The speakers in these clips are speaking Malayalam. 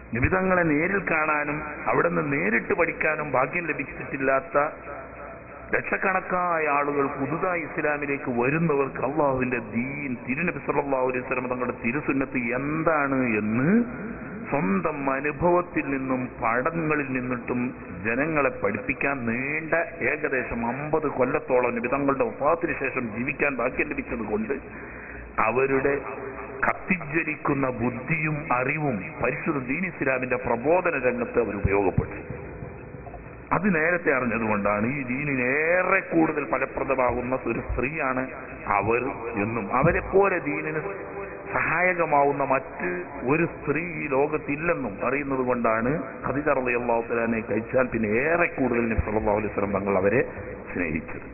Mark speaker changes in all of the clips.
Speaker 1: നിമിതങ്ങളെ നേരിൽ കാണാനും അവിടെ നിന്ന് നേരിട്ട് പഠിക്കാനും ഭാഗ്യം ലഭിച്ചിട്ടില്ലാത്ത ലക്ഷക്കണക്കായ ആളുകൾ പുതുതായി ഇസ്ലാമിലേക്ക് വരുന്നവർക്ക് അള്ളാഹുവിന്റെ ദീൻ തിരുനബി സല്ലല്ലാഹു അലൈഹി വസല്ലം തങ്ങളുടെ തിരുസുന്നത്ത് എന്താണ് എന്ന് സ്വന്തം അനുഭവത്തിൽ നിന്നും പഠനങ്ങളിൽ നിന്നിട്ടും ജനങ്ങളെ പഠിപ്പിക്കാൻ നീണ്ട ഏകദേശം അമ്പത് കൊല്ലത്തോളം നബി തങ്ങളുടെ വഫാത്തിന് ശേഷം ജീവിക്കാൻ ഭാഗ്യം ലഭിച്ചത് കൊണ്ട് അവരുടെ കത്തിജ്വലിക്കുന്ന ബുദ്ധിയും അറിവും പരിശുദ്ധ ദീൻ ഇസ്ലാമിന്റെ പ്രബോധന രംഗത്ത് അവർ ഉപയോഗപ്പെട്ടു അത് നേരത്തെ അറിഞ്ഞതുകൊണ്ടാണ് ഈ ദീനിനേറെ കൂടുതൽ ഫലപ്രദമാകുന്ന ഒരു സ്ത്രീയാണ് അവർ എന്നും അവരെ പോലെ ദീനിന് സഹായകമാവുന്ന മറ്റ് ഒരു സ്ത്രീ ഈ ലോകത്തില്ലെന്നും അറിയുന്നത് കൊണ്ടാണ് ഖദീജ റളിയല്ലാഹു തആലയെ കഴിച്ചാൽ പിന്നെ ഏറെ കൂടുതൽ നബി സല്ലല്ലാഹു അലൈഹി വസല്ലം തങ്ങൾ അവരെ സ്നേഹിച്ചത്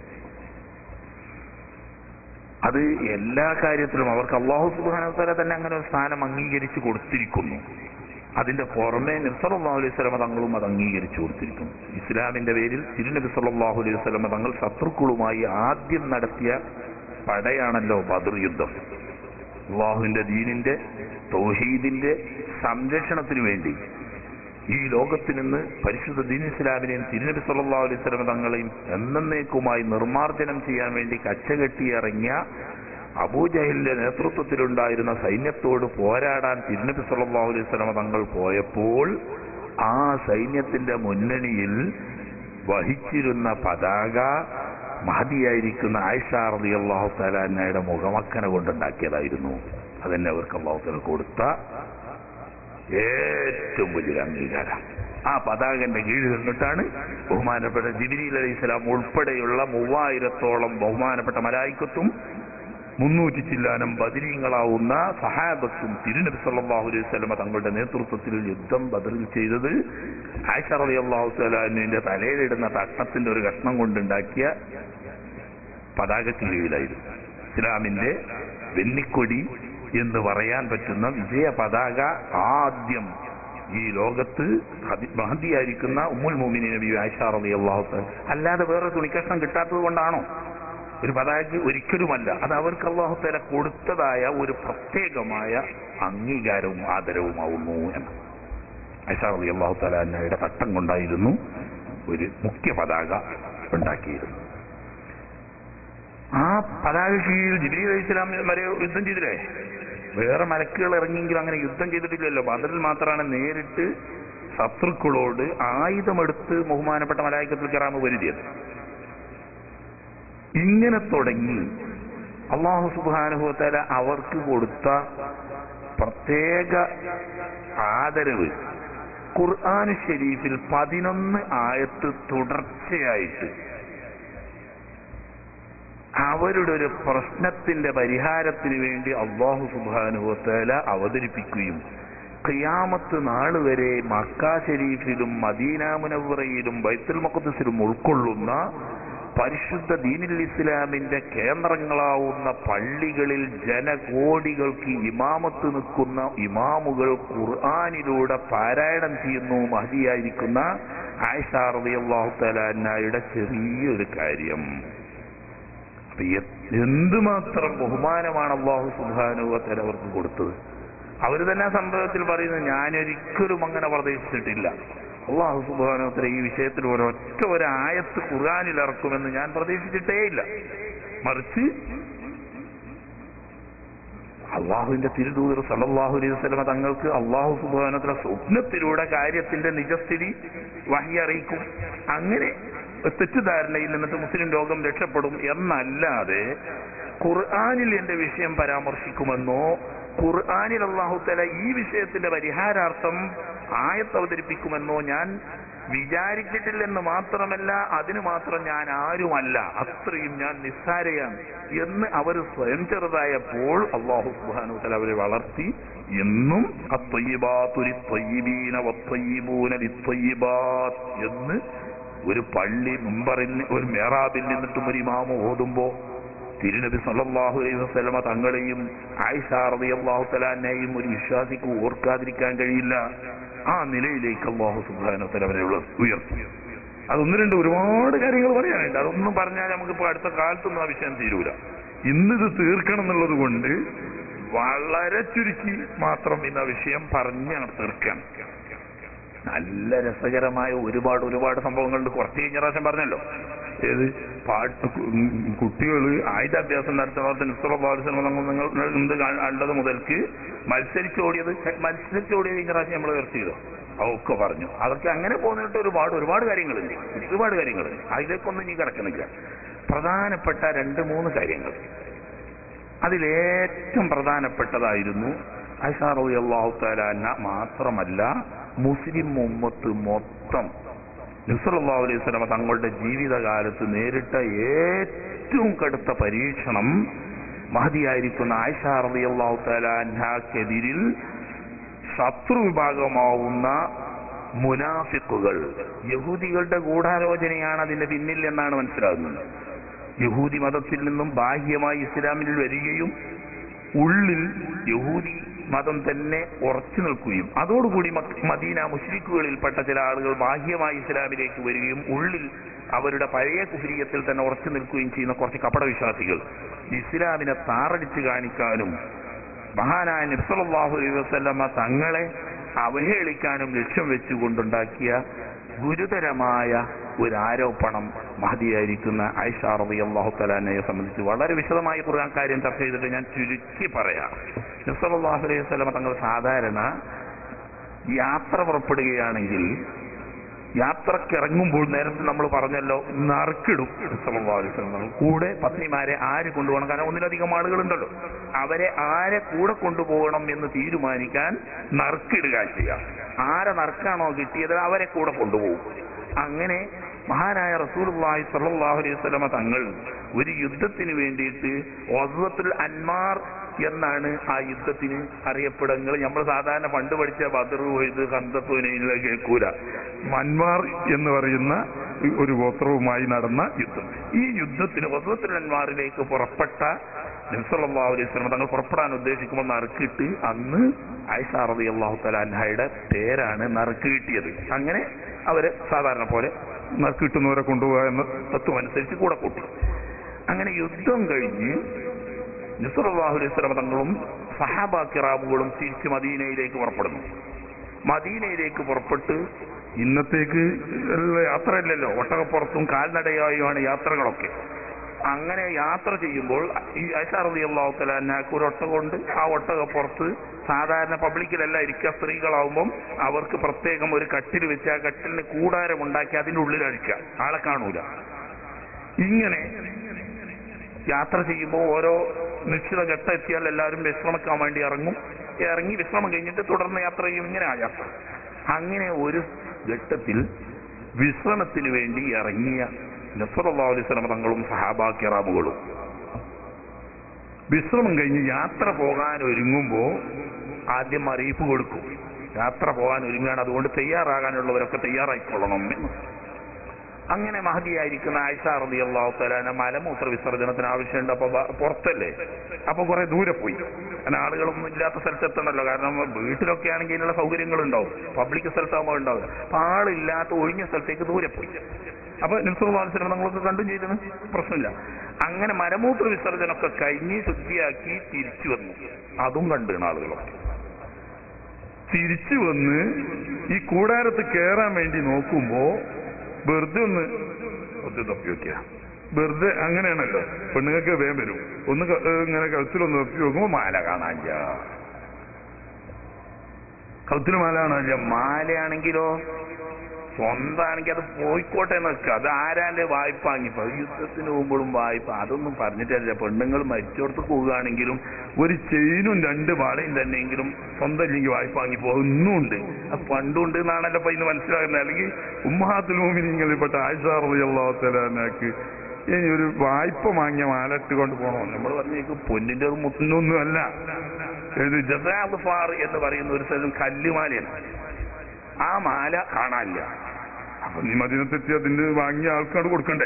Speaker 1: അത് എല്ലാ കാര്യത്തിലും അവർക്ക് അള്ളാഹു സുബ്ഹാനഹു വതആല തന്നെ അങ്ങനെ ഒരു സ്ഥാനം അംഗീകരിച്ചു കൊടുത്തിരിക്കുന്നു അതിന്റെ പുറമെ നബി സല്ലല്ലാഹു അലൈഹി വസല്ലം തങ്ങളും അത് അംഗീകരിച്ചു കൊടുത്തിരിക്കുന്നു ഇസ്ലാമിന്റെ പേരിൽ തിരുനബി സല്ലല്ലാഹു അലൈഹി വസല്ലം തങ്ങൾ ശത്രുക്കളുമായി ആദ്യം നടത്തിയ പടയാണല്ലോ ബദർ യുദ്ധം അള്ളാഹുവിന്റെ ദീനിന്റെ തൗഹീദിന്റെ സംരക്ഷണത്തിനു വേണ്ടി ഈ ലോകത്ത് നിന്ന് പരിശുദ്ധ ദീൻ ഇസ്ലാമിനെയും തിരുനബി സല്ലല്ലാഹു അലൈഹി വസല്ലം തങ്ങളെയും എന്നേക്കുമായി നിർമ്മാർജ്ജനം ചെയ്യാൻ വേണ്ടി കച്ചകെട്ടിയിറങ്ങിയ അബൂജഹലിന്റെ നേതൃത്വത്തിലുണ്ടായിരുന്ന സൈന്യത്തോട് പോരാടാൻ തിരുനബി സല്ലല്ലാഹു അലൈഹി വസല്ലം തങ്ങൾ പോയപ്പോൾ ആ സൈന്യത്തിന്റെ മുന്നണിയിൽ വഹിച്ചിരുന്ന പതാക മഹതിയായിരിക്കുന്ന ആയിഷ റളിയല്ലാഹു തആലയുടെ മുഖമക്കന കൊണ്ടുണ്ടാക്കിയതായിരുന്നു അതന്നെ അവർക്ക് അള്ളാഹു തആല കൊടുത്ത ഏറ്റവും വലിയൊരു അംഗീകാരം ആ പതാകന്റെ കീഴിൽ നിന്നിട്ടാണ് ബഹുമാനപ്പെട്ട ജിബിരിൽ അലൈഹി സ്വലാം ഉൾപ്പെടെയുള്ള മൂവായിരത്തോളം ബഹുമാനപ്പെട്ട മലായിക്കത്തും മുന്നൂറ്റി ചില്ലാനം ബദരീങ്ങളാവുന്ന സഹാബത്തും തിരുനബി സല്ലല്ലാഹു അലൈഹി വസല്ലമ തങ്ങളുടെ നേതൃത്വത്തിൽ യുദ്ധം ബദറിൽ ചെയ്തത് ആയിഷ റളിയല്ലാഹു തആലാന്റെ തലയിലിടുന്ന തട്ടത്തിന്റെ ഒരു കഷ്ണം കൊണ്ടുണ്ടാക്കിയ പതാകയ്ക്ക് കീഴിലായിരുന്നു ഇസ്ലാമിന്റെ വെന്നിക്കൊടി എന്ന് പറയാൻ പറ്റുന്ന വിജയ പതാക ആദ്യം ഈ ലോകത്ത് ഹദി- മഹദിയായിരിക്കുന്ന ഉമ്മുൽ മോമിനി നബി ആയിഷ റളിയല്ലാഹു തആല അല്ലാതെ വേറെ തുണിക്കഷ്ണം കിട്ടാത്തത് കൊണ്ടാണോ ഒരു പതാക ഒരിക്കലുമല്ല അത് അവർക്ക് അള്ളാഹു തല കൊടുത്തതായ ഒരു പ്രത്യേകമായ അംഗീകാരവും ആദരവുമാവുന്നു എന്ന് ഐഷ അലി അള്ളാഹു തലാന്നയുടെ തട്ടം കൊണ്ടായിരുന്നു ഒരു മുഖ്യ പതാക ഉണ്ടാക്കിയിരുന്നു ആ പതാക കീഴിൽ ജിബിലി അലൈഹി ഇസ്ലാം വരെ യുദ്ധം ചെയ്തില്ലേ വേറെ മലക്കുകൾ ഇറങ്ങിയെങ്കിലും അങ്ങനെ യുദ്ധം ചെയ്തിട്ടില്ലല്ലോ ബദറിൽ മാത്രമാണ് നേരിട്ട് ശത്രുക്കളോട് ആയുധമെടുത്ത് ബഹുമാനപ്പെട്ട മലായിക്കത്തിൽ കറാമ് വരുതിയത് ഇങ്ങനെ തുടങ്ങി അള്ളാഹു സുബാനുഭവത്തല അവർക്ക് കൊടുത്ത പ്രത്യേക ആദരവ് ഖുർആൻ ഷരീഫിൽ പതിനൊന്ന് ആയത്ത് തുടർച്ചയായിട്ട് അവരുടെ ഒരു പ്രശ്നത്തിന്റെ പരിഹാരത്തിന് വേണ്ടി അള്ളാഹു സുബാനുഭവത്തല അവതരിപ്പിക്കുകയും ഖിയാമത്ത് നാൾ വരെ മക്ക ഷരീഫിലും മദീന മുനവറയിലും ബൈത്തുൽ മഖദ്സിലും ഉൾക്കൊള്ളുന്ന പരിശുദ്ധ ദീനിൽ ഇസ്ലാമിന്റെ കേന്ദ്രങ്ങളാവുന്ന പള്ളികളിൽ ജനകോടികൾക്ക് ഇമാമത്ത് നിൽക്കുന്ന ഇമാമുകൾ ഖുർആാനിലൂടെ പാരായണം ചെയ്യുന്നു മഹതിയായിരിക്കുന്ന ആയിഷ റളിയല്ലാഹു തലാന്നയുടെ ചെറിയൊരു കാര്യം അപ്പൊ എ- എന്തുമാത്രം ബഹുമാനമാണ് അള്ളാഹു സുബാനുവത്തല അവർക്ക് കൊടുത്തത് അവര് തന്നെ ആ സംഭവത്തിൽ പറയുന്നത് ഞാനൊരിക്കലും അങ്ങനെ പ്രതീക്ഷിച്ചിട്ടില്ല അള്ളാഹു സുബാനോത്തര ഈ വിഷയത്തിൽ ഒരൊറ്റ ഒരു ആയത്ത് ഖുർആാനിൽ ഇറക്കുമെന്ന് ഞാൻ പ്രതീക്ഷിച്ചിട്ടേയില്ല മറിച്ച് അള്ളാഹുവിന്റെ തിരുദൂതർ സല്ലല്ലാഹു അലൈഹി വസല്ലമ തങ്ങൾക്ക് അള്ളാഹു സുബാനോത്തര സ്വപ്നത്തിലൂടെ കാര്യത്തിന്റെ നിജസ്ഥിതി വഹി അറിയിക്കും അങ്ങനെ ഒരു തെറ്റിദ്ധാരണയിൽ നിന്നിട്ട് മുസ്ലിം ലോകം രക്ഷപ്പെടും എന്നല്ലാതെ ഖുർആാനിൽ എന്റെ വിഷയം പരാമർശിക്കുമെന്നോ ഖുർആാനിൽ അള്ളാഹുത്തല ഈ വിഷയത്തിന്റെ പരിഹാരാർത്ഥം ആയത്ത് അവതരിപ്പിക്കുമെന്നോ ഞാൻ വിചാരിച്ചിട്ടില്ലെന്ന് മാത്രമല്ല അതിന് മാത്രം ഞാൻ ആരുമല്ല അത്രയും ഞാൻ നിസ്സാരയാണ് എന്ന് അവർ സ്വയം ചെറുതായപ്പോൾ അള്ളാഹു സുബാനു തല അവരെ വളർത്തി എന്നും അത്വയ്യബാത്തുരി ത്വയ്യബീന വത്വയ്യബൂന ലിത്വയ്യബാത്ത് എന്ന് ഒരു പള്ളി മുമ്പറിൽ ഒരു മേറാബിൽ നിന്നിട്ടും ഒരു ഇമാമ ഓതുമ്പോ തിരുനബി സല്ലല്ലാഹു അലൈഹി വസല്ലമ തങ്ങളെയും ആയിഷ റളിയല്ലാഹു തആലയെയും ഒരു വിശ്വാസിക്ക് ഓർക്കാതിരിക്കാൻ കഴിയില്ല ആ നിലയിലേക്ക് അള്ളാഹു സുബ്ഹാനഹു വ തആല അവരെ ഉള്ള- ഉയർത്തി അതൊന്ന് രണ്ട് ഒരുപാട് കാര്യങ്ങൾ പറയാനുണ്ട് അതൊന്നും പറഞ്ഞാൽ നമുക്കിപ്പോ അടുത്ത കാലത്തൊന്നും ആ വിഷയം തീരൂല ഇന്നിത് തീർക്കണം എന്നുള്ളത് കൊണ്ട് വളരെ ചുരുക്കി മാത്രം ഇന്ന് ആ വിഷയം പറഞ്ഞ് തീർക്കാൻ നല്ല രസകരമായ ഒരുപാട് ഒരുപാട് സംഭവങ്ങളുണ്ട് കുറച്ച് കഴിഞ്ഞ പ്രാവശ്യം പറഞ്ഞല്ലോ ഏത് പാട്ട് കുട്ടികൾ ആയുധാഭ്യാസം നടത്തുന്ന നിങ്ങൾ എന്ത് കണ്ടത് മുതൽക്ക് മത്സരിച്ചോടിയത് മത്സരിച്ചോടിയത് കഴിഞ്ഞ പ്രാവശ്യം നമ്മൾ ചർച്ച ചെയ്തു അതൊക്കെ പറഞ്ഞു അതൊക്കെ അങ്ങനെ പോകുന്നിട്ട് ഒരുപാട് ഒരുപാട് കാര്യങ്ങളുണ്ട് ഒരുപാട് കാര്യങ്ങളുണ്ട് അതിലേക്കൊന്നും നീ കിടക്കുന്നില്ല പ്രധാനപ്പെട്ട രണ്ട് മൂന്ന് കാര്യങ്ങൾ അതിലേറ്റവും പ്രധാനപ്പെട്ടതായിരുന്നു ഐഷാറബി അള്ളാഹു താലാന മാത്രമല്ല മുസ്ലിം ഉമ്മത്ത് മൊത്തം നബ്സല്ലാഹു അലൈഹി സ്വലമ തങ്ങളുടെ ജീവിതകാലത്ത് നേരിട്ട ഏറ്റവും കടുത്ത പരീക്ഷണം മഹതിയായിരിക്കുന്ന ആയിഷാറബി അള്ളാഹു താലാക്കെതിരിൽ ശത്രു വിഭാഗമാവുന്ന മുനാഫിക്കുകൾ യഹൂദികളുടെ ഗൂഢാലോചനയാണ് അതിന്റെ പിന്നിൽ എന്നാണ് മനസ്സിലാകുന്നത് യഹൂദി മതത്തിൽ നിന്നും ബാഹ്യമായി ഇസ്ലാമിൽ വരികയും ഉള്ളിൽ യഹൂദി മതം തന്നെ ഉറച്ചു നിൽക്കുകയും അതോടുകൂടി മദീന മുഷ്രിഖുകളിൽപ്പെട്ട ചില ആളുകൾ ബാഹ്യമായി ഇസ്ലാമിലേക്ക് വരികയും ഉള്ളിൽ അവരുടെ പഴയ കുഫിരിയത്തിൽ തന്നെ ഉറച്ചു നിൽക്കുകയും ചെയ്യുന്ന കുറച്ച് കപട വിശ്വാസികൾ ഇസ്ലാമിനെ താറടിച്ചു കാണിക്കാനും മഹാനായ നബ്സലാഹു അലൈഹി വസ്ലമ തങ്ങളെ അവഹേളിക്കാനും ലക്ഷ്യം വെച്ചുകൊണ്ടുണ്ടാക്കിയ ഗുരുതരമായ ഒരു ആരോപണം മഹതിയായിരിക്കുന്ന ഐഷ റബി അള്ളാഹു തലാനയെ സംബന്ധിച്ച് വളരെ വിശദമായി ഖുർആൻ കാര്യം ചർച്ച ചെയ്തിട്ട് ഞാൻ ചുരുക്കി പറയാം നബ്സലാഹു അലൈഹി വസ്ലമ തങ്ങൾ സാധാരണ യാത്ര പുറപ്പെടുകയാണെങ്കിൽ യാത്രക്കിറങ്ങുമ്പോൾ നേരത്തെ നമ്മൾ പറഞ്ഞല്ലോ നറുക്കിടും സല്ലല്ലാഹു അലൈഹി വസല്ലം. കൂടെ പത്നിമാരെ ആര് കൊണ്ടുപോകണം കാരണം ഒന്നിലധികം ആളുകളുണ്ടല്ലോ അവരെ ആരെ കൂടെ കൊണ്ടുപോകണം എന്ന് തീരുമാനിക്കാൻ നറുക്കിടുക ചെയ്യാം ആരെ നറുക്കാണോ കിട്ടിയത് അവരെ കൂടെ കൊണ്ടുപോകും അങ്ങനെ മഹാനായ റസൂലുള്ളാഹി സ്വല്ലല്ലാഹു അലൈഹി വസല്ലമ തങ്ങൾ ഒരു യുദ്ധത്തിന് വേണ്ടിയിട്ട് ഒസ്വത്തുൽ അൻമാർ എന്നാണ് ആ യുദ്ധത്തിന് അറിയപ്പെടുന്നത് നമ്മൾ സാധാരണ പണ്ട് പഠിച്ച ബദർ ഇത് കന്തത്തുനയിലെ കേൾക്കൂല മന്മാർ എന്ന് പറയുന്ന ഒരു ഗോത്രവുമായി നടന്ന യുദ്ധം ഈ യുദ്ധത്തിന് ഒസ്വത്തുൽ അൻമാറിലേക്ക് പുറപ്പെട്ട നബ്സല്ലാഹു അലൈഹി സ്വലം തങ്ങൾ പുറപ്പെടാൻ ഉദ്ദേശിക്കുമ്പോൾ നറുക്കിട്ട് അന്ന് ആയിഷ റബി അള്ളാഹു തലാൻഹയുടെ പേരാണ് നറുക്ക് കിട്ടിയത് അങ്ങനെ അവര് സാധാരണ പോലെ നറുക്ക് കിട്ടുന്നവരെ കൊണ്ടുപോകുക എന്ന തത്വം അനുസരിച്ച് കൂടെ കൂട്ടി അങ്ങനെ യുദ്ധം കഴിഞ്ഞ് നസുറല്ലാഹു അലൈഹി സ്വലം തങ്ങളും സഹാബ കിറാബുകളും തിരിച്ച് മദീനയിലേക്ക് പുറപ്പെടുന്നു മദീനയിലേക്ക് പുറപ്പെട്ട് ഇന്നത്തേക്ക് ഉള്ള യാത്രയല്ലല്ലോ ഒട്ടകപ്പുറത്തും കാൽനടയായുമാണ് യാത്രകളൊക്കെ അങ്ങനെ യാത്ര ചെയ്യുമ്പോൾ ഈ ഐഷാറതി അള്ളാഹു തലാക്ക് ഒരു ഒട്ടകമുണ്ട് ആ ഒട്ടകപ്പുറത്ത് സാധാരണ പബ്ലിക്കിലല്ല ഇരിക്കുക സ്ത്രീകളാവുമ്പം അവർക്ക് പ്രത്യേകം ഒരു കട്ടിൽ വെച്ച് ആ കട്ടിലിന് കൂടാരം ഉണ്ടാക്കി അതിന്റെ ഉള്ളിൽ അഴിക്കുക ആളെ കാണൂല ഇങ്ങനെ യാത്ര ചെയ്യുമ്പോൾ ഓരോ നിശ്ചിത ഘട്ടം എത്തിയാൽ എല്ലാവരും വിശ്രമിക്കാൻ വേണ്ടി ഇറങ്ങും ഇറങ്ങി വിശ്രമം കഴിഞ്ഞിട്ട് തുടർന്ന് യാത്ര ചെയ്യും ഇങ്ങനെ ആ യാത്ര അങ്ങനെ ഒരു ഘട്ടത്തിൽ വിശ്രമത്തിന് വേണ്ടി ഇറങ്ങിയ നസറുല്ലാ അലൈഹി സ്വലമ തങ്ങളും സഹാബാ കിറാമുകളും വിശ്രമം കഴിഞ്ഞ് യാത്ര പോകാൻ ഒരുങ്ങുമ്പോ ആദ്യം അറിയിപ്പ് കൊടുക്കും യാത്ര പോകാൻ ഒരുങ്ങാണ് അതുകൊണ്ട് തയ്യാറാകാനുള്ളവരൊക്കെ തയ്യാറായിക്കൊള്ളണം എന്ന് അങ്ങനെ മഹതിയായിരിക്കുന്ന ആയിഷ റബി അള്ളാഹു തലാന മലമൂത്ര വിസർജനത്തിന് ആവശ്യമുണ്ട് അപ്പൊ ബ- പുറത്തല്ലേ അപ്പൊ കുറെ ദൂരെ പോയി അങ്ങനെ ആളുകളൊന്നും ഇല്ലാത്ത സ്ഥലത്ത് എത്തണല്ലോ കാരണം വീട്ടിലൊക്കെ ആണെങ്കിൽ ഇതിനുള്ള സൗകര്യങ്ങളുണ്ടാവും പബ്ലിക് സ്ഥലത്താകുമ്പോൾ ഉണ്ടാവില്ല അപ്പൊ ആളില്ലാത്ത ഒഴിഞ്ഞ സ്ഥലത്തേക്ക് ദൂരെ പോയി അപ്പൊ നിസ്വഭാവസരം നമ്മളൊക്കെ കണ്ടും ചെയ്തത് പ്രശ്നമില്ല അങ്ങനെ മലമൂത്ര വിസർജനമൊക്കെ കഴിഞ്ഞ് ശുദ്ധിയാക്കി തിരിച്ചു വന്നു അതും കണ്ടാണ് ആളുകളൊക്കെ തിരിച്ചു വന്ന് ഈ കൂടാരത്ത് കയറാൻ വേണ്ടി നോക്കുമ്പോ വെറുതെ ഒന്ന് വെറുതെ തപ്പി വെക്കുക വെറുതെ അങ്ങനെയാണല്ലോ പെണ്ണുങ്ങൾക്ക് വേഗം വരും ഒന്ന് ക- ഏഹ് ഇങ്ങനെ കഴുത്തിലൊന്ന് തപ്പി നോക്കുമ്പോ മാല കാണാനില്ല കഴുത്തിൽ മാല കാണാനില്ല മാലയാണെങ്കിലോ സ്വന്തമാണെങ്കിൽ അത് പോയിക്കോട്ടെ എന്ന് വെക്കുക അത് ആരാന്റെ വായ്പ വാങ്ങിപ്പോ യുദ്ധത്തിന് പോകുമ്പോഴും വായ്പ അതൊന്നും പറഞ്ഞിട്ടല്ല പെണ്ണുങ്ങൾ മരിച്ചോടത്ത് പോവുകയാണെങ്കിലും ഒരു ചെയിനും രണ്ട് വളയും തന്നെയെങ്കിലും സ്വന്തം ഇല്ലെങ്കിൽ വായ്പ വാങ്ങിപ്പോ ഒന്നും ഉണ്ട് അത് പണ്ടുണ്ട് എന്നാണല്ലോ ഇപ്പൊ ഇന്ന് മനസ്സിലാകുന്നത് അല്ലെങ്കിൽ ഉമ്മാത്തിൽ മൂമിനിങ്ങളിൽപ്പെട്ട ആയിഷാറിയാക്ക് ഇനി ഒരു വായ്പ വാങ്ങിയ മാല ഇട്ടുകൊണ്ട് പോകണോ നമ്മൾ പറഞ്ഞേക്ക് പൊന്നിന്റെ മുത്തൊന്നും അല്ല ഇത് ജസാഫാർ എന്ന് പറയുന്ന ഒരു സ്ഥലം കല്ലുമാലയാണ് ആ മാല കാണാനില്ല അപ്പൊ നീ മദീനത്തെത്തി അതിന്റെ വാങ്ങിയ ആൾക്കാട് കൊടുക്കണ്ടേ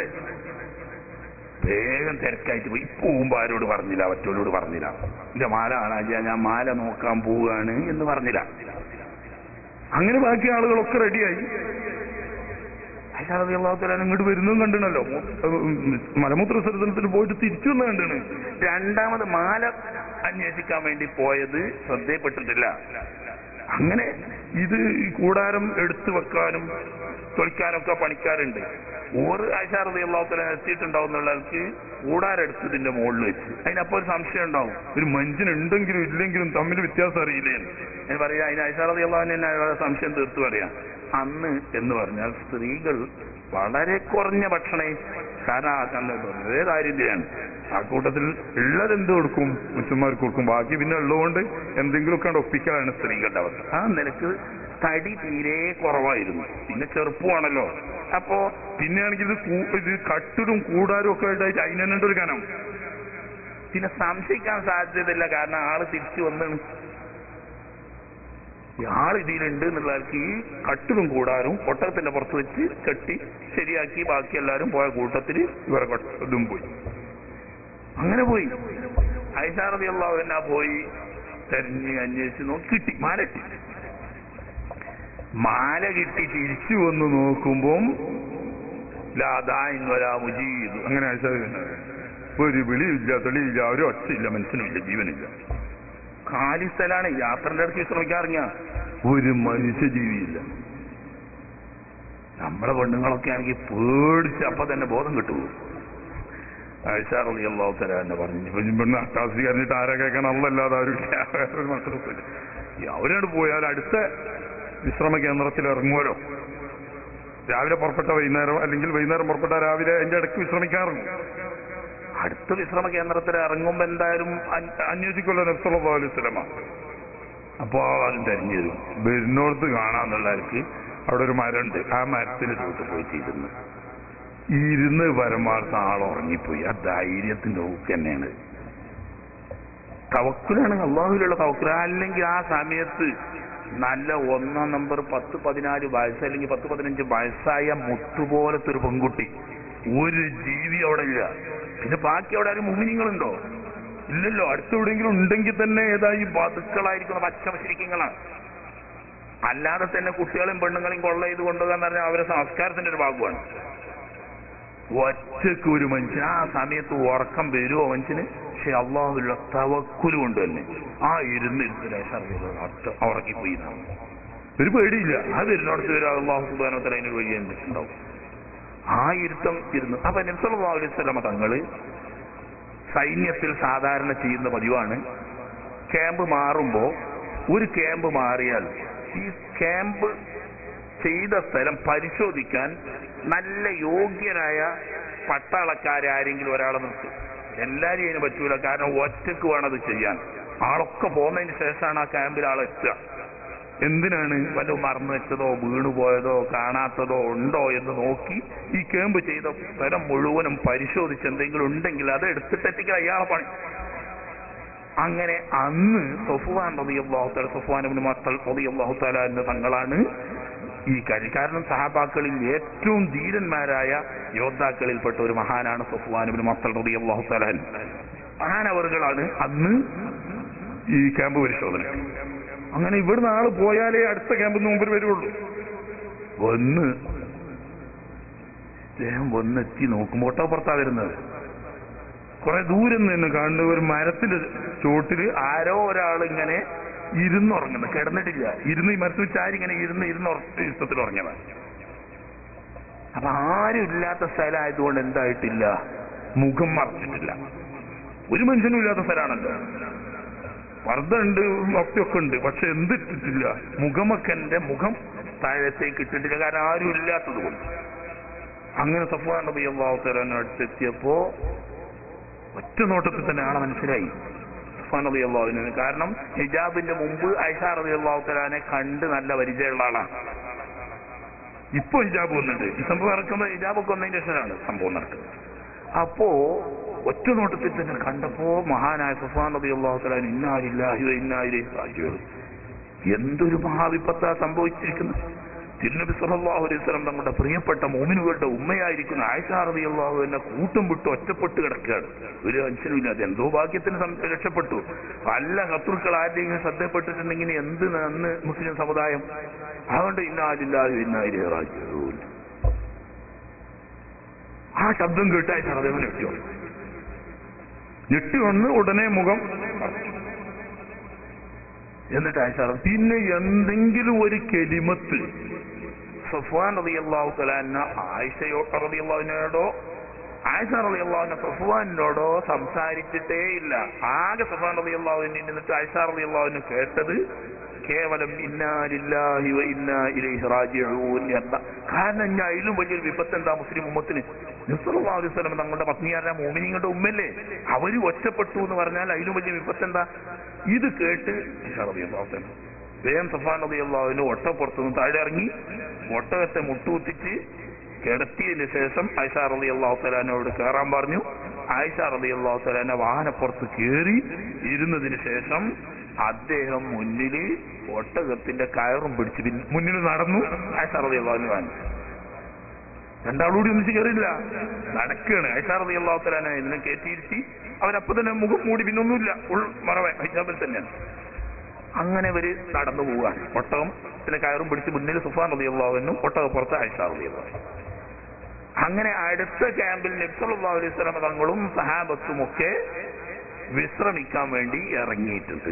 Speaker 1: വേഗം തിരക്കായിട്ട് പോയി ഇപ്പൊ പോകുമ്പോ ആരോട് പറഞ്ഞില്ല മറ്റോരോട് പറഞ്ഞില്ല എന്റെ മാല കാണാനില്ല ഞാൻ മാല നോക്കാൻ പോവുകയാണ് എന്ന് പറഞ്ഞില്ല അങ്ങനെ ബാക്കി ആളുകളൊക്കെ റെഡിയായി അള്ളാഹുത്തലാൻ ഇങ്ങോട്ട് വരുന്നതും കണ്ടിണല്ലോ മലമൂത്ര വിസർജനത്തിന് പോയിട്ട് തിരിച്ചു വന്ന് കണ്ടിണ് രണ്ടാമത് മാല അന്വേഷിക്കാൻ വേണ്ടി പോയത് ശ്രദ്ധയപ്പെട്ടിട്ടില്ല അങ്ങനെ ഇത് ഈ കൂടാരം എടുത്തു വെക്കാനും തൊളിക്കാനൊക്കെ പണിക്കാരുണ്ട് ഓറ് ആശാറതി അള്ളാഹുത്തല എത്തിയിട്ടുണ്ടാവും എന്നുള്ളവർക്ക് കൂടാരം എടുത്ത് ഇതിന്റെ മുകളിൽ വെച്ച് അതിനപ്പോ ഒരു സംശയം ഉണ്ടാവും ഒരു മനുഷ്യനുണ്ടെങ്കിലും ഇല്ലെങ്കിലും തമ്മിൽ വ്യത്യാസം അറിയില്ലേ ഞാൻ പറയാം അതിന് ആശാറതി അള്ളാഹുവിന് തന്നെ അയാളുടെ സംശയം തീർത്തു പറയാം അന്ന് എന്ന് പറഞ്ഞാൽ സ്ത്രീകൾ വളരെ കുറഞ്ഞ ഭക്ഷണേ കാരണം ആ കണ്ടത് അതേ ദാരിദ്ര്യമാണ് ആ കൂട്ടത്തിൽ ഉള്ളത് എന്ത് കൊടുക്കും പുരുഷന്മാർക്ക് കൊടുക്കും ബാക്കി പിന്നെ ഉള്ളതുകൊണ്ട് എന്തെങ്കിലുമൊക്കെ അങ്ങട് ഒപ്പിക്കലാണ് സ്ത്രീകളുടെ അവസ്ഥ ആ നിലക്ക് തടി തീരെ കുറവായിരുന്നു പിന്നെ ചെറുപ്പമാണല്ലോ അപ്പോ പിന്നെയാണെങ്കിൽ ഇത് കൂ- ഇത് കട്ടിലും കൂടാരും ഒക്കെ ആയിട്ട് അതിനുണ്ട് ഒരു കനം പിന്നെ സംശയിക്കാൻ സാധ്യതയില്ല കാരണം ആള് തിരിച്ചു വന്നാണ് ആൾ ഇതിലുണ്ട് എന്നുള്ളവർക്ക് ഈ കട്ടിലും കൂടാനും ഒട്ടകത്തിന്റെ പുറത്ത് വെച്ച് കെട്ടി ശരിയാക്കി ബാക്കി എല്ലാവരും പോയ കൂട്ടത്തിൽ ഇവരെ കൊട്ട- ഇതും പോയി അങ്ങനെ പോയി ഐഷാറതി അള്ളാഹു തന്നെ പോയി തെരഞ്ഞ് അന്വേഷിച്ച് നോക്കി കിട്ടി മാല കിട്ടി മാല കിട്ടി തിരിച്ചു വന്ന് നോക്കുമ്പം ലാദാൻ വരാ മുജീബ് അങ്ങനെ ആയിഷാദ് തന്നെ ഒരു വിളിയില്ല തെളിയില്ല ഒരു ഒച്ചയില്ല മനുഷ്യനുമില്ല ജീവനില്ല കാലി സ്ഥലാണ് യാത്രന്റെ ഇടയ്ക്ക് വിശ്രമിക്കാറിഞ്ഞ ഒരു മനുഷ്യജീവിയില്ല നമ്മളെ പെണ്ണുങ്ങളൊക്കെ ആണെങ്കിൽ പേടിച്ച് അപ്പൊ തന്നെ ബോധം കിട്ടുള്ളൂ ആഴ്ചാറിയാവോ തരാന്ന് പറഞ്ഞു ഇപ്പൊ പെണ്ണ് അട്ടാസി കറിഞ്ഞിട്ട് ആരാ കേൾക്കാൻ അല്ലല്ലാതെ ആരും ഇല്ല. ഒരു മക്കളൊന്നുമില്ല. ഈ അവരോട് പോയാൽ അടുത്ത വിശ്രമ കേന്ദ്രത്തിൽ ഇറങ്ങുമല്ലോ രാവിലെ പുറപ്പെട്ട വൈകുന്നേരം അല്ലെങ്കിൽ വൈകുന്നേരം പുറപ്പെട്ട രാവിലെ അതിന്റെ ഇടയ്ക്ക് വിശ്രമിക്കാൻ ഇറങ്ങും അടുത്ത വിശ്രമ കേന്ദ്രത്തിൽ ഇറങ്ങുമ്പോ എന്തായാലും അന്വ- അന്വേഷിക്കുമല്ലോ നബ്സുള്ള പോലീസ്ലമ അപ്പോ അത് തെരഞ്ഞു തരും വരുന്നോടത്ത് കാണാന്നുള്ളവർക്ക് അവിടെ ഒരു മരമുണ്ട് ആ മരത്തിന് ചൂട്ട് പോയി ഇരുന്ന് ഇരുന്ന് പരമാർത്ഥ ആൾ ഉറങ്ങിപ്പോയി ആ ധൈര്യത്തിന്റെ ഊക്ക് തന്നെയാണ് തവക്കുലാണ് അള്ളാഹുലുള്ള തവക്കുല അല്ലെങ്കിൽ ആ സമയത്ത് നല്ല ഒന്നാം നമ്പർ പത്ത് പതിനാല് വയസ്സ് അല്ലെങ്കിൽ പത്ത് പതിനഞ്ച് വയസ്സായ മുത്തുപോലത്തെ ഒരു പെൺകുട്ടി ഒരു ജീവി അവിടെ ഇല്ല പിന്നെ ബാക്കി അവിടെ ആരും മുമിനിങ്ങളുണ്ടോ ഇല്ലല്ലോ അടുത്തെവിടെയെങ്കിലും ഉണ്ടെങ്കിൽ തന്നെ ഏതാ ഈ ബതുക്കളായിരിക്കുന്ന പച്ചമശരിക്കങ്ങളാണ് അല്ലാതെ തന്നെ കുട്ടികളെയും പെണ്ണുങ്ങളെയും കൊള്ള ചെയ്ത് കൊണ്ടുപോകാന്ന് പറഞ്ഞാൽ അവരെ സംസ്കാരത്തിന്റെ ഒരു ഭാഗമാണ് ഒറ്റക്ക് ഒരു മനുഷ്യൻ ആ സമയത്ത് ഉറക്കം വരുമോ മനുഷ്യന് പക്ഷെ അള്ളാഹുള്ള തവക്കുല് കൊണ്ട് തന്നെ ആ ഇരുന്ന് ഇരുന്ന് ഉറങ്ങിപ്പോയി എന്നാണ്. ഒരു പേടിയില്ല അത് ഇരുന്നോടത്ത് വരും അള്ളാഹു സുബാനോത്തല അതിനൊരു വഴി ഉണ്ടാവും ആ ഇരുത്തം ഇരുന്നു അപ്പൊ നബ്സല്ലാ അലൈഹി സ്വലമ തങ്ങള് സൈന്യത്തിൽ സാധാരണ ചെയ്യുന്ന പതിവാണ് ക്യാമ്പ് മാറുമ്പോ ഒരു ക്യാമ്പ് മാറിയാൽ ഈ ക്യാമ്പ് ചെയ്ത സ്ഥലം പരിശോധിക്കാൻ നല്ല യോഗ്യരായ പട്ടാളക്കാരെ ആരെങ്കിലും ഒരാളെ നിർത്തും എല്ലാരും അതിന് പറ്റൂല കാരണം ഒറ്റക്ക് വേണം അത് ചെയ്യാൻ ആളൊക്കെ പോകുന്നതിന് ശേഷമാണ് ആ ക്യാമ്പിൽ ആളെത്തുക എന്തിനാണ് വല്ല മറന്നു വെച്ചതോ വീണുപോയതോ കാണാത്തതോ ഉണ്ടോ എന്ന് നോക്കി ഈ ക്യാമ്പ് ചെയ്ത സ്ഥലം മുഴുവനും പരിശോധിച്ച് എന്തെങ്കിലും ഉണ്ടെങ്കിൽ അത് എടുത്തിട്ടെത്തിക്കാൻ അയാളെ പണി അങ്ങനെ അന്ന് സൊഫുവാൻ റളിയല്ലാഹുതആല സൊഫുവാൻ ഇബ്നു മത്തൽ റളിയല്ലാഹുതആല എന്ന തങ്ങളാണ് ഈ കാര്യം കാരണം സഹാബാക്കളിൽ ഏറ്റവും ധീരന്മാരായ യോദ്ധാക്കളിൽപ്പെട്ട ഒരു മഹാനാണ് സൊഫുവാൻ ഇബ്നു മത്തൽ റളിയല്ലാഹുതആല മഹാനവറുകളാണ് അന്ന് ഈ ക്യാമ്പ് പരിശോധന അങ്ങനെ ഇവിടുന്ന് ആള് പോയാലേ അടുത്ത ക്യാമ്പിന് മുമ്പിൽ വരുള്ളൂ വന്ന് അദ്ദേഹം വന്നെത്തി നോക്കുമ്പോൾ ഒട്ടപ്പുറത്താ വരുന്നത് കുറെ ദൂരം നിന്ന് കാണുന്ന ഒരു മരത്തിന്റെ ചോട്ടില് ആരോ ഒരാൾ ഇങ്ങനെ ഇരുന്നുറങ്ങുന്നു കിടന്നിട്ടില്ല ഇരുന്ന് ഈ മരത്തിൽ ചാരി ഇങ്ങനെ ഇരുന്ന് ഇരുന്ന് ഉറച്ച ഇഷ്ടത്തിൽ ഉറങ്ങിയതാണ് അപ്പൊ ആരും ഇല്ലാത്ത സ്ഥലമായതുകൊണ്ട് എന്തായിട്ടില്ല മുഖം മറച്ചിട്ടില്ല ഒരു മനുഷ്യനും ഇല്ലാത്ത സ്ഥലമാണല്ലോ പർദ്ദുണ്ട് ഒക്കെ ഉണ്ട് പക്ഷെ എന്തിട്ടിട്ടില്ല മുഖമൊക്കെ മുഖം താഴത്തേക്ക് ഇട്ടിട്ടില്ല കാരണം ആരും ഇല്ലാത്തത് കൊണ്ട് അങ്ങനെ സഫ്വാൻ നബി അള്ളാഹുത്തലാൻ അടുത്തെത്തിയപ്പോ ഒറ്റ നോട്ടത്തിൽ തന്നെ ആളെ മനസ്സിലായി സഫ്വാൻ നബി അള്ളാഹുവിന് കാരണം ഹിജാബിന്റെ മുമ്പ് ഐഷാ റബി അള്ളാഹുത്തലാനെ കണ്ട് നല്ല പരിചയമുള്ള ആളാണ് ഇപ്പൊ ഹിജാബ് വന്നിട്ടുണ്ട് ഈ സംഭവം ഇറക്കുമ്പോൾ ഹിജാബൊക്കെ വന്നതിന്റെ ശേഷമാണ് സംഭവം നടക്കുന്നത് അപ്പോ ഒറ്റ നോട്ടത്തിൽ തന്നെ കണ്ടപ്പോ മഹാനായ സുഫാൻ നബി അള്ളാഹുത്തലാൻ ഇന്നാലില്ലാഹി ഇന്നായിരേ രാജ്യവും എന്തൊരു മഹാവിപത്താ സംഭവിച്ചിരിക്കുന്നത് തിരുനബി സല്ലല്ലാഹു അലൈഹി വസല്ലം തങ്ങളുടെ പ്രിയപ്പെട്ട മോമിനുകളുടെ ഉമ്മയായിരിക്കുന്ന ആയിഷാ റളിയല്ലാഹു എന്നെ കൂട്ടം വിട്ട് ഒറ്റപ്പെട്ട് കിടക്കുകയാണ് ഒരു മനുഷ്യനുമില്ല അത് എന്തോ ഭാഗ്യത്തിന് സം- രക്ഷപ്പെട്ടു പല ശത്രുക്കൾ ആരുടെയെങ്കിലും ശ്രദ്ധപ്പെട്ടിട്ടുണ്ടെങ്കിൽ എന്ത് അന്ന് മുസ്ലിം സമുദായം അതുകൊണ്ട് ഇന്നാലില്ലാഹി ഇന്നായിരേ രാജ്യവും ആ ശബ്ദം കേട്ട് ആയിഷാ റളിയല്ലാഹു ഞെട്ടി വന്നു. ഞെട്ടി വന്ന് ഉടനെ മുഖം എന്നിട്ട് ആയിഷ റ- പിന്നെ എന്തെങ്കിലും ഒരു കെലിമത്ത് സഫ്വാൻ റളിയല്ലാഹു തആല ആയിഷയോ റളിയല്ലാഹുവിനോടോ ആയിഷ റളിയല്ലാഹുവിനെ സഫ്വാനിനോടോ സംസാരിച്ചിട്ടേ ഇല്ല ആകെ സഫ്വാൻ റളിയല്ലാഹുവിനെ എന്നിട്ട് ആയിഷ റളിയല്ലാഹുവിനെ കേട്ടത് കേവലം ഇന്നാ ലില്ലാഹി വ ഇന്നാ ഇലൈഹി റാജിഊൻ എന്ന കാരണം ഞാൻ അതിലും വലിയൊരു വിപത്ത് എന്താ മുസ്ലിം ഉമ്മത്തിന് നബ്സല്ലാഹു അലൈഹി വസല്ലം തങ്ങളുടെ പത്നിയാരാ മോമിനിങ്ങളുടെ ഉമ്മല്ലേ അവര് ഒറ്റപ്പെട്ടു എന്ന് പറഞ്ഞാൽ അതിലും വലിയ വിപത്ത് എന്താ ഇത് കേട്ട് ആയിഷ റളിയല്ലാഹു തആല വേം സഫാൻ റളിയല്ലാഹുവിന് ഒട്ടപ്പുറത്തുനിന്ന് താഴെ ഇറങ്ങി ഒട്ടകത്തെ മുട്ടുകുത്തിച്ച് കിടത്തിയതിന് ശേഷം ആയിഷ റളി അള്ളാഹു തലാനോട് കയറാൻ പറഞ്ഞു ആയിഷ റളി അള്ളാഹു തലാന വാഹനപ്പുറത്ത് കയറി ഇരുന്നതിന് ശേഷം അദ്ദേഹം മുന്നില് ഒട്ടകത്തിന്റെ കയറും പിടിച്ച് പിൻ- മുന്നിൽ നടന്നു ആയിഷ റളി അള്ളാഹുവിന് കാണിച്ചു രണ്ടാളൂടി ഒന്നിച്ച് കയറില്ല നടക്കുകയാണ് ആയിഷ റളി അള്ളാഹു തലാന ഇതിനെ കയറ്റിയിരുത്തി അവരപ്പൊ തന്നെ മുഖം മൂടി പിന്നൊന്നുമില്ല ഉൾ മറവ ഹിജാബിൽ തന്നെയാണ് അങ്ങനെ ഇവര് നടന്നു പോവാണ് ഒട്ടകം പിന്നെ കയറും പിടിച്ച് മുന്നിൽ സുഫാൻ റളിയല്ലാഹുവിനും ഒട്ടകപ്പുറത്ത് ആയിഷ റളിയല്ലാഹു അങ്ങനെ അടുത്ത ക്യാമ്പിൽ നബ്സല്ലാഹു അലൈഹി സ്വലം തങ്ങളും സഹാബത്തും ഒക്കെ വിശ്രമിക്കാൻ വേണ്ടി ഇറങ്ങിയിട്ടുണ്ട്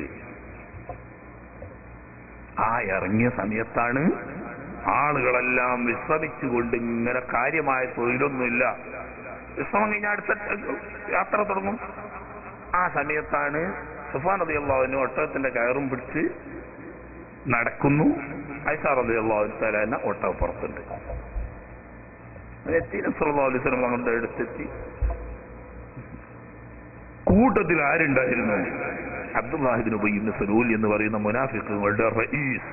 Speaker 1: ആ ഇറങ്ങിയ സമയത്താണ് ആളുകളെല്ലാം വിശ്രമിച്ചുകൊണ്ട് ഇങ്ങനെ കാര്യമായ തൊഴിലൊന്നുമില്ല വിശ്രമം കഴിഞ്ഞ അടുത്ത യാത്ര തുടങ്ങും ആ സമയത്താണ് സുഫാൻ റതി അള്ളാഹുവിന് ഒട്ടകത്തിന്റെ കയറും പിടിച്ച് നടക്കുന്നു ഐഷ റതി അള്ളാഹു തലേന ഒട്ടകപ്പുറത്തുണ്ട് എത്തി നസ്രല്ലാ അലൈഹി സ്വലം തങ്ങളുടെ അടുത്തെത്തി കൂട്ടത്തിൽ ആരുണ്ടായിരുന്നു അബ്ദുല്ലാഹിബിൻ ഉബയ്യിബിൻ സലൂൽ എന്ന് പറയുന്ന മുനാഫിക്കുകളുടെ റയീസ്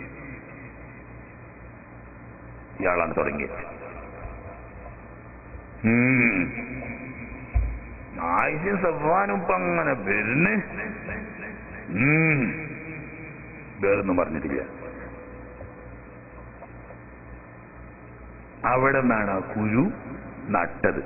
Speaker 1: ഇയാളാണ് തുടങ്ങിയത് ഉം. ആയിഷയും സഫാനും ഇപ്പൊ അങ്ങനെ വരുന്ന് ഉം. വേറൊന്നും പറഞ്ഞിട്ടില്ല അവിടെ നിന്നാണ് ആ കുരു നട്ടത്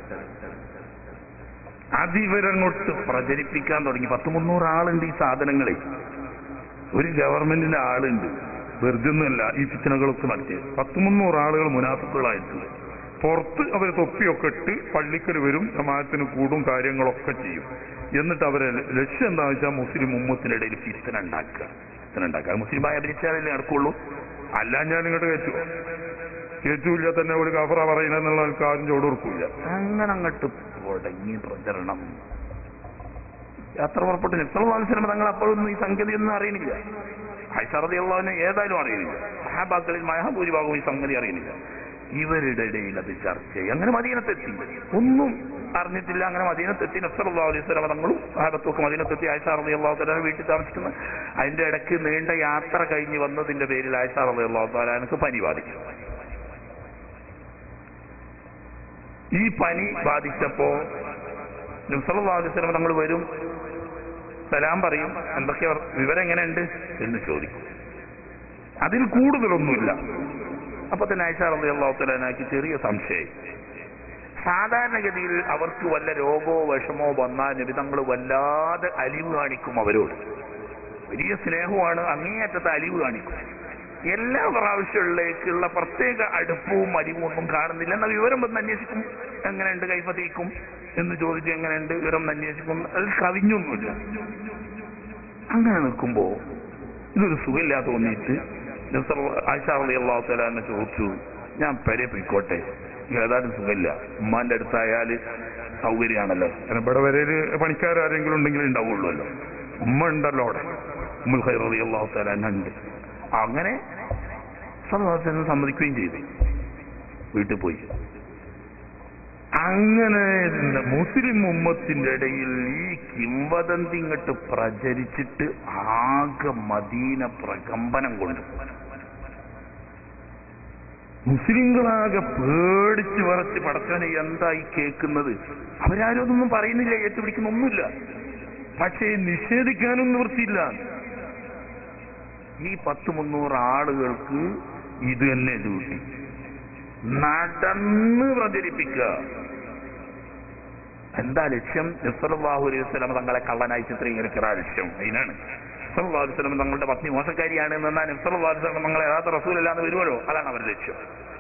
Speaker 1: അതിവരങ്ങോട്ട് പ്രചരിപ്പിക്കാൻ തുടങ്ങി പത്ത് മുന്നൂറ് ആളുണ്ട് ഈ സാധനങ്ങളെ ഒരു ഗവൺമെന്റിന്റെ ആളുണ്ട് വെറുതെ ഒന്നുമല്ല ഈ പിച്ചനകളൊക്കെ നടത്തിയ പത്ത് മുന്നൂറ് ആളുകൾ മുനാഫിക്കുകളായിട്ടുണ്ട് പുറത്ത് അവർ തൊപ്പിയൊക്കെ ഇട്ട് പള്ളിക്കൽ വരും സമാജത്തിന് കൂടും കാര്യങ്ങളൊക്കെ ചെയ്യും എന്നിട്ട് അവരെ ലക്ഷ്യം എന്താണെന്ന് വെച്ചാൽ മുസ്ലിം ഉമ്മത്തിനിടയിൽ ഫിത്തന ഉണ്ടാക്കുക ഫിത്തന ഉണ്ടാക്കുക മുസ്ലിമായി അഭിനയിച്ചാലല്ലേ നടക്കുള്ളൂ അല്ല ഞാൻ ഇങ്ങോട്ട് കയറ്റുമോ കയറ്റൂല്ല തന്നെ ഒരു കഫറ പറയുന്നെന്നുള്ള ആൾക്ക് ആരും ചോട് കൊടുക്കൂല അങ്ങനെ അങ്ങോട്ട് തുടങ്ങി പ്രചരണം യാത്ര പുറപ്പെട്ടു നിസ്ലാസ്ലം തങ്ങൾ അപ്പോഴൊന്നും ഈ സംഗതിയൊന്നും അറിയണില്ല ഹൈസറതി ഉള്ളവനെ ഏതായാലും അറിയുന്നില്ല സഹാബാക്കളിൽ മഹാഭൂരിഭാഗവും ഈ സംഗതി അറിയുന്നില്ല ഇവരുടെ ഇടയിൽ അത് ചർച്ചയായി അങ്ങനെ മദീനത്തെത്തി ഒന്നും അറിഞ്ഞിട്ടില്ല അങ്ങനെ മദീനത്തെത്തി നസറുല്ലാ അലൈഹി സ്വലം തങ്ങളും സഹാബത്തൊക്കെ മദീനത്തെത്തി ആയിഷ റളി അള്ളാഹു തലാൻ വീട്ടിൽ താമസിക്കുന്ന അതിന്റെ ഇടയ്ക്ക് നീണ്ട യാത്ര കഴിഞ്ഞ് വന്നതിന്റെ പേരിൽ ആയിഷ റളി അള്ളാഹു തലാനക്ക് പനി ബാധിച്ചു ഈ പനി ബാധിച്ചപ്പോ നബ്സല്ലാ അലൈഹി സ്വലം തങ്ങൾ വരും സലാം പറയും എന്തൊക്കെ അവർ- വിവരം എങ്ങനെയുണ്ട് എന്ന് ചോദിക്കും അതിൽ കൂടുതലൊന്നുമില്ല അപ്പൊ തന്നെ ആയിഷ റളി അള്ളാഹു തലാനാക്കി ചെറിയ സംശയം സാധാരണഗതിയിൽ അവർക്ക് വല്ല രോഗമോ വിഷമോ വന്നാൽ നബിതങ്ങൾ വല്ലാതെ അലിവ് കാണിക്കും അവരോട് വലിയ സ്നേഹമാണ് അങ്ങേയറ്റത്തെ അലിവ് കാണിക്കും എല്ലാ പ്രാവശ്യങ്ങളിലേക്കുള്ള പ്രത്യേക അടുപ്പവും അലിവും ഒന്നും കാണുന്നില്ല എന്നാൽ വിവരം വന്ന് അന്വേഷിക്കും എങ്ങനെയുണ്ട് കൈപ്പത്തിക്കും എന്ന് ചോദിച്ച് എങ്ങനെയുണ്ട് വിവരം ഒന്ന് അന്വേഷിക്കും അതിൽ കവിഞ്ഞൊന്നുമില്ല അങ്ങനെ നിൽക്കുമ്പോ ഇതൊരു സുഖമില്ലാ തോന്നിയിട്ട് ആശാറലി അള്ളാഹു തലാന്നെ ചോദിച്ചു ഞാൻ പെരെ പോയിക്കോട്ടെ ഏതായാലും സുഖമില്ല ഉമ്മാന്റെ അടുത്തായാല് സൗകര്യമാണല്ലോ കാരണം ഇവിടെ വരെ പണിക്കാരെങ്കിലും ഉണ്ടെങ്കിൽ ഉണ്ടാവുള്ളൂല്ലോ ഉമ്മ ഉണ്ടല്ലോ അവിടെ ഉമ്മുൽ ഖൈറലി അള്ളാഹു തലാന്ന ഉണ്ട് അങ്ങനെ സദാസനം സമ്മതിക്കുകയും ചെയ്തു വീട്ടിൽ പോയി അങ്ങനെ മുസ്ലിം ഉമ്മത്തിന്റെ ഇടയിൽ ഈ കിംവദന്തി ഇങ്ങോട്ട് പ്രചരിച്ചിട്ട് ആകെ മദീന പ്രകമ്പനം കൊണ്ടു മുസ്ലിങ്ങളാകെ പേടിച്ച് വിറച്ച് പടച്ചവനെ എന്തായി കേൾക്കുന്നത് അവരാരും അതൊന്നും പറയുന്നില്ല ഏറ്റുപിടിക്കുന്ന ഒന്നുമില്ല പക്ഷേ നിഷേധിക്കാനും നിവൃത്തിയില്ല ഈ പത്ത് മുന്നൂറ് ആളുകൾക്ക് ഇത് തന്നെ ഡ്യൂട്ടി നടന്ന് പ്രചരിപ്പിക്കുക എന്താ ലക്ഷ്യം നസ്സലാഹു അലൈഹി വസ്ലം തങ്ങളെ കള്ളനായി ചിത്രീകരിക്കുന്ന ലക്ഷ്യം അതിനാണ് നസ്സലാഹു അലൈഹി വസ്ലം തങ്ങളുടെ പത്നി മോശക്കാരിയാണ് എന്നാൽ നസ്സലാഹു അലൈഹി വസ്ലം തങ്ങളെ യഥാർത്ഥ റസൂലല്ലാന്ന് വരുമല്ലോ അതാണ് അവരുടെ ലക്ഷ്യം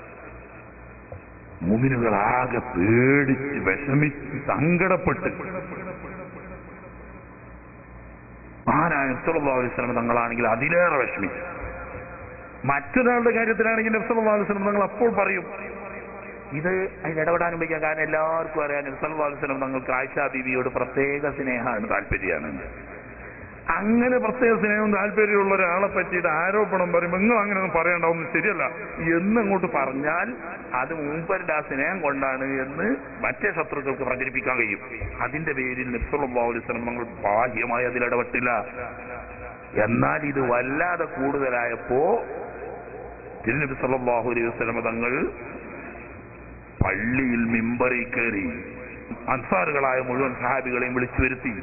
Speaker 1: മുമിനുകളാകെ പേടിച്ച് വിഷമിച്ച് സങ്കടപ്പെട്ട് മഹാനായ മഹാനായ നബ്സല്ലാ അലൈഹി സ്വലം തങ്ങളാണെങ്കിൽ അതിലേറെ വിഷമിച്ചു മറ്റൊരാളുടെ കാര്യത്തിലാണെങ്കിൽ നബ്സല്ലാ അലൈഹി സ്വലം തങ്ങൾ അപ്പോൾ പറയും ഇത് അതിന് ഇടപെടാനും വയ്ക്കാൻ കാരണം എല്ലാവർക്കും അറിയാൻ നബ്സല്ലാ അലൈഹി സ്വലം തങ്ങൾക്ക് ആയിഷ ബീവിയോട് പ്രത്യേക സ്നേഹമാണ് താല്പര്യമാണ് അങ്ങനെ പ്രത്യേക സ്നേഹവും താല്പര്യമുള്ള ഒരാളെ പറ്റിയിട്ട് ആരോപണം പറയുമ്പോൾ നിങ്ങൾ അങ്ങനെ ഒന്നും പറയണ്ടാവുന്നത് ശരിയല്ല എന്നങ്ങോട്ട് പറഞ്ഞാൽ അത് മൂപ്പരുടെ ആ സ്നേഹം കൊണ്ടാണ് എന്ന് മറ്റേ ശത്രുക്കൾക്ക് പ്രചരിപ്പിക്കാൻ കഴിയും അതിന്റെ പേരിൽ നിസ്സലാസ്ലം നമ്മൾ ബാഹ്യമായി അതിലിടപെട്ടില്ല എന്നാൽ ഇത് വല്ലാതെ കൂടുതലായപ്പോ തിരുനബി സല്ലല്ലാഹു അലൈഹി വസല്ലമ തങ്ങൾ പള്ളിയിൽ മിമ്പറിൽ കയറി അൻസാറുകളായ മുഴുവൻ സഹാബികളെയും വിളിച്ചു വരുത്തി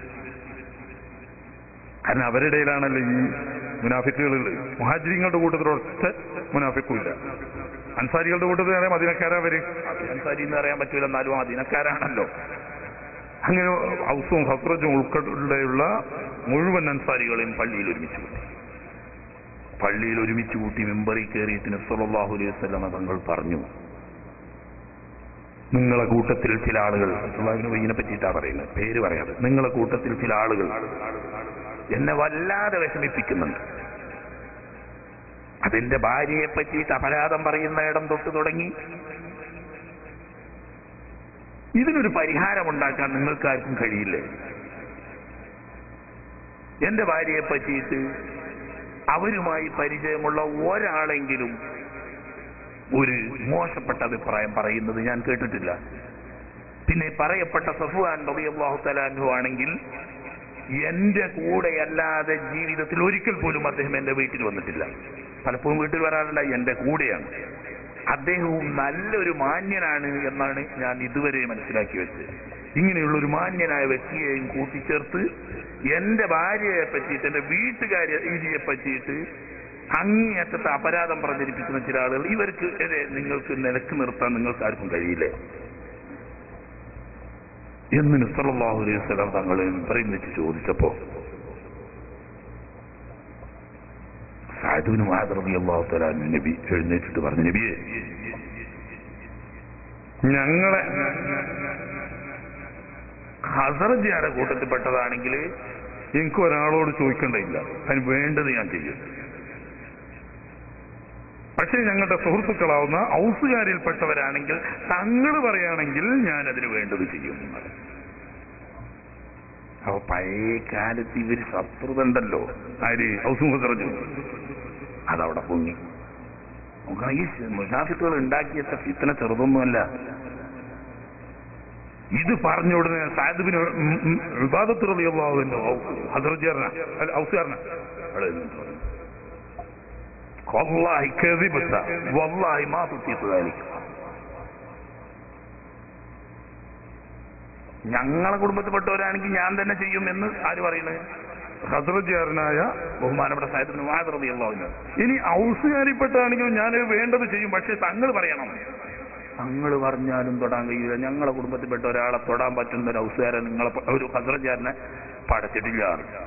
Speaker 1: കാരണം അവരുടെ ഇടയിലാണല്ലോ ഈ മുനാഫിക്കുകളുള്ളത് മുഹാജിരിങ്ങളുടെ കൂട്ടത്തിൽ ഒറ്റ മുനാഫിക്കും ഇല്ല അൻസാരികളുടെ കൂട്ടത്തിൽ അറിയാം മദീനക്കാരാ വരും അൻസാരി എന്ന് അറിയാൻ പറ്റൂല എന്നാലും മദീനക്കാരാണല്ലോ അങ്ങനെ ഹൗസും ഹസ്രജും ഉൾപ്പെടെയുള്ള മുഴുവൻ അൻസാരികളെയും പള്ളിയിൽ ഒരുമിച്ച് കൂട്ടി പള്ളിയിൽ ഒരുമിച്ച് കൂട്ടി മെമ്പറിൽ കയറിയിട്ട് നബ്സല്ലാഹു അലൈഹി വസല്ലമ തങ്ങൾ പറഞ്ഞു നിങ്ങളെ കൂട്ടത്തിൽ ചില ആളുകൾ ഇതിനെ പറ്റിയിട്ടാ പറയുന്നത് പേര് പറയാതെ നിങ്ങളെ കൂട്ടത്തിൽ ചില ആളുകൾ എന്നെ വല്ലാതെ വിഷമിപ്പിക്കുന്നുണ്ട് അതിന്റെ ഭാര്യയെ പറ്റിയിട്ട് അപരാധം പറയുന്ന ഇടം തൊട്ട് തുടങ്ങി ഇതിനൊരു പരിഹാരം ഉണ്ടാക്കാൻ നിങ്ങൾക്കാർക്കും കഴിയില്ലേ എന്റെ ഭാര്യയെ പറ്റിയിട്ട് അവരുമായി പരിചയമുള്ള ഒരാളെങ്കിലും ഒരു മോശപ്പെട്ട അഭിപ്രായം പറയുന്നത് ഞാൻ കേട്ടിട്ടില്ല പിന്നെ പറയപ്പെട്ട സഫുവാൻ റളിയല്ലാഹു തലാൻഹു ആണെങ്കിൽ എന്റെ കൂടെ അല്ലാതെ ജീവിതത്തിൽ ഒരിക്കൽ പോലും അദ്ദേഹം എന്റെ വീട്ടിൽ വന്നിട്ടില്ല പലപ്പോഴും വീട്ടിൽ വരാറില്ല എന്റെ കൂടെയാണ് അദ്ദേഹവും നല്ലൊരു മാന്യനാണ് എന്നാണ് ഞാൻ ഇതുവരെ മനസ്സിലാക്കി വെച്ചത് ഇങ്ങനെയുള്ള ഒരു മാന്യനായ വ്യക്തിയെയും കൂട്ടിച്ചേർത്ത് എന്റെ ഭാര്യയെ പറ്റിയിട്ട് എന്റെ വീട്ടുകാരെ രീതിയെ പറ്റിയിട്ട് അങ്ങേയറ്റത്തെ അപരാധം പ്രചരിപ്പിക്കുന്ന ചില ആളുകൾ ഇവർക്ക് എതിരെ നിങ്ങൾക്ക് നിലക്ക് നിർത്താൻ നിങ്ങൾക്ക് ആർക്കും കഴിയില്ലേ എന്ന് നിസ്സലാഹു അലൈഹി സ്വലാം തങ്ങൾ പറയും വെച്ച് ചോദിച്ചപ്പോ സാധുവിന് മാതൃകി അള്ളാഹു തലാൻ നബി എഴുന്നേറ്റിട്ട് പറഞ്ഞു നബിയെ ഞങ്ങളെ ഹസറജിയാരുടെ കൂട്ടത്തിൽപ്പെട്ടതാണെങ്കിൽ എനിക്ക് ഒരാളോട് ചോദിക്കേണ്ടതില്ല അതിന് വേണ്ടത് ഞാൻ ചെയ്യും പക്ഷേ ഞങ്ങളുടെ സുഹൃത്തുക്കളാവുന്ന ഔസുകാരിൽപ്പെട്ടവരാണെങ്കിൽ തങ്ങൾ പറയുകയാണെങ്കിൽ ഞാൻ അതിന് വേണ്ടത് ചെയ്യും അപ്പൊ പഴയ കാലത്ത് ഇവര് ശത്രുത ഉണ്ടല്ലോ ആര് ഔസുഹറഞ്ഞു അതവിടെ പൊങ്ങി നോക്കണം ഈ മുസാഫിത്തുകൾ ഉണ്ടാക്കിയ ഫിത്തന ചെറുതൊന്നുമല്ല ഇത് പറഞ്ഞ ഉടനെ സാഹിബിന് വിവാദത്തിലുള്ളതാവുന്നു ഹസർജാരന അല്ല ഔസുകാരന والله كذبت والله ما تطيق ذلك ഞങ്ങളെ കുടുംബത്തിൽപ്പെട്ടവരാണെങ്കിൽ ഞാൻ തന്നെ ചെയ്യും എന്ന് ആര് പറയുന്നത് ഹസ്രജാരനായ ബഹുമാനപ്പെട്ട സാഹിബിന് വാദറിയുള്ളവന് ഇനി ഔസുകാരിപ്പെട്ടാണെങ്കിൽ ഞാൻ വേണ്ടത് ചെയ്യും പക്ഷെ തങ്ങൾ പറയണം തങ്ങൾ പറഞ്ഞാലും തൊടാൻ കഴിയില്ല ഞങ്ങളെ കുടുംബത്തിൽപ്പെട്ട ഒരാളെ തൊടാൻ പറ്റുന്ന ഒരു ഔസുകാരൻ നിങ്ങളെ പ- ഒരു ഹസ്രജാരനെ പടച്ചിട്ടില്ല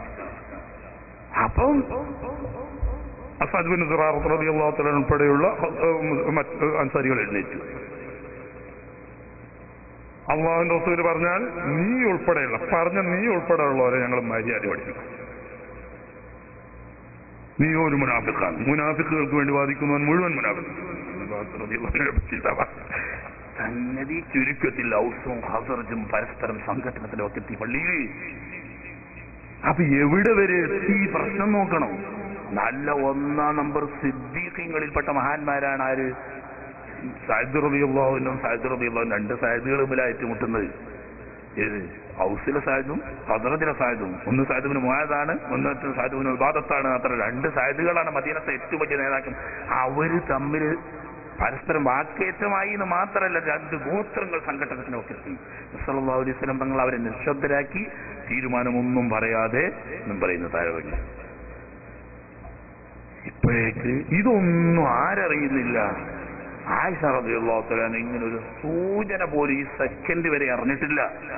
Speaker 1: അപ്പം അസാദ് ബിൻ റളിയല്ലാഹു ഉൾപ്പെടെയുള്ള മറ്റ് അൻസാരികൾ എഴുന്നേറ്റു അള്ളാഹുവിന്റെ റസൂല് പറഞ്ഞാൽ നീ ഉൾപ്പെടെയുള്ള പറഞ്ഞ നീ ഉൾപ്പെടെയുള്ളവരെ ഞങ്ങൾ മര്യാദ പഠിപ്പിക്കും നീ ഒരു മുനാഫിക്കാണ് മുനാഫിക്കുകൾക്ക് വേണ്ടി വാദിക്കുന്നവൻ മുഴുവൻ മുനാഫിക് സംഗതി ചുരുക്കത്തിൽ ഔസവും ഹസറജും പരസ്പരം സംഘടനത്തിലും ഒക്കെ എത്തി പള്ളിയിൽ അപ്പൊ എവിടെ വരെ എത്തി ഈ പ്രശ്നം നോക്കണം നല്ല ഒന്നാം നമ്പർ സിദ്ദീഖിങ്ങളിൽപ്പെട്ട മഹാന്മാരാണ് ആര് സാഹിദ് റബിയുള്ളാഹുവിനും സാഹിദ് റബിയുള്ളാഹും രണ്ട് സാഹിദുകൾ തമ്മിലായിട്ട് മുട്ടുന്നത് ഏത് ഹൗസിലെ സാഹിദും ഹദ്രത്തിലെ സാഹിദും ഒന്ന് സാഹിബിന് മുഹാദാണ് ഒന്ന് സാഹിബിന് വിവാദത്താണ് അത്ര രണ്ട് സാഹിദുകളാണ് മദീനത്തെ ഏറ്റവും വലിയ നേതാക്കൾ അവര് തമ്മിൽ പരസ്പരം വാക്കേറ്റമായി എന്ന് മാത്രമല്ല രണ്ട് ഗോത്രങ്ങൾ സംഘടനത്തിനൊക്കെ എത്തി സല്ലല്ലാഹു അലൈഹി വസല്ലം തങ്ങൾ അവരെ നിശബ്ദരാക്കി തീരുമാനമൊന്നും പറയാതെ എന്നും പറയുന്ന താരവങ്ങി ഇപ്പോഴേക്ക് ഇതൊന്നും ആരറിയുന്നില്ല ആയിഷ റബിയുള്ളാത്തലാൻ ഇങ്ങനെ ഒരു സൂചന പോലും ഈ സെക്കൻഡ് വരെ അറിഞ്ഞിട്ടില്ല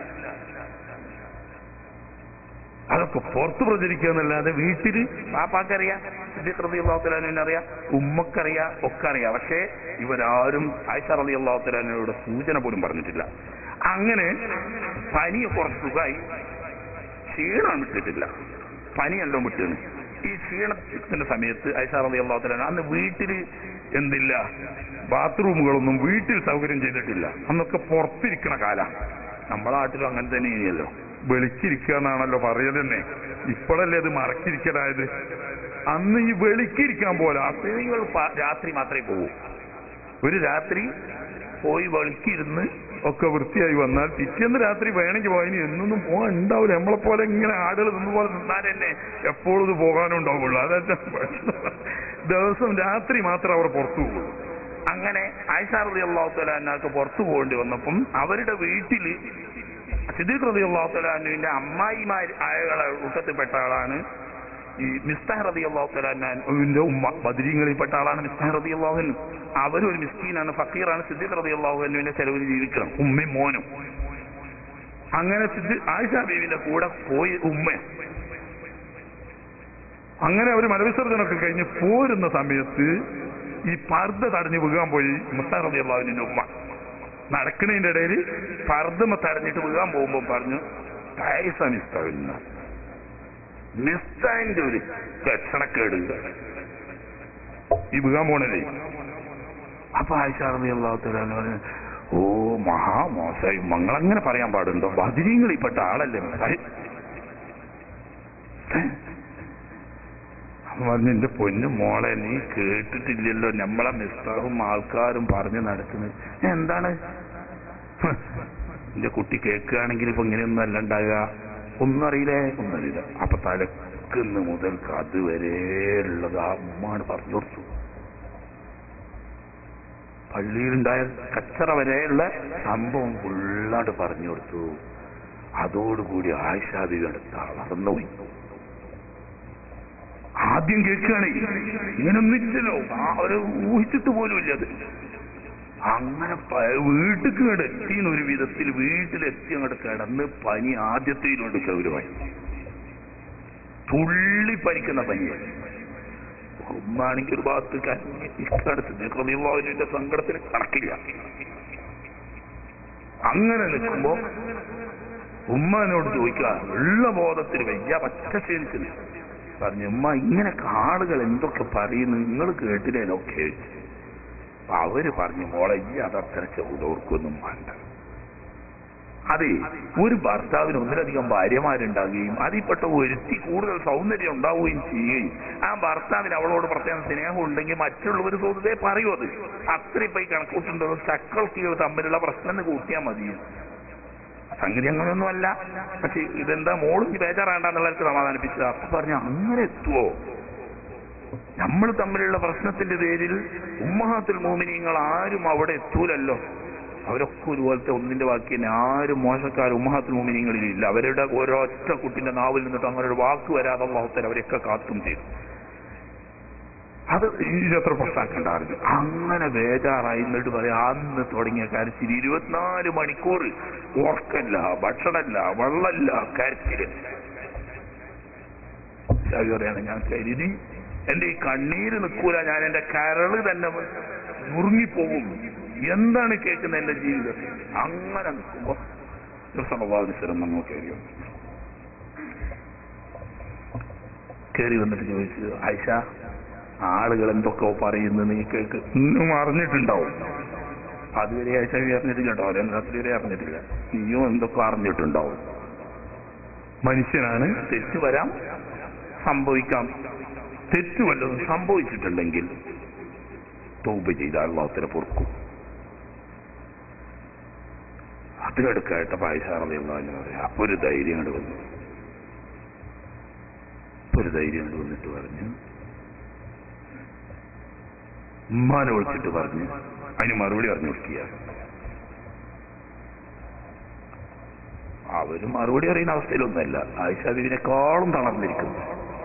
Speaker 1: അതൊക്കെ പുറത്ത് പ്രചരിക്കുക എന്നല്ലാതെ വീട്ടിൽ പാപ്പാക്കറിയാം അറിയാം ഉമ്മക്കറിയാം ഒക്കെ അറിയാം പക്ഷേ ഇവരാരും ആയിഷ റബി അള്ളാഹുത്തലാനോട് സൂചന പോലും പറഞ്ഞിട്ടില്ല അങ്ങനെ പനി കുറച്ച് സുഖമായി ക്ഷീണം വിട്ടിട്ടില്ല പനിയെല്ലാം വിട്ടാണ് ഈ ക്ഷീണത്തിന്റെ സമയത്ത് ഐഷാറതി അള്ളാഹുത്തല അന്ന് വീട്ടില് എന്തില്ല ബാത്റൂമുകളൊന്നും വീട്ടിൽ സൗകര്യം ചെയ്തിട്ടില്ല അന്നൊക്കെ പുറത്തിരിക്കണ കാലം നമ്മളെ നാട്ടിലും അങ്ങനെ തന്നെ ഇനിയല്ലോ വെളിച്ചിരിക്കുക എന്നാണല്ലോ പറയൽ തന്നെ ഇപ്പോഴല്ലേ അത് മറച്ചിരിക്കലായത് അന്ന് ഈ വെളിക്കിരിക്കാൻ പോലെ സ്ത്രീകൾ പ- രാത്രി മാത്രമേ പോകൂ ഒരു രാത്രി പോയി വെളുക്കിയിരുന്ന് ഒക്കെ വൃത്തിയായി വന്നാൽ പിറ്റേന്ന് രാത്രി വേണമെങ്കിൽ പോയിന് എന്നൊന്നും പോകാൻ ഉണ്ടാവില്ല നമ്മളെ പോലെ ഇങ്ങനെ ആടുകൾ നിന്ന പോലെ നിന്നാൽ തന്നെ എപ്പോഴും ഇത് പോകാനും ഉണ്ടാവുള്ളൂ അതാ ദിവസം രാത്രി മാത്രം അവർ പുറത്തു പോകുള്ളൂ അങ്ങനെ ആയിഷാറതി അള്ളാഹുത്തലാക്ക് പുറത്തു പോകേണ്ടി വന്നപ്പം അവരുടെ വീട്ടില് സിദ്ദീഖ് റതി അള്ളാഹുത്തലാനുവിന്റെ അമ്മായിമാർ ആയകളെ കൂട്ടത്തിൽപ്പെട്ട ആളാണ് ഈ മിസ്താഹ് റതി അള്ളാഹുത്തലാന്റെ ഉമ്മ ബദരീങ്ങളിൽപ്പെട്ട ആളാണ് മിസ്താഹ് റതി അള്ളാഹുൻ അവരും ഒരു മിസ്കീനാണ് ഫക്കീറാണ് സിദ്ദീഖ് റതി അള്ളാഹുവിന്റെ ചെലവിൽ ജീവിക്കണം ഉമ്മയും മോനും അങ്ങനെ സിദ്ധി ആയിഷ ബീവിന്റെ കൂടെ പോയി ഉമ്മ അങ്ങനെ അവർ മലവിസർജനമൊക്കെ കഴിഞ്ഞ് പോരുന്ന സമയത്ത് ഈ പർദ്ദ തടഞ്ഞു വീകാൻ പോയി മുസ്താ റതി അള്ളാഹുവിന്റെ ഉമ്മ നടക്കുന്നതിന്റെ ഇടയിൽ പർദ്ദമ തടഞ്ഞിട്ട് വീകാൻ പോകുമ്പോ പറഞ്ഞു പൈസ മിസ്താവില്ല മിസ്താവിന്റെ ഒരു ലക്ഷണക്കേട് ഈ വീകാൻ പോണതേ അപ്പൊ ആയിഷ റതി അള്ളാഹുത്തല പറഞ്ഞു ഓ മഹാമോശമായി മങ്ങളങ്ങനെ പറയാൻ പാടുണ്ടോ ബദിരീങ്ങളിൽപ്പെട്ട ആളല്ലേ മിസ്തായി പറഞ്ഞു എന്റെ പൊന്നു മോളെ നീ കേട്ടിട്ടില്ലല്ലോ നമ്മളെ മിസ്താറും ആൾക്കാരും പറഞ്ഞു നടക്കുന്നത് എന്താണ് ഹ്, എന്റെ കുട്ടി കേൾക്കുകയാണെങ്കിൽ ഇപ്പൊ ഇങ്ങനെയൊന്നും അല്ല ഉണ്ടാകുക ഒന്നും അറിയില്ലേ ഒന്നും അറിയില്ല അപ്പൊ തലക്കുന്ന് മുതൽക്ക് അതുവരെയുള്ളത് ആ ഉമ്മാണ് പറഞ്ഞു കൊടുത്തു പള്ളിയിലുണ്ടായ കച്ചറ വരെയുള്ള സംഭവം ഫുള്ളാണ്ട് പറഞ്ഞു കൊടുത്തു അതോടുകൂടി ആയിഷാദി അടുത്ത വളർന്നുപോയി ആദ്യം കേൾക്കുകയാണ് ഇങ്ങനൊന്നും ഇല്ലല്ലോ ആ ഒരു ഊഹിച്ചിട്ട് പോലും ഇല്ല അത് അങ്ങനെ പ- വീട്ടിൽ കിട എത്തിയെന്ന് ഒരു വിധത്തിൽ വീട്ടിലെത്തി അങ്ങോട്ട് കിടന്ന് പനി ആദ്യത്തേലുണ്ട് ഗൗരവമായി തുള്ളി പനിക്കുന്ന പനിയായി ഉമ്മാണെങ്കിൽ ഒരു ഭാഗത്ത് കടുത്ത് ഹൃദയവാവിന്റെ സങ്കടത്തിന് കണക്കില്ല അങ്ങനെ നിൽക്കുമ്പോ ഉമ്മാനോട് ചോദിക്കുക ഉള്ള ബോധത്തിൽ വയ്യ പച്ച ക്ഷീണിക്കുന്നു പറഞ്ഞു ഉമ്മ ഇങ്ങനെ ആളുകൾ എന്തൊക്കെ പറയുന്നു നിങ്ങൾ കേട്ടില്ലേനൊക്കെ അപ്പൊ അവര് പറഞ്ഞു മോളെ ഈ അതത്ര ചെറുതോർക്കൊന്നും വേണ്ട അതെ ഒരു ഭർത്താവിന് ഒന്നിലധികം ഭാര്യമാരുണ്ടാകുകയും അതിൽപ്പെട്ട ഒരുത്തി കൂടുതൽ സൗന്ദര്യം ഉണ്ടാവുകയും ചെയ്യുകയും ആ ഭർത്താവിന് അവളോട് പ്രത്യേകം സ്നേഹം ഉണ്ടെങ്കിൽ മറ്റുള്ളവർ സ്വതവേ പറയൂ അത് അത്രയും പോയി കണക്കൂട്ടുണ്ടോ ചക്കൾക്കികൾ തമ്മിലുള്ള പ്രശ്നം എന്ന് കൂട്ടിയാൽ മതി സംഗതി അങ്ങനെയൊന്നും അല്ല പക്ഷെ ഇതെന്താ മോളും ഈ ബേജാറാണ്ടെന്നുള്ളവർക്ക് സമാധാനിപ്പിച്ചത് അപ്പൊ പറഞ്ഞു അങ്ങനെ എത്തുവോ നമ്മൾ തമ്മിലുള്ള പ്രശ്നത്തിന്റെ പേരിൽ ഉമ്മഹാത്തുൽ മോമിനിയങ്ങൾ ആരും അവിടെ എത്തൂലല്ലോ അവരൊക്കെ ഒരുപോലത്തെ ഒന്നിന്റെ ബാക്കി തന്നെ ആരും മോശക്കാർ ഉമ്മഹാത്തുൽ മോമിനിയങ്ങളിലില്ല അവരുടെ ഓരോറ്റ കുട്ടിന്റെ നാവിൽ നിന്നിട്ട് അങ്ങനെ ഒരു വാക്ക് വരാതെ അള്ളാഹുത്തൽ അവരെയൊക്കെ കാത്തും ചെയ്തു അത് ഇതിനത്ര പുറത്താക്കണ്ടായിരുന്നു അങ്ങനെ ബേജാറായി എന്നിട്ട് പറയാം അന്ന് തുടങ്ങിയ കരച്ചിൽ ഇരുപത്തിനാല് മണിക്കൂർ ഉറക്കല്ല ഭക്ഷണമല്ല വെള്ളമല്ല കരച്ചില് ഷാജി പറയാണ് ഞാൻ കരുതി എന്റെ ഈ കണ്ണീര് നിൽക്കൂല ഞാൻ എന്റെ കരള് തന്നെ നുറുങ്ങിപ്പോകും എന്താണ് കേൾക്കുന്നത് എന്റെ ജീവിതത്തിൽ അങ്ങനെ നിൽക്കുമ്പോ സ്വഭാവനിസരം നമ്മൾ കയറി വന്നു കയറി വന്നിട്ട് ചോദിച്ചു ആയിഷ ആളുകൾ എന്തൊക്കെ പറയുന്നു നീ കേൾക്ക് ഇന്നും അറിഞ്ഞിട്ടുണ്ടാവും അതുവരെ ആയിഷ അറിഞ്ഞിട്ടില്ല കേട്ടോ അല്ലെ രാത്രി വരെ അറിഞ്ഞിട്ടില്ല നീയും എന്തൊക്കെ അറിഞ്ഞിട്ടുണ്ടാവും മനുഷ്യനാണ് തെറ്റ് വരാം സംഭവിക്കാം തെറ്റ് വല്ലതും സംഭവിച്ചിട്ടുണ്ടെങ്കിൽ തൗബ ചെയ്ത അള്ളാഹത്തിനെ പൊറുക്കും അത് എടുക്കായിട്ട് പായസാറെന്ന് പറയാം അപ്പൊ ഒരു ധൈര്യം കണ്ട് വന്നു അപ്പൊ ഒരു ധൈര്യം കണ്ട് വന്നിട്ട് പറഞ്ഞു ഉമ്മാനെ വിളിച്ചിട്ട് പറഞ്ഞു അതിന് മറുപടി പറഞ്ഞു കൊടുക്കുക അവര് മറുപടി അറിയുന്ന അവസ്ഥയിലൊന്നുമല്ല ആയിഷ ബീവിനെക്കാളും തളർന്നിരിക്കുന്നു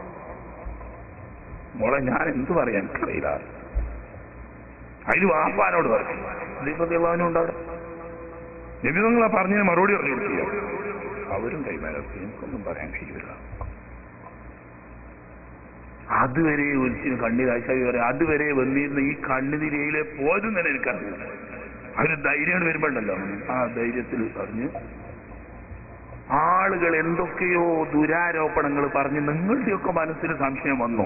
Speaker 1: മോളെ ഞാൻ എന്ത് പറയാൻ എനിക്കറിയില്ല അതിന് വാപ്പാനോട് പറഞ്ഞു ദീപതിള്ളവനും ഉണ്ട് അവിടെ നിബിതങ്ങളെ പറഞ്ഞതിന് മറുപടി പറഞ്ഞു കൊടുക്കുക അവരും കൈമാരത്തി എനിക്കൊന്നും പറയാൻ കഴിയില്ല അതുവരെ ഒരിച്ചിന് കണ്ണീർ ആഴ്ച പറയാം അതുവരെ വന്നിരുന്ന ഈ കണ്ണുതിരയിലെ പോരും തന്നെ എനിക്കറിയില്ല അവര് ധൈര്യം വരുമ്പോണ്ടല്ലോ ആ ധൈര്യത്തിൽ പറഞ്ഞു ആളുകൾ എന്തൊക്കെയോ ദുരാരോപണങ്ങൾ പറഞ്ഞ് നിങ്ങളുടെയൊക്കെ മനസ്സിൽ സംശയം വന്നു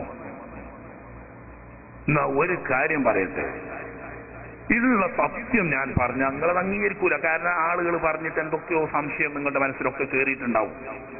Speaker 1: എന്നാ ഒരു കാര്യം പറയട്ടെ ഇതിലുള്ള സത്യം ഞാൻ പറഞ്ഞ നിങ്ങളത് അംഗീകരിക്കൂല കാരണം ആളുകൾ പറഞ്ഞിട്ട് എന്തൊക്കെയോ സംശയം നിങ്ങളുടെ മനസ്സിലൊക്കെ കയറിയിട്ടുണ്ടാവും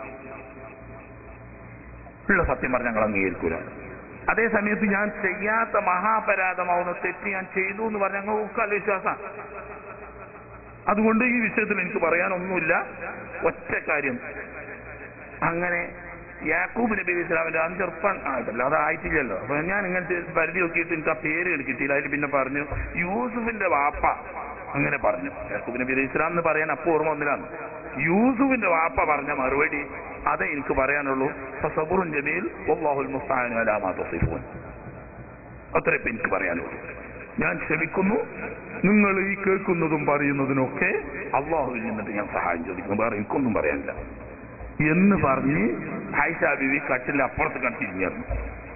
Speaker 1: ഉള്ള സത്യം പറഞ്ഞ ഞങ്ങൾ അംഗീകരിക്കൂല അതേ സമയത്ത് ഞാൻ ചെയ്യാത്ത മഹാപരാധമാവുന്ന തെറ്റ് ഞാൻ ചെയ്തു എന്ന് പറഞ്ഞ ഞങ്ങൾക്ക് അല്ല വിശ്വാസം അതുകൊണ്ട് ഈ വിഷയത്തിൽ എനിക്ക് പറയാനൊന്നുമില്ല ഒറ്റ കാര്യം അങ്ങനെ യാക്കൂബ് നബി അലൈഹി ഇസ്ലാമിന്റെ അന്ന് ചെറുപ്പം ആയിട്ടല്ലോ അതായിട്ടില്ലല്ലോ അപ്പൊ ഞാൻ ഇങ്ങനത്തെ പരിധി നോക്കിയിട്ട് എനിക്ക് ആ പേര് കിട്ടിയില്ല അതിൽ പിന്നെ പറഞ്ഞു യൂസുഫിന്റെ വാപ്പ അങ്ങനെ പറഞ്ഞു യാക്കൂബ് നബി അലൈഹി ഇസ്ലാം എന്ന് പറയാൻ അപ്പൊ ഓർമ്മ ഒന്നിലാണ് യൂസുഫിന്റെ വാപ്പ പറഞ്ഞ മറുപടി അതേ എനിക്ക് പറയാനുള്ളൂ സബുറുൻ ജമീൽ വല്ലാഹുൽ മുസ്തആനു അലാ മാ തസിഫൂൻ അത്രേ ഇപ്പൊ എനിക്ക് പറയാനുള്ളൂ ഞാൻ ക്ഷമിക്കുന്നു നിങ്ങൾ ഈ കേൾക്കുന്നതും പറയുന്നതിനൊക്കെ അള്ളാഹുവിൽ നിന്നിട്ട് ഞാൻ സഹായം ചോദിക്കുന്നു വേറെ എനിക്കൊന്നും പറയാനില്ല എന്ന് പറഞ്ഞ് ആയിഷ ബിവി കട്ടിന്റെ അപ്പുറത്ത് കട്ടിരിഞ്ഞിരുന്നു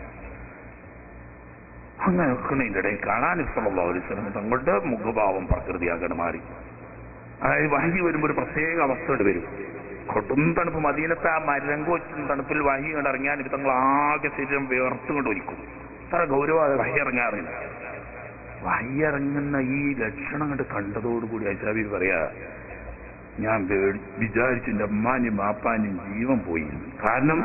Speaker 1: അങ്ങനെ നിൽക്കുന്നതിന്റെ ഇടയിൽ കാണാൻ ഇഷ്ടമുള്ള തങ്ങളുടെ മുഖഭാവം പ്രകൃതിയാകാൻ മാറി അതായത് വഹി വരുമ്പോൾ ഒരു പ്രത്യേക അവസ്ഥയോട് വരും കൊടും തണുപ്പ് മദീനത്തെ ആ മരങ്കോച്ചും തണുപ്പിൽ വഹി കൊണ്ട് ഇറങ്ങിയാൽ തങ്ങൾ ആകെ ശരീരം വേർത്തുകൊണ്ട് ഒരിക്കും അത്ര ഗൗരവമായ വഹി ഇറങ്ങാറില്ല വഹി ഇറങ്ങുന്ന ഈ ലക്ഷണം കണ്ട് കണ്ടതോടുകൂടി അജാബി പറയാ ഞാൻ പേടി- വിചാരിച്ചു എന്റെ അമ്മാനും മാപ്പാനും ജീവൻ പോയി എന്ന്. കാരണം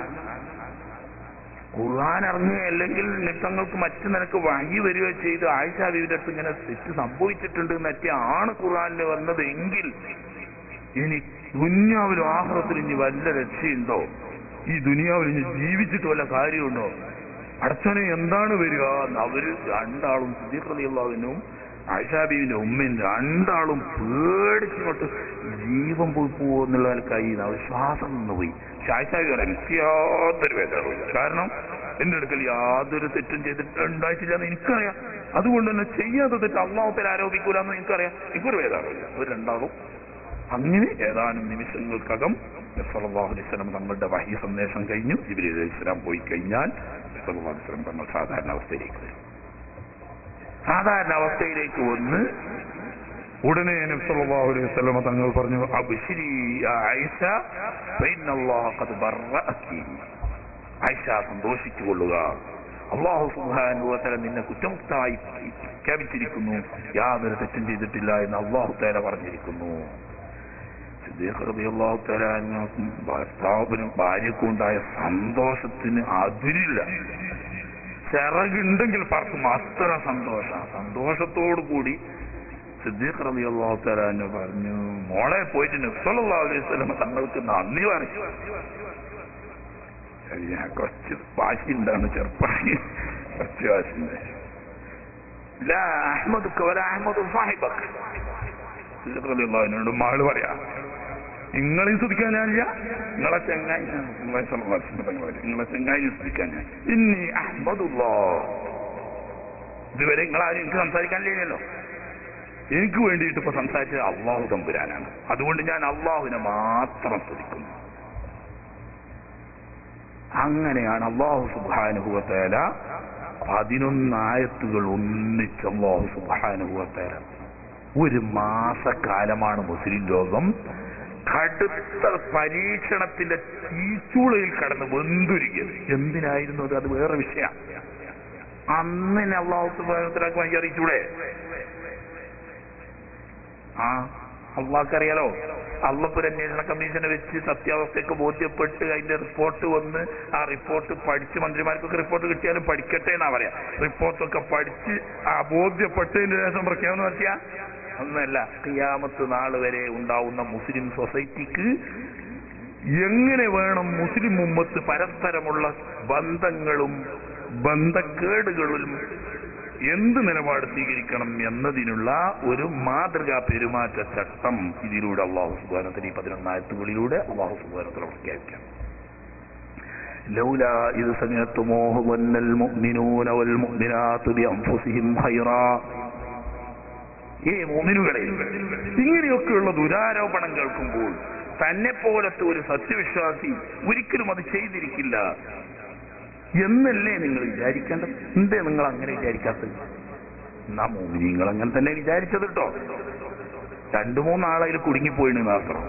Speaker 1: ഖുർആൻ ഇറങ്ങുക അല്ലെങ്കിൽ തങ്ങൾക്ക് മറ്റു നിനക്ക് വഴി വരികയോ ചെയ്ത് ആയിഷ ബീവിന്റെ അടുത്ത് ഇങ്ങനെ തെറ്റ് സംഭവിച്ചിട്ടുണ്ട് എന്നൊക്കെ ആണ് ഖുർആനിൽ വന്നത് എങ്കിൽ ഇനി ദുന്യാവിലും ആഹ്റത്തിൽ ഇനി വല്ല രക്ഷയുണ്ടോ ഈ ദുനിയാവിൽ ഇനി ജീവിച്ചിട്ട് വല്ല കാര്യമുണ്ടോ അടച്ചനെ എന്താണ് വരിക എന്ന് അവര് രണ്ടാളും സുദീഖ്ലാവിനും ആയിഷാബീവിന്റെ ഉമ്മയും രണ്ടാളും പേടിച്ചിങ്ങോട്ട് ജീവൻ പോയി പോകുന്നുള്ള നിലക്കായി അവർ ശ്വാസം നിന്ന് പോയി പക്ഷെ ആയിഷാബി പറയാൻ എനിക്ക് യാതൊരു വേദനയില്ല കാരണം എന്റെ അടുക്കൽ യാതൊരു തെറ്റും ചെയ്തിട്ട് ഉണ്ടായിട്ടില്ല എന്ന് എനിക്കറിയാം അതുകൊണ്ട് തന്നെ ചെയ്യാത്ത തെറ്റ് അള്ളാഹത്തിൽ ആരോപിക്കൂല എന്ന് എനിക്കറിയാം എനിക്കൊരു വേദനയില്ല അവർ രണ്ടാളും അങ്ങനെ ഏതാനും നിമിഷങ്ങൾക്കകം സല്ലല്ലാഹു അലൈഹി വസല്ലം തങ്ങളുടെ വഹി സന്ദേശം കഴിഞ്ഞു ജിബ്രീൽ അലൈഹി സ്വലാം പോയി കഴിഞ്ഞാൽ സല്ലല്ലാഹു അലൈഹി വസല്ലം തങ്ങൾ സാധാരണ അവസ്ഥയിലേക്ക് വരും സാധാരണ അവസ്ഥയിലേക്ക് വന്ന് ഉടനെ നബി സല്ലല്ലാഹു അലൈഹി വസല്ലം തങ്ങൾ പറഞ്ഞു അബ്ശിരി യാ ആയിഷ ഫഇന്നല്ലാഹ ഖദ് ബറഅക്കി ആയിഷ സന്തോഷിച്ചു കൊള്ളുക അള്ളാഹു സുബ്ഹാനഹു വ തആല നിന്നെ കുറ്റമുക്തമായി പ്രഖ്യാപിച്ചിരിക്കുന്നു യാതൊരു തെറ്റും ചെയ്തിട്ടില്ല എന്ന് അള്ളാഹു തആല പറഞ്ഞിരിക്കുന്നു സിദ്ദീഖ് റളിയല്ലാഹു തആല അൻഹുക്കും ഭർത്താവിനും ഭാര്യക്കും ഉണ്ടായ സന്തോഷത്തിന് അതിരില്ല ചിറകുണ്ടെങ്കിൽ പറക്കും അത്ര സന്തോഷം സന്തോഷത്തോടു കൂടി സിദ്ദീഖ് റളിയല്ലാഹു തആല അൻഹു പറഞ്ഞു മോളെ പോയിട്ട് നബി സല്ലല്ലാഹു അലൈഹി വസല്ലം തങ്ങൾക്ക് നന്ദി പറഞ്ഞു ശരി, ഞാൻ കുറച്ച് വാശിണ്ടാണ് ചെറുപ്പായി കുറച്ച് വാശിണ്ട് ലാ അഹ്മദുക്ക വല അഹ്മദു സാഹിബക്ക് സിദ്ദീഖ് റളിയല്ലാഹു അൻഹുവിനോട് മകള് പറയാ നിങ്ങളെയും സ്തുതിക്കാൻ ഞാനില്ല നിങ്ങളെ ചെങ്ങായി നിങ്ങളെ സമ്മതിച്ചു നിങ്ങളെ ചെങ്ങായി സ്തുതിക്കാൻ ഞാൻ ഇനി അഹമ്മദുല്ലോ ഇതുവരെ നിങ്ങളാരും എനിക്ക് സംസാരിക്കാനില്ലല്ലോ എനിക്ക് വേണ്ടിയിട്ട് ഇപ്പൊ സംസാരിച്ചത് അള്ളാഹു തമ്പുരാനാണ് അതുകൊണ്ട് ഞാൻ അള്ളാഹുവിനെ മാത്രം സ്തുതിക്കുന്നു അങ്ങനെയാണ് അള്ളാഹു സുബാനുഭവത്തേല പതിനൊന്നായത്തുകൾ ഒന്നിച്ച് അള്ളാഹു സുബാനുഭവത്തേല ഒരു മാസക്കാലമാണ് മുസ്ലിം ലോകം കടുത്ത പരീക്ഷണത്തിന്റെ തീച്ചൂളയിൽ കടന്ന് വെന്തുരുകിയത് എന്തിനായിരുന്നു അത് അത് വേറെ വിഷയം അന്നിനെ അള്ളാഹു സുബാനത്തിലാക്കി വഴി അറിയിച്ചൂടെ ആ അള്ളാഹ്ക്കറിയാലോ അള്ളപ്പൊരു അന്വേഷണ കമ്മീഷനെ വെച്ച് സത്യാവസ്ഥയൊക്കെ ബോധ്യപ്പെട്ട് അതിന്റെ റിപ്പോർട്ട് വന്ന് ആ റിപ്പോർട്ട് പഠിച്ച് മന്ത്രിമാർക്കൊക്കെ റിപ്പോർട്ട് കിട്ടിയാലും പഠിക്കട്ടെ എന്നാ പറയാ റിപ്പോർട്ടൊക്കെ പഠിച്ച് ആ ബോധ്യപ്പെട്ടതിന് ശേഷം പ്രഖ്യാപനം നടത്തിയ ഒന്നല്ല ഖിയാമത്ത് നാൾ വരെ ഉണ്ടാവുന്ന മുസ്ലിം സൊസൈറ്റിക്ക് എങ്ങനെ വേണം മുസ്ലിം ഉമ്മത്ത് പരസ്പരമുള്ള ബന്ധങ്ങളും ബന്ധക്കേടുകളിലും എന്ത് നിലപാട് സ്വീകരിക്കണം എന്നതിനുള്ള ഒരു മാതൃകാ പെരുമാറ്റ ചട്ടം ഇതിലൂടെ അള്ളാഹു സുബാനത്തിന് ഈ പതിനൊന്നായത്തുകളിലൂടെ അള്ളാഹു സുബാനത്തിൽ പ്രഖ്യാപിക്കാം لولا إذ سمعتموه ظن المؤمنون والمؤمنات بأنفسهم خيرا ഏ മോമിനുകളെ ഇങ്ങനെയൊക്കെയുള്ള ദുരാരോപണം കേൾക്കുമ്പോൾ തന്നെ പോലത്തെ ഒരു സത്യവിശ്വാസി ഒരിക്കലും അത് ചെയ്തിരിക്കില്ല എന്നല്ലേ നിങ്ങൾ വിചാരിക്കേണ്ടത് എന്തേ നിങ്ങൾ അങ്ങനെ വിചാരിക്കാത്തത് എന്നാ മോമിനിങ്ങൾ അങ്ങനെ തന്നെ വിചാരിച്ചത് കേട്ടോ രണ്ടു മൂന്നാളതിൽ കുടുങ്ങിപ്പോയിന് മാത്രം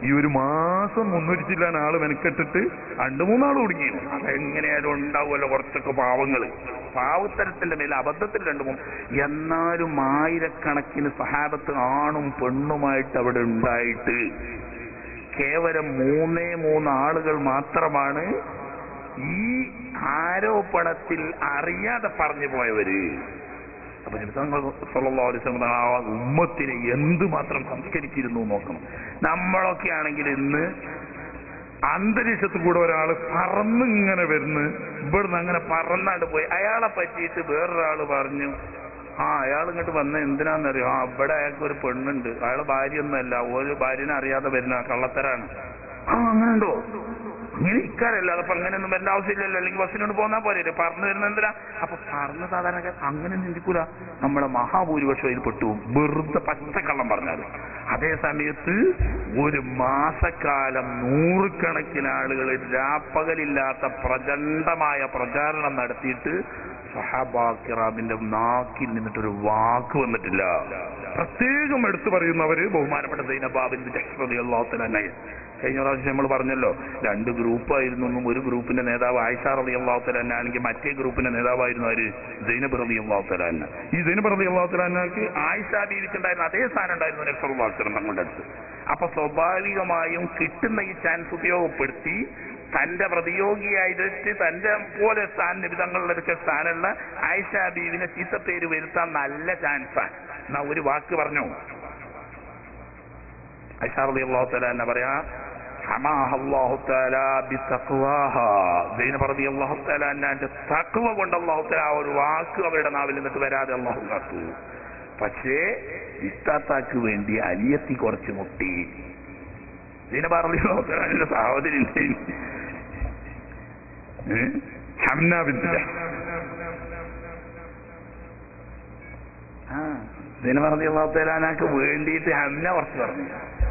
Speaker 1: ഈ ഒരു മാസം മുന്നൂറ്റി ചില്ലാൻ ആള് മെനക്കെട്ടിട്ട് രണ്ടു മൂന്നാൾ കുടുങ്ങിയത് അതെങ്ങനെയായാലും ഉണ്ടാവുമല്ലോ കുറച്ചൊക്കെ പാവങ്ങള് പാവത്തരത്തിന്റെ മേലെ അബദ്ധത്തിൽ രണ്ടു മൂന്ന് എന്നാലും ആയിരക്കണക്കിന് സഹാബത്ത് ആണും പെണ്ണുമായിട്ട് അവിടെ ഉണ്ടായിട്ട് കേവലം മൂന്നേ മൂന്ന് ആളുകൾ മാത്രമാണ് ഈ ആരോപണത്തിൽ അറിയാതെ പറഞ്ഞു പോയവര് അപ്പൊ നബിതങ്ങൾ സല്ലല്ലാഹു അലൈഹി വസല്ലം ആ ഉമ്മത്തിനെ എന്തുമാത്രം സംസ്കരിച്ചിരുന്നു നോക്കണം നമ്മളൊക്കെ ആണെങ്കിൽ ഇന്ന് അന്തരീക്ഷത്തിൽ കൂടെ ഒരാള് പറന്നിങ്ങനെ വരുന്നു ഇവിടുന്ന് അങ്ങനെ പറന്നാണ്ട് പോയി അയാളെ പറ്റിയിട്ട് വേറൊരാള് പറഞ്ഞു ആ അയാൾ ഇങ്ങോട്ട് വന്ന എന്തിനാന്നറിയോ ആ ഇവിടെ അയാൾക്ക് ഒരു പെണ്ണുണ്ട് അയാളെ ഭാര്യയൊന്നുമല്ല ഒരു ഭാര്യനെ അറിയാതെ വരുന്ന കള്ളത്തരാണ് ആ അങ്ങനെ ഉണ്ടോ അങ്ങനെ ഇക്കാരല്ല അതപ്പോ അങ്ങനെയൊന്നും വരേണ്ട ആവശ്യമില്ലല്ലോ അല്ലെങ്കിൽ ബസ്സിനോട് പോന്നാ പോരെ പറഞ്ഞു വരുന്ന എന്തിനാ അപ്പൊ പറഞ്ഞ സാധാരണ അങ്ങനെ ചിന്തിക്കൂല നമ്മളെ മഹാഭൂരിപക്ഷം ഇതിൽ പെട്ടു വെറുതെ പച്ചക്കള്ളം പറഞ്ഞാൽ അതേ സമയത്ത് ഒരു മാസക്കാലം നൂറുകണക്കിന് ആളുകൾ രാപ്പകലില്ലാത്ത പ്രചണ്ഡമായ പ്രചാരണം നടത്തിയിട്ട് സഹാബാക്കിറാബിന്റെ നാക്കിൽ നിന്നിട്ടൊരു വാക്ക് വന്നിട്ടില്ല പ്രത്യേകം എടുത്തു പറയുന്നവര് ബഹുമാനപ്പെട്ട സൈനബാബിൻ അള്ളാഹുത്തലായി കഴിഞ്ഞ പ്രാവശ്യം നമ്മൾ പറഞ്ഞല്ലോ രണ്ട് ഗ്രൂപ്പായിരുന്നു എന്നും ഒരു ഗ്രൂപ്പിന്റെ നേതാവ് ആയിഷ റബി അള്ളാഹുത്തലാന ആണെങ്കിൽ മറ്റേ ഗ്രൂപ്പിന്റെ നേതാവായിരുന്നു ആര് ജൈനബ് റബി അള്ളാഹുത്തലാന ഈ ജൈനബ് റബി അള്ളാഹുത്തലാനക്ക് ആയിഷ ബീവിക്കുണ്ടായിരുന്ന അതേ സ്ഥാനം ഉണ്ടായിരുന്നു നക്സറുല്ലാസ്ലം തങ്ങളുടെ അടുത്ത് അപ്പൊ സ്വാഭാവികമായും കിട്ടുന്ന ഈ ചാൻസ് ഉപയോഗപ്പെടുത്തി തന്റെ പ്രതിയോഗിയായിട്ട് തന്റെ പോലെ സ്ഥാൻ നിബിതങ്ങളുടെ അടുക്ക സ്ഥാനമുള്ള ആയിഷ ബീവിനെ ചീത്തപ്പേര് വരുത്താൻ നല്ല ചാൻസാണ് എന്നാ ഒരു വാക്ക് പറഞ്ഞു ആയിഷ റബി അള്ളാഹുത്തല എന്നെ പറയാ ഹമാഹ അല്ലാഹു തആല ബിതഖ്വാഹ സൈനബ് റളിയല്ലാഹു തആല അന്നന്റെ തഖ്വ കൊണ്ട് അല്ലാഹു തആല ആ ഒരു വാക്ക് അവരുടെ നാവിൽ നിന്നിട്ട് വരാതെ അല്ലാഹു കാത്തു പക്ഷേ ഇത്താത്താക്ക് വേണ്ടി അലിയത്തി കുറച്ച് മുട്ടി സൈനബ് റളിയല്ലാഹു തആലയുടെ സഹോദരി ഹംന ബിൻത് ആ സൈനബ് റളിയല്ലാഹു തആലാക്ക് വേണ്ടിയിട്ട് ഹംന കുറച്ച് പറഞ്ഞു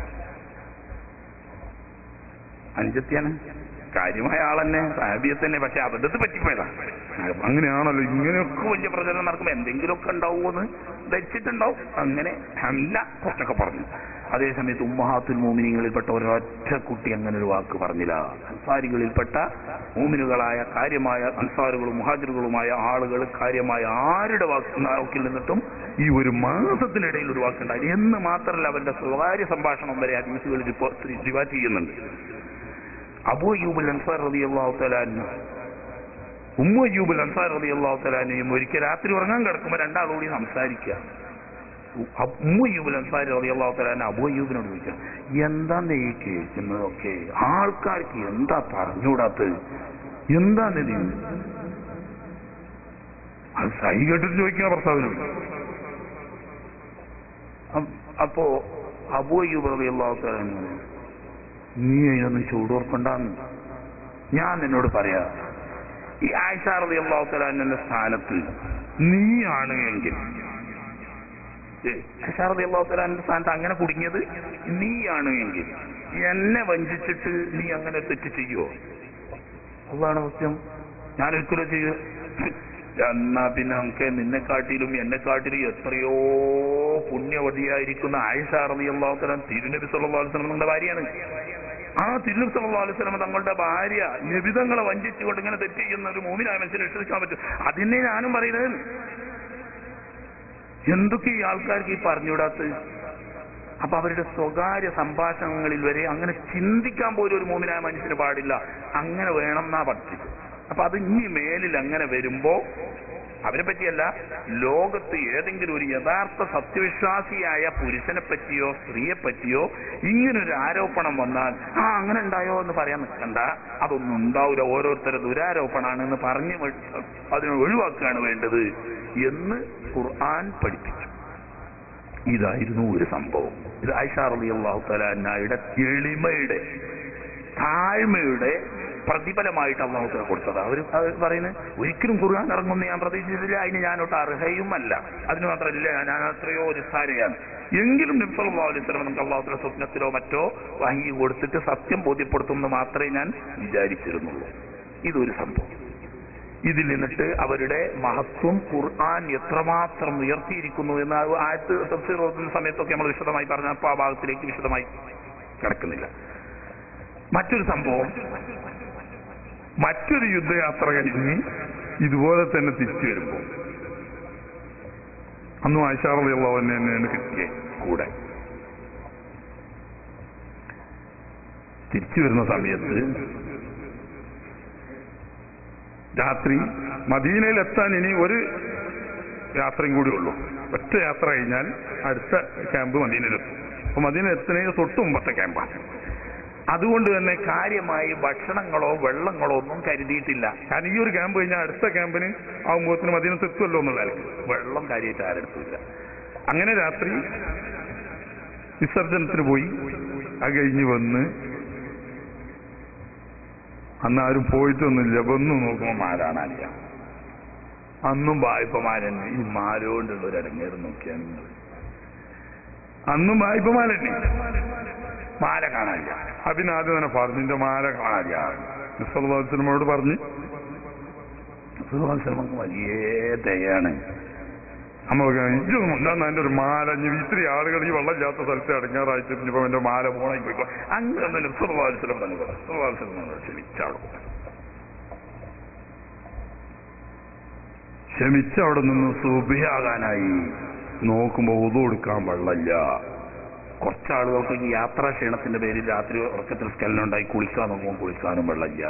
Speaker 1: അനുജത്തിയാണ് കാര്യമായ ആളെന്നെ സാഹിബിയത്ത് തന്നെ പക്ഷെ അബദ്ധത്തിൽ പറ്റിപ്പോയതാ അങ്ങനെയാണല്ലോ ഇങ്ങനെയൊക്കെ വലിയ പ്രചരണം നടക്കുമ്പോ എന്തെങ്കിലുമൊക്കെ ഉണ്ടാവുമെന്ന് ധരിച്ചിട്ടുണ്ടാവും അങ്ങനെ അല്ല കുറച്ചൊക്കെ പറഞ്ഞു അതേസമയത്ത് ഉമ്മഹാത്തുൽ മോമിനികളിൽപ്പെട്ട ഒരൊറ്റ കുട്ടി അങ്ങനെ ഒരു വാക്ക് പറഞ്ഞില്ല അൻസാരികളിൽപ്പെട്ട മോമിനുകളായ കാര്യമായ അൻസാറുകളും മുഹാജിറുകളുമായ ആളുകൾ കാര്യമായ ആരുടെ വാക്ക് വാക്കിൽ നിന്നിട്ടും ഈ ഒരു മാസത്തിനിടയിൽ ഒരു വാക്കുണ്ടായി എന്ന് മാത്രമല്ല അവരുടെ സ്വകാര്യ സംഭാഷണം വരെ ഹദീസുകളിൽ റിവാറ്റ് ചെയ്യുന്നുണ്ട് അബൂ അയ്യൂബുൽ അൻസാർ റതി അള്ളാഹു തലാന് ഉമ്മു അയ്യൂബുൽ അൻസാർ റതി അള്ളാഹു തലാനെയും ഒരിക്കൽ രാത്രി ഉറങ്ങാൻ കിടക്കുമ്പോൾ രണ്ടാളോടി സംസാരിക്കുക ഉമ്മു അയ്യൂബുൽ അൻസാർ റതി അള്ളാഹു തലാൻ അബൂ അയ്യൂബിനോട് ചോദിക്കുക എന്താന്ന് ഈ കേൾക്കുന്നതൊക്കെ ആൾക്കാർക്ക് എന്താ പറഞ്ഞുകൂടാത്തത് എന്താന്ന് നീ അത് സൈ കേട്ടിട്ട് ചോദിക്കുന്ന ഭർത്താവിനോട് അപ്പോ അബൂ അയ്യൂബ് റതി അള്ളാഹു തലാൻ നീ അതിനൊന്നും ചൂടോർക്കണ്ടെന്ന് ഞാൻ നിന്നോട് പറയാ ഈ ആയിഷാറതി അള്ളാഹുത്തലാന്റെ സ്ഥാനത്ത് നീയാണ് എങ്കിൽ ആയിഷാറതി അള്ളാഹുത്തലാന്റെ സ്ഥാനത്ത് അങ്ങനെ കുടുങ്ങിയത് നീയാണ് എങ്കിൽ എന്നെ വഞ്ചിച്ചിട്ട് നീ അങ്ങനെ തെറ്റ് ചെയ്യുവോ അതാണ് സത്യം ഞാൻ ഒരിക്കലും ചെയ്യ എന്നാ പിന്നെ നമുക്ക് നിന്നെക്കാട്ടിലും എന്നെക്കാട്ടിലും എത്രയോ പുണ്യവതിയായിരിക്കുന്ന ആയിഷ റബി അള്ളാഹുത്തലാൻ തിരുനബി സല്ലല്ലാഹു അലൈഹി വസല്ലം നിങ്ങളുടെ ഭാര്യയാണ് ആ തിരുനബി സല്ലല്ലാഹു അലൈഹി വസല്ലം തങ്ങളുടെ ഭാര്യ നിബിതങ്ങളെ വഞ്ചിച്ചുകൊണ്ട് ഇങ്ങനെ തെറ്റ് ചെയ്യുന്ന ഒരു മൂമിനായ മനുഷ്യനെ വിശ്വസിക്കാൻ പറ്റും അതിനെ ഞാനും പറയുന്നത് എന്തൊക്കെ ഈ ആൾക്കാർക്ക് ഈ പറഞ്ഞുവിടാത്തത് അപ്പൊ അവരുടെ സ്വകാര്യ സംഭാഷണങ്ങളിൽ വരെ അങ്ങനെ ചിന്തിക്കാൻ പോലും ഒരു മൂമിനായ മനുഷ്യന് പാടില്ല അങ്ങനെ വേണം എന്നാ പഠിച്ചത് അപ്പൊ അത് ഇനി മേലിൽ അങ്ങനെ വരുമ്പോ അവരെ പറ്റിയല്ല ലോകത്ത് ഏതെങ്കിലും ഒരു യഥാർത്ഥ സത്യവിശ്വാസിയായ പുരുഷനെ പറ്റിയോ സ്ത്രീയെ പറ്റിയോ ഇങ്ങനൊരു ആരോപണം വന്നാൽ ആ അങ്ങനെ ഉണ്ടായോ എന്ന് പറയാൻ നിൽക്കണ്ട അതൊന്നും ഉണ്ടാവില്ല ഓരോരുത്തരുടെ ദുരാരോപണമാണ് എന്ന് പറഞ്ഞ് അതിനെ ഒഴിവാക്കുകയാണ് വേണ്ടത് എന്ന് ഖുർആൻ പഠിപ്പിച്ചു ഇതായിരുന്നു ഒരു സംഭവം ഇത് ആയിഷാറലി അള്ളാഹു തലാന്നയുടെ എളിമയുടെ താഴ്മയുടെ പ്രതിഫലമായിട്ട് അള്ളാഹു തല കൊടുത്തത് അവർ പറയുന്നത് ഒരിക്കലും ഖുർആൻ ഇറങ്ങുമെന്ന് ഞാൻ പ്രതീക്ഷിച്ചില്ല അതിന് ഞാനൊട്ട് അർഹയുമല്ല അതിന് മാത്രമല്ല ഞാൻ അത്രയോ നിസ്സാരയാണ് എങ്കിലും നിബ്സല്ലാ അലൈഹി സ്വലം നമുക്ക് അള്ളാഹുത്തിന്റെ സ്വപ്നത്തിലോ മറ്റോ വാങ്ങി കൊടുത്തിട്ട് സത്യം ബോധ്യപ്പെടുത്തുമെന്ന് മാത്രമേ ഞാൻ വിചാരിച്ചിരുന്നുള്ളൂ ഇതൊരു സംഭവം ഇതിൽ നിന്നിട്ട് അവരുടെ മഹത്വം ഖുർആൻ എത്രമാത്രം ഉയർത്തിയിരിക്കുന്നു എന്ന് ആയത്ത് തഫ്സീർ ഓതുന്ന സമയത്തൊക്കെ നമ്മൾ വിശദമായി പറഞ്ഞപ്പോൾ ആ ഭാഗത്തിലേക്ക് വിശദമായി കിടക്കുന്നില്ല മറ്റൊരു സംഭവം മറ്റൊരു യുദ്ധയാത്ര കഴിഞ്ഞ് ഇതുപോലെ തന്നെ തിരിച്ചു വരുമ്പോൾ അന്നും ആയിഷാറുള്ള തന്നെയാണ് കിട്ടിയത് കൂടെ തിരിച്ചു വരുന്ന സമയത്ത് രാത്രി മദീനയിൽ എത്താൻ ഇനി ഒരു യാത്രയും കൂടി ഉള്ളൂ ഒറ്റ യാത്ര കഴിഞ്ഞാൽ അടുത്ത ക്യാമ്പ് മദീനയിലെത്തും അപ്പൊ മദീന എത്തുന്നതിന് തൊട്ട് മുമ്പത്തെ ക്യാമ്പാണ് അതുകൊണ്ട് തന്നെ കാര്യമായി ഭക്ഷണങ്ങളോ വെള്ളങ്ങളോ ഒന്നും കരുതിയിട്ടില്ല കാരണം ഈ ഒരു ക്യാമ്പ് കഴിഞ്ഞാൽ അടുത്ത ക്യാമ്പിന് ആകുമ്പോഴത്തിന് മദീനത്ത് എത്തുമല്ലോ എന്നുള്ള നിലയ്ക്ക് വെള്ളം കാര്യമായിട്ട് ആരെടുത്തില്ല അങ്ങനെ രാത്രി വിസർജനത്തിന് പോയി അത് കഴിഞ്ഞ് വന്ന് അന്ന് ആരും പോയിട്ടൊന്നുമില്ല വന്നു നോക്കുമ്പോൾ മാരാണല്ല അന്നും വായ്പമാരന്നെ ഈ മാരോണ്ടുള്ള ഒരു അടങ്ങേറ് നോക്കിയാണ് നിങ്ങൾ അന്നും വായ്പമാരന്നെ മാല കാണാനില്ല അതിനാദ്യം തന്നെ പറഞ്ഞു നിന്റെ മാല കാണാനില്ല നിസ്വലമോട് പറഞ്ഞ് നിസ്വലമക്ക് വലിയ ദയാണ് നമുക്ക് ഇതൊന്നും ഉണ്ടാകുന്ന എന്റെ ഒരു മാല ഇനി ഇത്തിരി ആളുകൾ ഈ വെള്ളം ചേർത്ത സ്ഥലത്ത് അടങ്ങാറായിട്ട് ഇനിയിപ്പോ എന്റെ മാല പോണായി പോയിക്കോ അങ്ങനെ നിസ്വലവാത്സലം പറഞ്ഞു നിസ്വലവാത്സലം ക്ഷമിച്ചാടും ക്ഷമിച്ച് അവിടെ നിന്ന് സുബിയാകാനായി നോക്കുമ്പോ ഉതു കൊടുക്കാൻ വെള്ളമില്ല കുറച്ചാളുകൾക്ക് ഈ യാത്രാ ക്ഷീണത്തിന്റെ പേരിൽ രാത്രി ഉറക്കത്തിൽ സ്കലനുണ്ടായി കുളിക്കാൻ നോക്കുമ്പോൾ കുളിക്കാനും വെള്ളമില്ല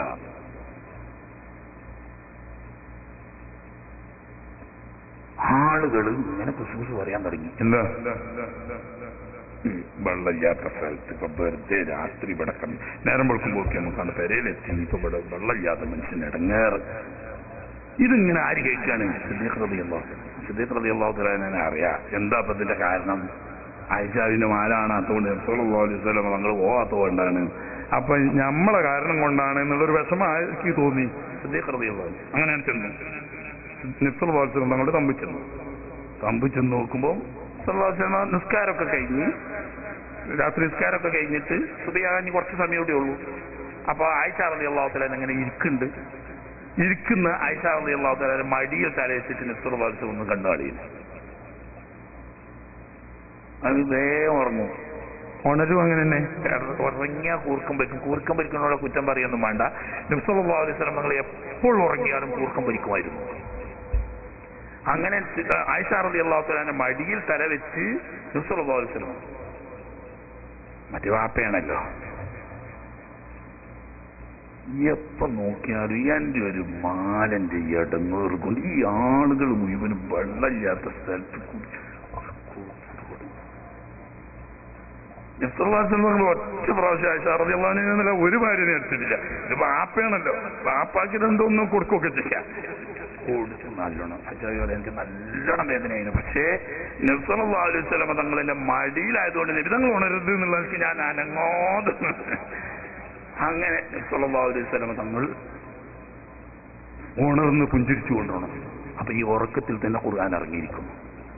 Speaker 1: ആളുകൾ ഇങ്ങനെ കുസുകുസ് പറയാൻ തുടങ്ങി എന്താ ഉം, വെള്ളമില്ലാത്ത സ്ഥലത്ത് ഇപ്പൊ വെറുതെ രാത്രി ഇവിടെ കണ്ട് നേരം വെളുക്കുമ്പോഴൊക്കെ നമുക്കാണ് പെരയിലെത്തി ഇപ്പൊ ഇവിടെ വെള്ളമില്ലാത്ത മനുഷ്യൻ ഇടങ്ങേറ് ഇതിങ്ങനെ ആര് കേൾക്കാണ് സിദ്ദീഖ് റളിയല്ലാഹു സിദ്ദീഖ് റളിയല്ലാഹു തആല അറിയാം എന്താ ഇപ്പൊ ഇതിന്റെ കാരണം ആയിഷാവിന്റെ മാലാണ് അതുകൊണ്ട് സല്ലല്ലാഹു അലൈഹി വസല്ലം തങ്ങൾ പോകാത്തതുകൊണ്ടാണ് അപ്പൊ നമ്മളെ കാരണം കൊണ്ടാണ് എന്നുള്ളൊരു വിഷമം ആർക്ക് തോന്നി സിദ്ദീഖ് റളിയല്ലാഹു അങ്ങനെ ചെന്നു നിസ്സൽ വാത്സരം തങ്ങളുടെ തമ്പിച്ചെന്നു തമ്പിച്ചെന്ന് നോക്കുമ്പോൾ സല്ലാസ്ലമ നിസ്കാരമൊക്കെ കഴിഞ്ഞ് രാത്രി നിസ്കാരമൊക്കെ കഴിഞ്ഞിട്ട് സുബിയാകാൻ കുറച്ച് സമയം കൂടെ ഉള്ളൂ അപ്പൊ ആയിഷ റളി അള്ളാഹുത്തലാൻ അങ്ങനെ ഇരിക്കുന്നുണ്ട് ഇരിക്കുന്ന ആയിഷ റളി അള്ളാഹുത്തലാൻ മടിയിൽ തലയിച്ചിട്ട് നിസ്സൽ വാത്സരം ഒന്ന് കണ്ടു കളിയുന്നു അത് വേഗം ഉറങ്ങും ഉണരും അങ്ങനെ തന്നെ ഉറങ്ങിയാ കൂർക്കം പരിക്കും കൂർക്കം പരിക്കുന്നവരുടെ കുറ്റം പറയൊന്നും വേണ്ട നിസ്സല്ലാ അലൈഹി സ്വലം നിങ്ങൾ എപ്പോൾ ഉറങ്ങിയാലും കൂർക്കം പരിക്കുമായിരുന്നു അങ്ങനെ ആയിഷ റളി അള്ളാഹുത്തലാന്റെ മടിയിൽ തല വെച്ച് നിസ്സല്ലാ അലൈഹി സ്വലം മറ്റു വാപ്പയാണല്ലോ എപ്പോ നോക്കിയാലും എന്റെ ഒരു മാലന്റെ ഇടങ്ങേറ് കൊണ്ട് ഈ ആളുകൾ മുഴുവനും വെള്ളമില്ലാത്ത സ്ഥലത്ത് കൂടി നിസ്സല്ലാസ്ലങ്ങൾ ഒറ്റ പ്രാവശ്യം ആയിഷാറിയല്ലാന്നില്ല ഒരു ഭാര്യനെ എടുത്തിട്ടില്ല ഇത് വാപ്പയാണല്ലോ വാപ്പാക്ക് രണ്ടൊന്നും കൊടുക്കുകയൊക്കെ ചെയ്യാം കൊടുത്തു നല്ലോണം അജായോടെ എനിക്ക് നല്ലോണം വേദനയായിരുന്നു പക്ഷേ നിർസലല്ലാ അലൈഹി സ്വലമ തങ്ങളെന്റെ മടിയിലായതുകൊണ്ട് നിബിതങ്ങൾ ഉണരുത് എന്നുള്ളതിന് ഞാൻ അനങ്ങോത് അങ്ങനെ നിർസലല്ലാ അലൈഹി സ്വലമ തങ്ങൾ ഉണർന്ന് പുഞ്ചിരിച്ചു കൊണ്ടുപോകണം അപ്പൊ ഈ ഉറക്കത്തിൽ തന്നെ ഖുർആൻ ഇറങ്ങിയിരിക്കുന്നു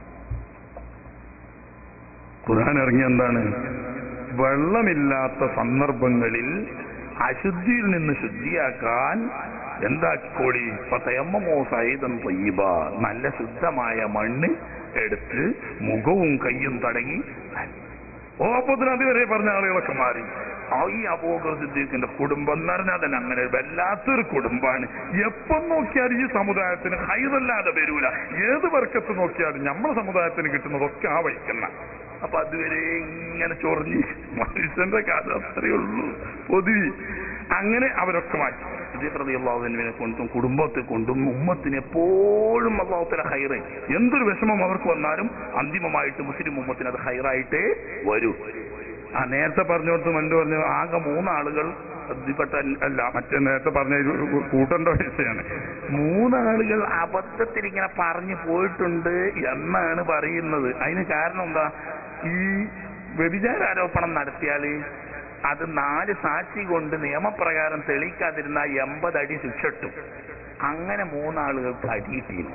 Speaker 1: ഖുർആൻ ഇറങ്ങിയ എന്താണ് വെള്ളമില്ലാത്ത സന്ദർഭങ്ങളിൽ അശുദ്ധിയിൽ നിന്ന് ശുദ്ധിയാക്കാൻ എന്താക്കോടി തയമ്മമോ സൈതം തൊയ്യബ നല്ല ശുദ്ധമായ മണ്ണ് എടുത്ത് മുഖവും കയ്യും തടങ്ങി ഓ അപ്പോത്തിന് അതുവരെ പറഞ്ഞ ആളുകളൊക്കെ മാറി ആ ഈ അബൂബക്കർ സിദ്ദീഖിന്റെ കുടുംബം എന്ന് പറഞ്ഞാൽ തന്നെ അങ്ങനെ വല്ലാത്തൊരു കുടുംബാണ് എപ്പം നോക്കിയാലും ഈ സമുദായത്തിന് ഹൈറല്ലാതെ വരൂല ഏത് വർക്കത്ത് നോക്കിയാലും നമ്മളെ സമുദായത്തിന് കിട്ടുന്നതൊക്കെ ആ വഹിക്കുന്ന അപ്പൊ അതുവരെ ഇങ്ങനെ ചൊറിഞ്ഞ് മനുഷ്യന്റെ കഥ അത്രയേ ഉള്ളൂ പൊതുവി അങ്ങനെ അവരൊക്കെ മാറ്റി അള്ളാഹുവിനെ കൊണ്ടും കുടുംബത്തെ കൊണ്ടും ഉമ്മത്തിന് എപ്പോഴും അള്ളാഹുത്തല ഹൈറ് എന്തൊരു വിഷമം അവർക്ക് വന്നാലും അന്തിമമായിട്ട് മുസ്ലിം ഉമ്മത്തിന് അത് ഹൈറായിട്ടേ വരൂ ആ നേരത്തെ പറഞ്ഞോടത്ത് മണ്ടു പറഞ്ഞു ആകെ മൂന്നാളുകൾ ശ്രദ്ധിപ്പെട്ട അല്ല മറ്റേ നേരത്തെ പറഞ്ഞ ഒരു കൂട്ടേണ്ട വിഷയമാണ് മൂന്നാളുകൾ അബദ്ധത്തിൽ ഇങ്ങനെ പറഞ്ഞു പോയിട്ടുണ്ട് എന്നാണ് പറയുന്നത് അതിന് കാരണം എന്താ ഈ വ്യഭിചാരാരോപണം നടത്തിയാൽ അത് നാല് സാക്ഷി കൊണ്ട് നിയമപ്രകാരം തെളിയിക്കാതിരുന്ന എൺപത് അടി ശിക്ഷട്ടു അങ്ങനെ മൂന്നാളുകൾക്ക് അടിയിട്ടിരുന്നു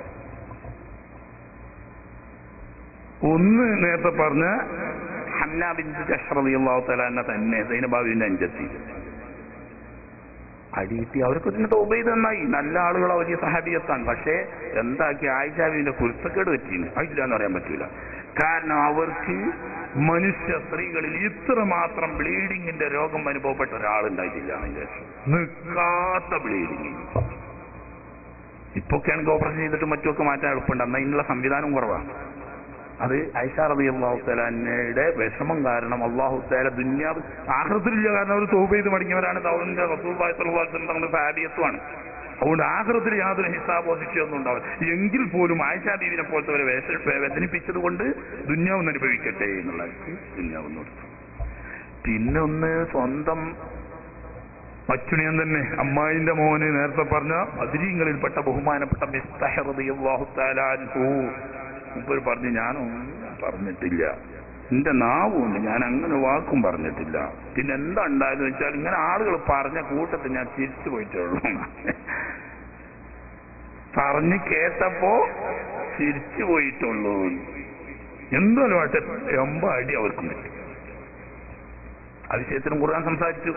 Speaker 1: ഒന്ന് നേരത്തെ പറഞ്ഞ ഹംന ബിന്ദു ജഷ്റലിയാഹു തലാന്ന തന്നെ സൈനബാബുവിന്റെ അഞ്ചെത്തി അടിയിട്ടി അവർക്ക് ഇതിന് തോബൈത് നന്നായി നല്ല ആളുകളെ വലിയ സഹാബിയത്താണ് പക്ഷേ എന്താക്കി ആയിഷാബിന്റെ കുരുത്തക്കേട് പറ്റിയിന് അതില്ല എന്ന് പറയാൻ പറ്റൂല കാരണം അവർക്ക് മനുഷ്യ സ്ത്രീകളിൽ ഇത്ര മാത്രം ബ്ലീഡിങ്ങിന്റെ രോഗം അനുഭവപ്പെട്ട ഒരാളുണ്ടായിട്ടില്ല അതിന്റെ നിൽക്കാത്ത ബ്ലീഡിങ് ഇപ്പൊക്കെയാണെങ്കിൽ ഓപ്പറേഷൻ ചെയ്തിട്ട് മറ്റുമൊക്കെ മാറ്റാൻ എളുപ്പമുണ്ട് എന്നാൽ ഇതിനുള്ള സംവിധാനം കുറവാണ് അത് ഐഷാ റബി അള്ളാഹുത്തലാനയുടെ വിഷമം കാരണം അള്ളാഹുത്താല ദുന്യാവ് ആഹൃത്തിലില്ല കാരണം അവർ തോപ് ചെയ്ത് മടങ്ങിയവരാണ് തൗറിന്റെ റസൂൽ തങ്ങളുടെ ഫാബിയത്വമാണ് അതുകൊണ്ട് ആഹൃത്തിൽ യാതൊരു ഹിസാബോ ശിക്ഷയൊന്നും ഉണ്ടാവില്ല എങ്കിൽ പോലും ആയിഷാ ബീവിനെ പോലത്തെ ഒരു വേദനിപ്പിച്ചത് കൊണ്ട് ദുന്യാവെന്ന് അനുഭവിക്കട്ടെ എന്നുള്ള ദുന്യാവെന്ന് കൊടുത്തു പിന്നെ ഒന്ന് സ്വന്തം അച്ചുണിയൻ തന്നെ അമ്മായിന്റെ മോന് നേരത്തെ പറഞ്ഞ അതിരീങ്ങളിൽപ്പെട്ട ബഹുമാനപ്പെട്ട മിസ്തഹറിയാഹുത്താലു മുമ്പ് പറഞ്ഞു ഞാനൊന്നും പറഞ്ഞിട്ടില്ല എന്റെ നാവുണ്ട് ഞാൻ അങ്ങനെ വാക്കും പറഞ്ഞിട്ടില്ല പിന്നെ എന്താ ഉണ്ടായെന്ന് വെച്ചാൽ ഇങ്ങനെ ആളുകൾ പറഞ്ഞ കൂട്ടത്തിൽ ഞാൻ തിരിച്ചു പോയിട്ടുള്ളൂ പറഞ്ഞ് കേട്ടപ്പോ തിരിച്ചു പോയിട്ടുള്ളൂ എന്തായാലും ആട്ടെ എമ്പ അടി അവർക്കും കിട്ടി അതിശയത്തിനും ഖുർആൻ സംസാരിച്ചു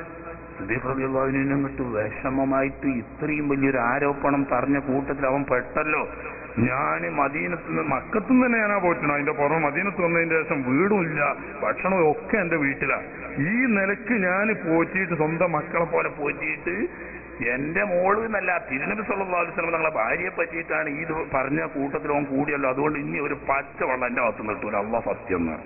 Speaker 1: അതിനും വിഷമമായിട്ട് ഇത്രയും വലിയൊരു ആരോപണം പറഞ്ഞ കൂട്ടത്തിൽ അവൻ പെട്ടല്ലോ ഞാൻ മദീനത്ത് നിന്ന് മക്കത്തു നിന്ന് തന്നെ ഞാനാ പോയിട്ടുണ്ട് അതിന്റെ പുറമെ മദീനത്ത് വന്നതിന്റെ ശേഷം വീടുമില്ല ഭക്ഷണവും ഒക്കെ എന്റെ വീട്ടിലാണ് ഈ നിലക്ക് ഞാൻ പോറ്റിയിട്ട് സ്വന്തം മക്കളെ പോലെ പോറ്റിയിട്ട് എന്റെ മോള് എന്നല്ല തിരുനബി സല്ലാസ്ലം തങ്ങളെ ഭാര്യയെ പറ്റിയിട്ടാണ് ഈ ഇത് പറഞ്ഞ കൂട്ടത്തിൽ അവൻ കൂടിയല്ലോ അതുകൊണ്ട് ഇനി ഒരു പച്ച വെള്ളം എന്റെ അകത്ത് നിർത്തൂല അള്ള സത്യം എന്ന്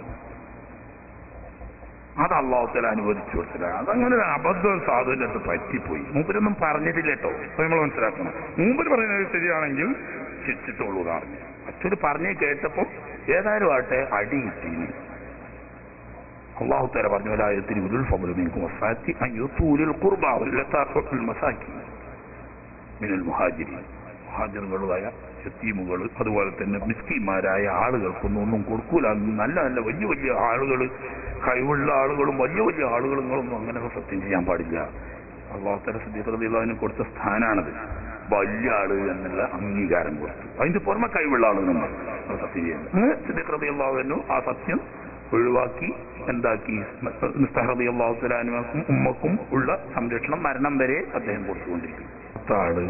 Speaker 1: അത് അള്ളാഹുത്തല അനുവദിച്ചു കൊടുത്തില്ല അതങ്ങനെ ഒരു അബദ്ധം സാധുവിന്റെ അടുത്ത് പറ്റിപ്പോയി മൂപ്പരൊന്നും പറഞ്ഞിട്ടില്ല കേട്ടോ അപ്പൊ നമ്മൾ മനസ്സിലാക്കണം മൂപ്പര് പറയുന്നത് ശരിയാണെങ്കിൽ ശിക്ഷിച്ചോളൂ പറഞ്ഞു അച്ഛന് പറഞ്ഞേ കേട്ടപ്പോ ഏതായാലും ആട്ടെ അടി കിട്ടീന് അള്ളാഹുത്തല പറഞ്ഞു വലായത്തിന് ഉരുൾ ഫബലുമേക്കും വസാറ്റി അയ്യൂത്തൂരിൽ കുർബാവുൽ മസാക്കി മിനൽ മുഹാജിരി മുഹാജിറുകളായ യത്തീമുകൾ അതുപോലെ തന്നെ മിസ്കിമാരായ ആളുകൾക്കൊന്നും ഒന്നും കൊടുക്കൂല നല്ല നല്ല വലിയ വലിയ ആളുകൾ കഴിവുള്ള ആളുകളും വലിയ വലിയ ആളുകളൊന്നും അങ്ങനെ സത്യം ചെയ്യാൻ പാടില്ല അള്ളാഹുത്തല സിദ്ദീഖ്റദിള്ളാഹിന് കൊടുത്ത സ്ഥാനാണത് വലിയ ആള് എന്നുള്ള അംഗീകാരം കൊടുത്തു അതിന്റെ പുറമെ കഴിവുള്ള ആളുകളുണ്ട് സത്യം ചെയ്യുന്നത് അങ്ങനെ സിദ്ദീഖ്റദിള്ളാഹുവിനു ആ സത്യം ഒഴിവാക്കി എന്താക്കി നിസ്തഹറബി അള്ളാഹുത്തലാനുക്കും ഉമ്മക്കും ഉള്ള സംരക്ഷണം മരണം വരെ അദ്ദേഹം കൊടുത്തുകൊണ്ടിരിക്കും ആള്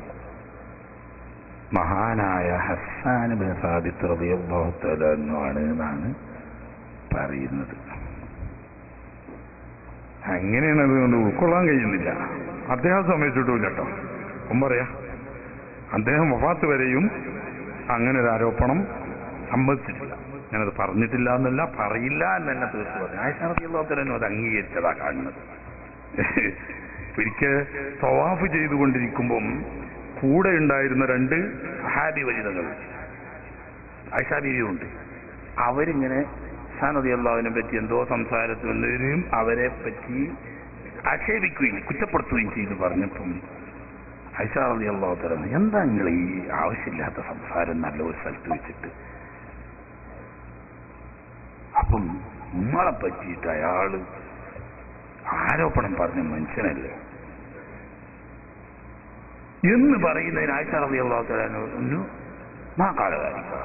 Speaker 1: മഹാനായ ഹസ്സാൻ ബിൻ സാദിത്ത് റളിയല്ലാഹു തആല ആണ് എന്നാണ് പറയുന്നത്
Speaker 2: അങ്ങനെയാണ് അതുകൊണ്ട് ഉൾക്കൊള്ളാൻ കഴിയുന്നില്ല അദ്ദേഹം സമ്മതിച്ചിട്ടില്ല കേട്ടോ ഒന്നും പറയാ അദ്ദേഹം വഫാത്ത് വരെയും അങ്ങനെ ഒരു ആരോപണം സമ്മതിച്ചിട്ടില്ല ഞാനത് പറഞ്ഞിട്ടില്ല എന്നല്ല പറയില്ല എന്ന് തന്നെ തീർച്ചു പറഞ്ഞു
Speaker 1: ആയിഷാറിയാത്തനും അത് അംഗീകരിച്ചതാ കാണുന്നത്
Speaker 2: ഒരിക്കൽ തവാഫ് ചെയ്തുകൊണ്ടിരിക്കുമ്പം കൂടെ ഉണ്ടായിരുന്ന രണ്ട്
Speaker 1: സഹാബി വനിതകൾ ആയിഷാബീവിയുണ്ട് അവരിങ്ങനെ ഷാനദി അള്ളാഹുവിനെ പറ്റി എന്തോ സംസാരത്തിൽ വന്നവരും അവരെ പറ്റി ആക്ഷേപിക്കുകയും കുറ്റപ്പെടുത്തുകയും ചെയ്തു പറഞ്ഞപ്പം ഐഷാറതി അള്ളാഹു തരുന്നു എന്താ നിങ്ങൾ ഈ ആവശ്യമില്ലാത്ത സംസാരം നല്ല ഒരു സ്ഥലത്ത് വെച്ചിട്ട് അപ്പം ഉമ്മളെ പറ്റിയിട്ട് അയാള് ആരോപണം പറഞ്ഞ മനുഷ്യനല്ലേ എന്ന് പറയുന്നതിന് ആയിഷാറതി അള്ളാഹു തരാനു മാ കാലകാരിക്ക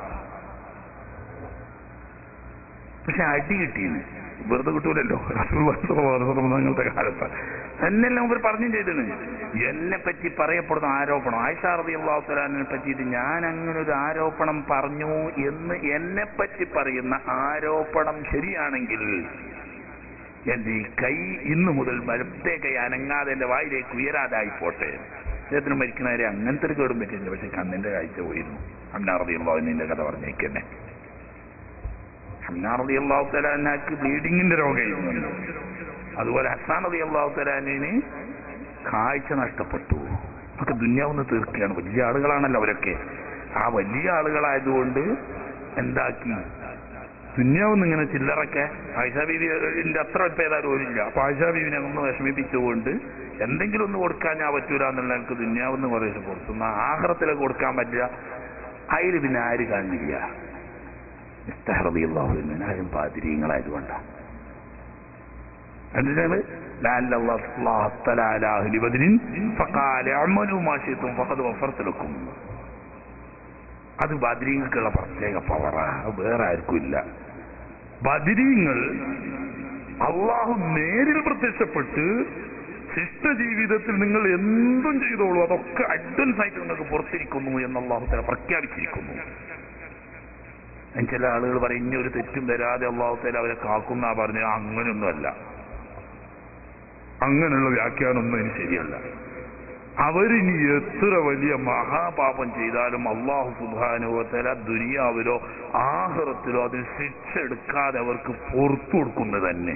Speaker 1: പക്ഷെ അടി കിട്ടിയെന്ന് വെറുതെ കിട്ടൂലല്ലോ തങ്ങളുടെ കാലത്ത് എന്നെല്ലാം ഇവർ പറഞ്ഞും ചെയ്തിന് എന്നെ പറ്റി പറയപ്പെടുന്ന ആരോപണം ആയിഷാറതി അള്ളാഹുത്തലാനെ പറ്റിയിട്ട് ഞാൻ അങ്ങനെ ഒരു ആരോപണം പറഞ്ഞു എന്ന് എന്നെ പറ്റി പറയുന്ന ആരോപണം ശരിയാണെങ്കിൽ എന്റെ ഈ കൈ ഇന്നു മുതൽ വലത്തെ കൈ അനങ്ങാതെ എന്റെ വായിലേക്ക് ഉയരാതായി പോട്ടെ അദ്ദേഹത്തിന് മരിക്കുന്നവരെ അങ്ങനത്തെ ഒരു കേടും പറ്റിയില്ല പക്ഷെ കണ്ണിന്റെ കാഴ്ച പോയിരുന്നു അന്നാറതി അള്ളാഹുവിന്റെ കഥ പറഞ്ഞേക്കന്നെ ഹംനാറതി അള്ളാഹു തലാനാക്ക് ബ്ലീഡിങ്ങിന്റെ രോഗമായിരുന്നു അതുപോലെ ഹസാൻ റതി അള്ളാഹു തലാനിന് കാഴ്ച നഷ്ടപ്പെട്ടു ഒക്കെ ദുന്യാവുന്ന് തീർക്കുകയാണ് വലിയ ആളുകളാണല്ലോ അവരൊക്കെ ആ വലിയ ആളുകളായതുകൊണ്ട് എന്താക്കി ദുന്യാവുന്ന് ഇങ്ങനെ ചില്ലറൊക്കെ ആയിഷാ ബീവിന്റെ അത്ര ഇപ്പൊ ഏതായാലും ഒരില്ല അപ്പൊ ആയിഷാ ബീവിനെ ഒന്ന് വിഷമിപ്പിച്ചുകൊണ്ട് എന്തെങ്കിലും ഒന്ന് കൊടുക്കാൻ ഞാൻ പറ്റൂല എന്നുള്ള എനിക്ക് ദുന്യാവെന്ന് കുറേശ്ശെ കൊടുത്തു ആഹ്റത്തിലൊക്കെ കൊടുക്കാൻ പറ്റില്ല അതിൽ പിന്നെ ആര് കാണില്ല ഇസ്തഹറിയാഹുവിന് ആരും പാതിരീങ്ങളായതുകൊണ്ടാണ് എന്തിനാണ് لعل الله اطلع على أهل بدر فقال اعملوا ما شئتم فقد غفرت لكم അത് ബദരീങ്ങൾക്കുള്ള പ്രത്യേക പവറാ വേറെ ആർക്കും ഇല്ല
Speaker 2: ബദിരീങ്ങൾ അള്ളാഹു നേരിൽ പ്രത്യക്ഷപ്പെട്ട് ശിഷ്ട ജീവിതത്തിൽ നിങ്ങൾ എന്തും ചെയ്തോളൂ അതൊക്കെ
Speaker 1: അഡ്വൻസ് ആയിട്ട് നിങ്ങൾക്ക് പുറത്തിരിക്കുന്നു എന്ന് അള്ളാഹു തല പ്രഖ്യാപിച്ചിരിക്കുന്നു ചില ആളുകൾ പറയും ഇനി ഒരു തെറ്റും വരാതെ അള്ളാഹുത്തേല അവരെ കാക്കുന്ന പറഞ്ഞ അങ്ങനെയൊന്നുമല്ല
Speaker 2: അങ്ങനെയുള്ള വ്യാഖ്യാനമൊന്നും ഇനി ശരിയല്ല അവരിനി എത്ര വലിയ
Speaker 1: മഹാപാപം ചെയ്താലും അള്ളാഹു സുബാനുഭവത്തേല ദുനിയാവിലോ ആഹ്റത്തിലോ അതിൽ ശിക്ഷ എടുക്കാതെ അവർക്ക് പുറത്തു കൊടുക്കുന്നത് തന്നെ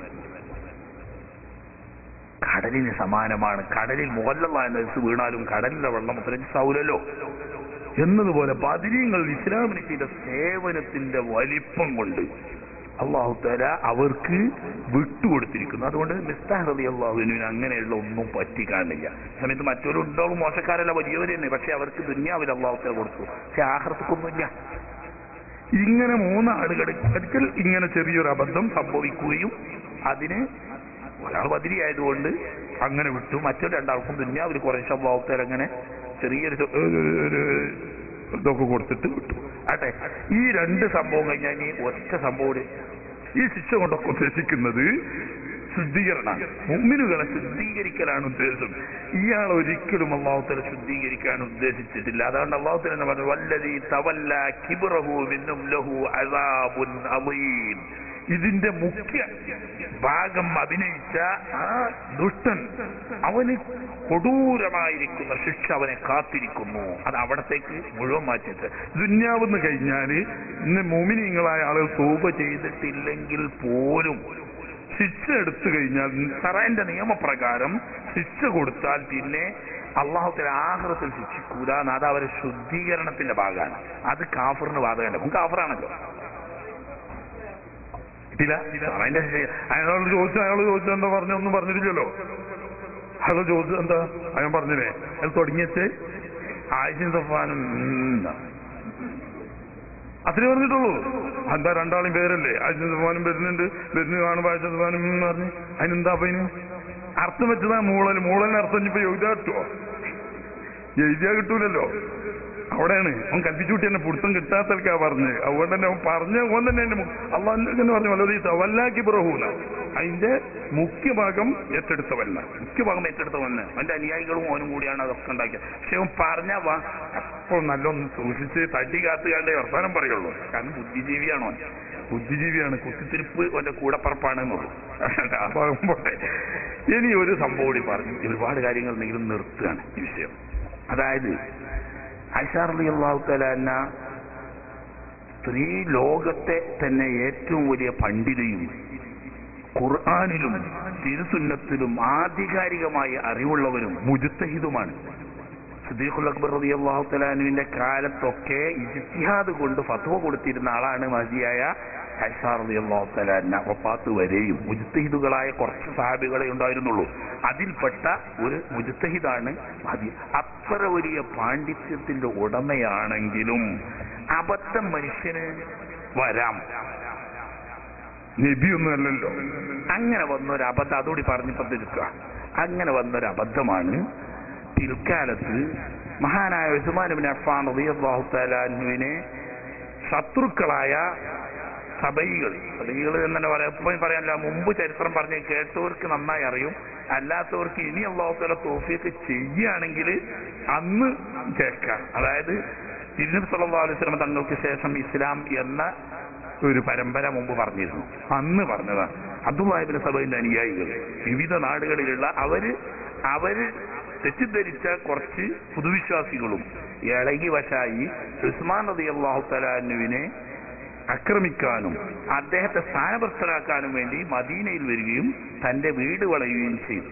Speaker 1: കടലിന് സമാനമാണ് കടലിൽ മുകല്ല എന്ന വീണാലും കടലിലെ വെള്ളം അത്രയും സൗരല്ലോ എന്നതുപോലെ ബദിരീങ്ങൾ ഇസ്ലാമിന് ചെയ്ത സേവനത്തിന്റെ വലിപ്പം കൊണ്ട് അള്ളാഹു തല അവർക്ക് വിട്ടുകൊടുത്തിരിക്കുന്നു അതുകൊണ്ട് മിസ്താഹ് റബി അള്ളാഹുവിന് അങ്ങനെയുള്ള ഒന്നും പറ്റിക്കാണില്ല സമയത്ത് മറ്റൊരുണ്ടാവും മോശക്കാരല്ല വലിയവർ തന്നെ പക്ഷെ അവർക്ക് ദുന്യാവിൽ അള്ളാഹു തല കൊടുത്തു പക്ഷെ ആഹ്റത്തിക്കൊന്നുമില്ല
Speaker 2: ഇങ്ങനെ മൂന്നാളുകളിൽ ഒരിക്കൽ ഇങ്ങനെ ചെറിയൊരു അബദ്ധം സംഭവിക്കുകയും
Speaker 1: അതിന് ഒരാൾ ബദിരി ആയതുകൊണ്ട് അങ്ങനെ വിട്ടു മറ്റൊരു രണ്ടാൾക്കും ദുന്യാവിൽ കുറേശ്ശെ അള്ളാഹു തല അങ്ങനെ ചെറിയൊരു ചെ-
Speaker 2: ഒരു- ഒരു ഇതൊക്കെ കൊടുത്തിട്ട് വിട്ടു
Speaker 1: ആട്ടെ ഈ രണ്ട് സംഭവം കഴിഞ്ഞാൽ ഇനി ഒറ്റ സംഭവം കൂടി.
Speaker 2: ഈ ശിക്ഷ കൊണ്ടൊക്കെ ഉദ്ദേശിക്കുന്നത് ശുദ്ധീകരണമാണ്
Speaker 1: മുമ്മിനുകളെ ശുദ്ധീകരിക്കലാണ് ഉദ്ദേശം ഇയാൾ ഒരിക്കലും അള്ളാഹുത്തല ശുദ്ധീകരിക്കാൻ ഉദ്ദേശിച്ചിട്ടില്ല അതുകൊണ്ട് അള്ളാഹുത്തല എന്ന് പറഞ്ഞു വല്ലതി തവല്ല കിബറഹു മിന്നും ലഹു അസാബുൻ അമീൻ ഇതിന്റെ മുഖ്യ ഭാഗം അഭിനയിച്ച ആ ദുഷ്ടൻ അവന് കൊടൂരമായിരിക്കുന്ന ശിക്ഷ അവനെ കാത്തിരിക്കുന്നു അത് അവിടത്തേക്ക് മുഴുവൻ മാറ്റിയിട്ട്
Speaker 2: ദുന്യാവെന്ന് കഴിഞ്ഞാല് ഇന്ന് മോമിനിങ്ങളായ ആളുകൾ
Speaker 1: തൂപ ചെയ്തിട്ടില്ലെങ്കിൽ പോലും
Speaker 2: ശിക്ഷ എടുത്തു കഴിഞ്ഞാൽ
Speaker 1: സറേന്റെ നിയമപ്രകാരം ശിക്ഷ കൊടുത്താൽ പിന്നെ അള്ളാഹുത്തിൽ ആഹ്റത്തിൽ ശിക്ഷിക്കൂല അത് അവരെ ശുദ്ധീകരണത്തിന്റെ ഭാഗമാണ് അത് കാഫറിന് ബാധകമല്ല മുൻ കാഫറാണല്ലോ കിട്ടില്ല സറേന്റെ ശിക്ഷ
Speaker 2: അയാളോട് ചോദിച്ചു അയാൾ ചോദിച്ചു എന്താ പറഞ്ഞു ഒന്നും പറഞ്ഞിട്ടില്ലല്ലോ അയാൾ ചോദിച്ചു എന്താ അയാൾ പറഞ്ഞില്ലേ അയാൾ തുടങ്ങിയച്ച്
Speaker 1: ആയിഷൻ സഫാനും ഉം.
Speaker 2: അത്രേ പറഞ്ഞിട്ടുള്ളൂ എന്താ രണ്ടാളും പേരല്ലേ ആയിരത്തി ശതമാനം വരുന്നുണ്ട് വരുന്ന കാണുമ്പോ ആയിരത്തി ശതമാനം എന്ന് പറഞ്ഞ് അതിനെന്താ അപ്പൊ അതിന് അർത്ഥം വെച്ചതാ മൂളൽ മൂളലിന് അർത്ഥം ഇനിയിപ്പോ എഴുതിയാ കിട്ടുമോ എഴുതിയാ കിട്ടൂലല്ലോ അവിടെയാണ് അവൻ കൽപ്പിച്ചു കൂട്ടി തന്നെ പിടുത്തം കിട്ടാത്തൽക്കാ പറഞ്ഞ് അതുകൊണ്ട് തന്നെ അവൻ പറഞ്ഞ ഓൻ തന്നെ എന്നെ അള്ളാഹ് പറഞ്ഞു വളരെ തവല്ലാക്കി പ്രഹൂല അതിന്റെ മുഖ്യഭാഗം ഏറ്റെടുത്തവല്ല
Speaker 1: മുഖ്യഭാഗം ഏറ്റെടുത്തവന്ന് അവന്റെ അനുയായികളും ഓനും കൂടിയാണ് അതൊക്കെ ഉണ്ടാക്കിയത് പക്ഷെ അവൻ പറഞ്ഞ വാ
Speaker 2: അപ്പോൾ നല്ലൊന്ന് സൂക്ഷിച്ച്
Speaker 1: തടി കാത്തുകാണ്ടേ വർത്താനം പറയുള്ളൂ കാരണം ബുദ്ധിജീവിയാണോ അവൻ.
Speaker 2: ബുദ്ധിജീവിയാണ് കുത്തി
Speaker 1: കുത്തിത്തിരിപ്പ് അവന്റെ കൂടപ്പറപ്പാണ് എന്നുള്ളൂ
Speaker 2: ആ ഭാഗം പോട്ടെ
Speaker 1: ഇനി ഒരു സംഭവം കൂടി പറഞ്ഞു ഒരുപാട് കാര്യങ്ങൾ ഉണ്ടെങ്കിലും നിർത്തുകയാണ് ഈ വിഷയം അതായത് ഐഷാർലി അള്ളാഹു തലാന്ന സ്ത്രീ ലോകത്തെ തന്നെ ഏറ്റവും വലിയ പണ്ഡിതയും ഖുർആാനിലും തിരുസുന്നത്തിലും ആധികാരികമായി അറിവുള്ളവരും മുജുത്തഹിതുമാണ് സിദ്ദീഖുൽ അക്ബർ റബി അള്ളാഹു തലാനുവിന്റെ കാലത്തൊക്കെ ഇജ്തിഹാദ് കൊണ്ട് ഫത്വ കൊടുത്തിരുന്ന ആളാണ് മതിയായ ഹൈസാർ റബി അള്ളാഹു തലാന ഒപ്പാത്ത് വരെയും മുജുത്തഹിദുകളായ കുറച്ച് സാഹിബികളെ ഉണ്ടായിരുന്നുള്ളൂ അതിൽപ്പെട്ട ഒരു മുജുത്തഹിദാണ് മതി അത്ര വലിയ പാണ്ഡിത്യത്തിന്റെ ഉടമയാണെങ്കിലും അബദ്ധം മനുഷ്യന് വരാം
Speaker 2: നബിയൊന്നും അല്ലല്ലോ
Speaker 1: അങ്ങനെ വന്നൊരു അബദ്ധം അതോടി പറഞ്ഞപ്പോ തിരുക്കുക അങ്ങനെ വന്നൊരു അബദ്ധമാണ് പിൽക്കാലത്ത് മഹാനായ ഉസ്മാനുബിൻ അഫാൻ റളിയല്ലാഹു തആല അൻഹുവിനെ ശത്രുക്കളായ സബൈകൾ സബൈകൾ തന്നെ പറയാം എപ്പോഴും പറയാനില്ല മുമ്പ് ചരിത്രം പറഞ്ഞ് കേട്ടവർക്ക് നന്നായി അറിയും അല്ലാത്തവർക്ക് ഇനി അള്ളാഹു തആല തോഫിയൊക്കെ ചെയ്യുകയാണെങ്കിൽ അന്ന് കേൾക്കാം അതായത് തിരുനബി സല്ലല്ലാഹു അലൈഹി വസല്ലം തങ്ങൾക്ക് ശേഷം ഇസ്ലാം എന്ന ഒരു പരമ്പര മുമ്പ് പറഞ്ഞിരുന്നു അന്ന് പറഞ്ഞതാണ് അബ്ദുല്ലാഹിബിൻ സബൈന്റെ അനുയായികൾ വിവിധ നാടുകളിലുള്ള അവര് അവര് തെറ്റിദ്ധരിച്ച കുറച്ച് പുതുവിശ്വാസികളും ഇളകി വശായി ഉസ്മാൻ റതി അള്ളാഹു തലാനുവിനെ ആക്രമിക്കാനും അദ്ദേഹത്തെ സ്ഥാനഭ്രഷ്ടരാക്കാനും വേണ്ടി മദീനയിൽ വരികയും തന്റെ വീട് വളയുകയും ചെയ്തു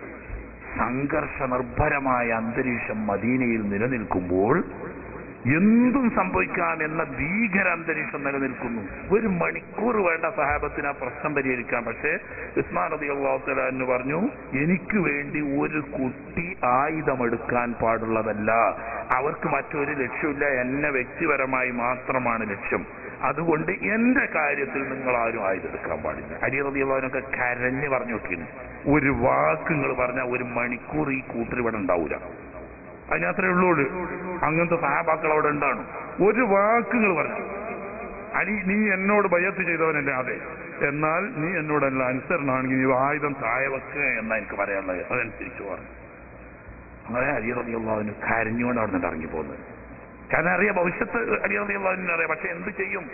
Speaker 1: സംഘർഷ നിർഭരമായ അന്തരീക്ഷം മദീനയിൽ നിലനിൽക്കുമ്പോൾ എന്തും സംഭവിക്കാം എന്ന ഭീകര അന്തരീക്ഷം നിലനിൽക്കുന്നു ഒരു മണിക്കൂർ വേണ്ട സഹാബത്തിന് ആ പ്രശ്നം പരിഹരിക്കാം പക്ഷേ ഉസ്മാൻ നദി അള്ളാഹുത്തലാന്ന് പറഞ്ഞു എനിക്ക് വേണ്ടി ഒരു കുട്ടി ആയുധമെടുക്കാൻ പാടുള്ളതല്ല അവർക്ക് മറ്റൊരു ലക്ഷ്യമില്ല എന്നെ വ്യക്തിപരമായി മാത്രമാണ് ലക്ഷ്യം അതുകൊണ്ട് എന്റെ കാര്യത്തിൽ നിങ്ങൾ ആരും ആയുധെടുക്കാൻ പാടില്ല അലി റബി അള്ളഹാനൊക്കെ കരഞ്ഞ് പറഞ്ഞു നോക്കിയിരുന്നു ഒരു വാക്ക് നിങ്ങൾ പറഞ്ഞാൽ ഒരു മണിക്കൂർ ഈ കൂട്ടർ ഇവിടെ ഉണ്ടാവൂല അതിനത്രേ ഉള്ളൂ അങ്ങനത്തെ സഹാബാക്കൾ അവിടെ ഉണ്ടാണ് ഒരു വാക്കുകൾ പറഞ്ഞു അനി നീ എന്നോട് ബയ്യത്ത് ചെയ്തവനല്ലേ അതെ എന്നാൽ നീ എന്നോടല്ല അനുസരണമാണെങ്കിൽ നീ ആയുധം താഴെ വെക്കുക എന്നാ എനിക്ക് പറയാനുള്ളത് അതനുസരിച്ച് പറഞ്ഞു അങ്ങനെ അലി റബിയുള്ളവന് കരഞ്ഞുകൊണ്ട് അവിടെ നിന്ന് ഇറങ്ങി പോകുന്നത് കാരണം അറിയാം ഭവിഷ്യത്ത് അലി റബിയുള്ളവന് അറിയാം പക്ഷെ എന്ത് ചെയ്യും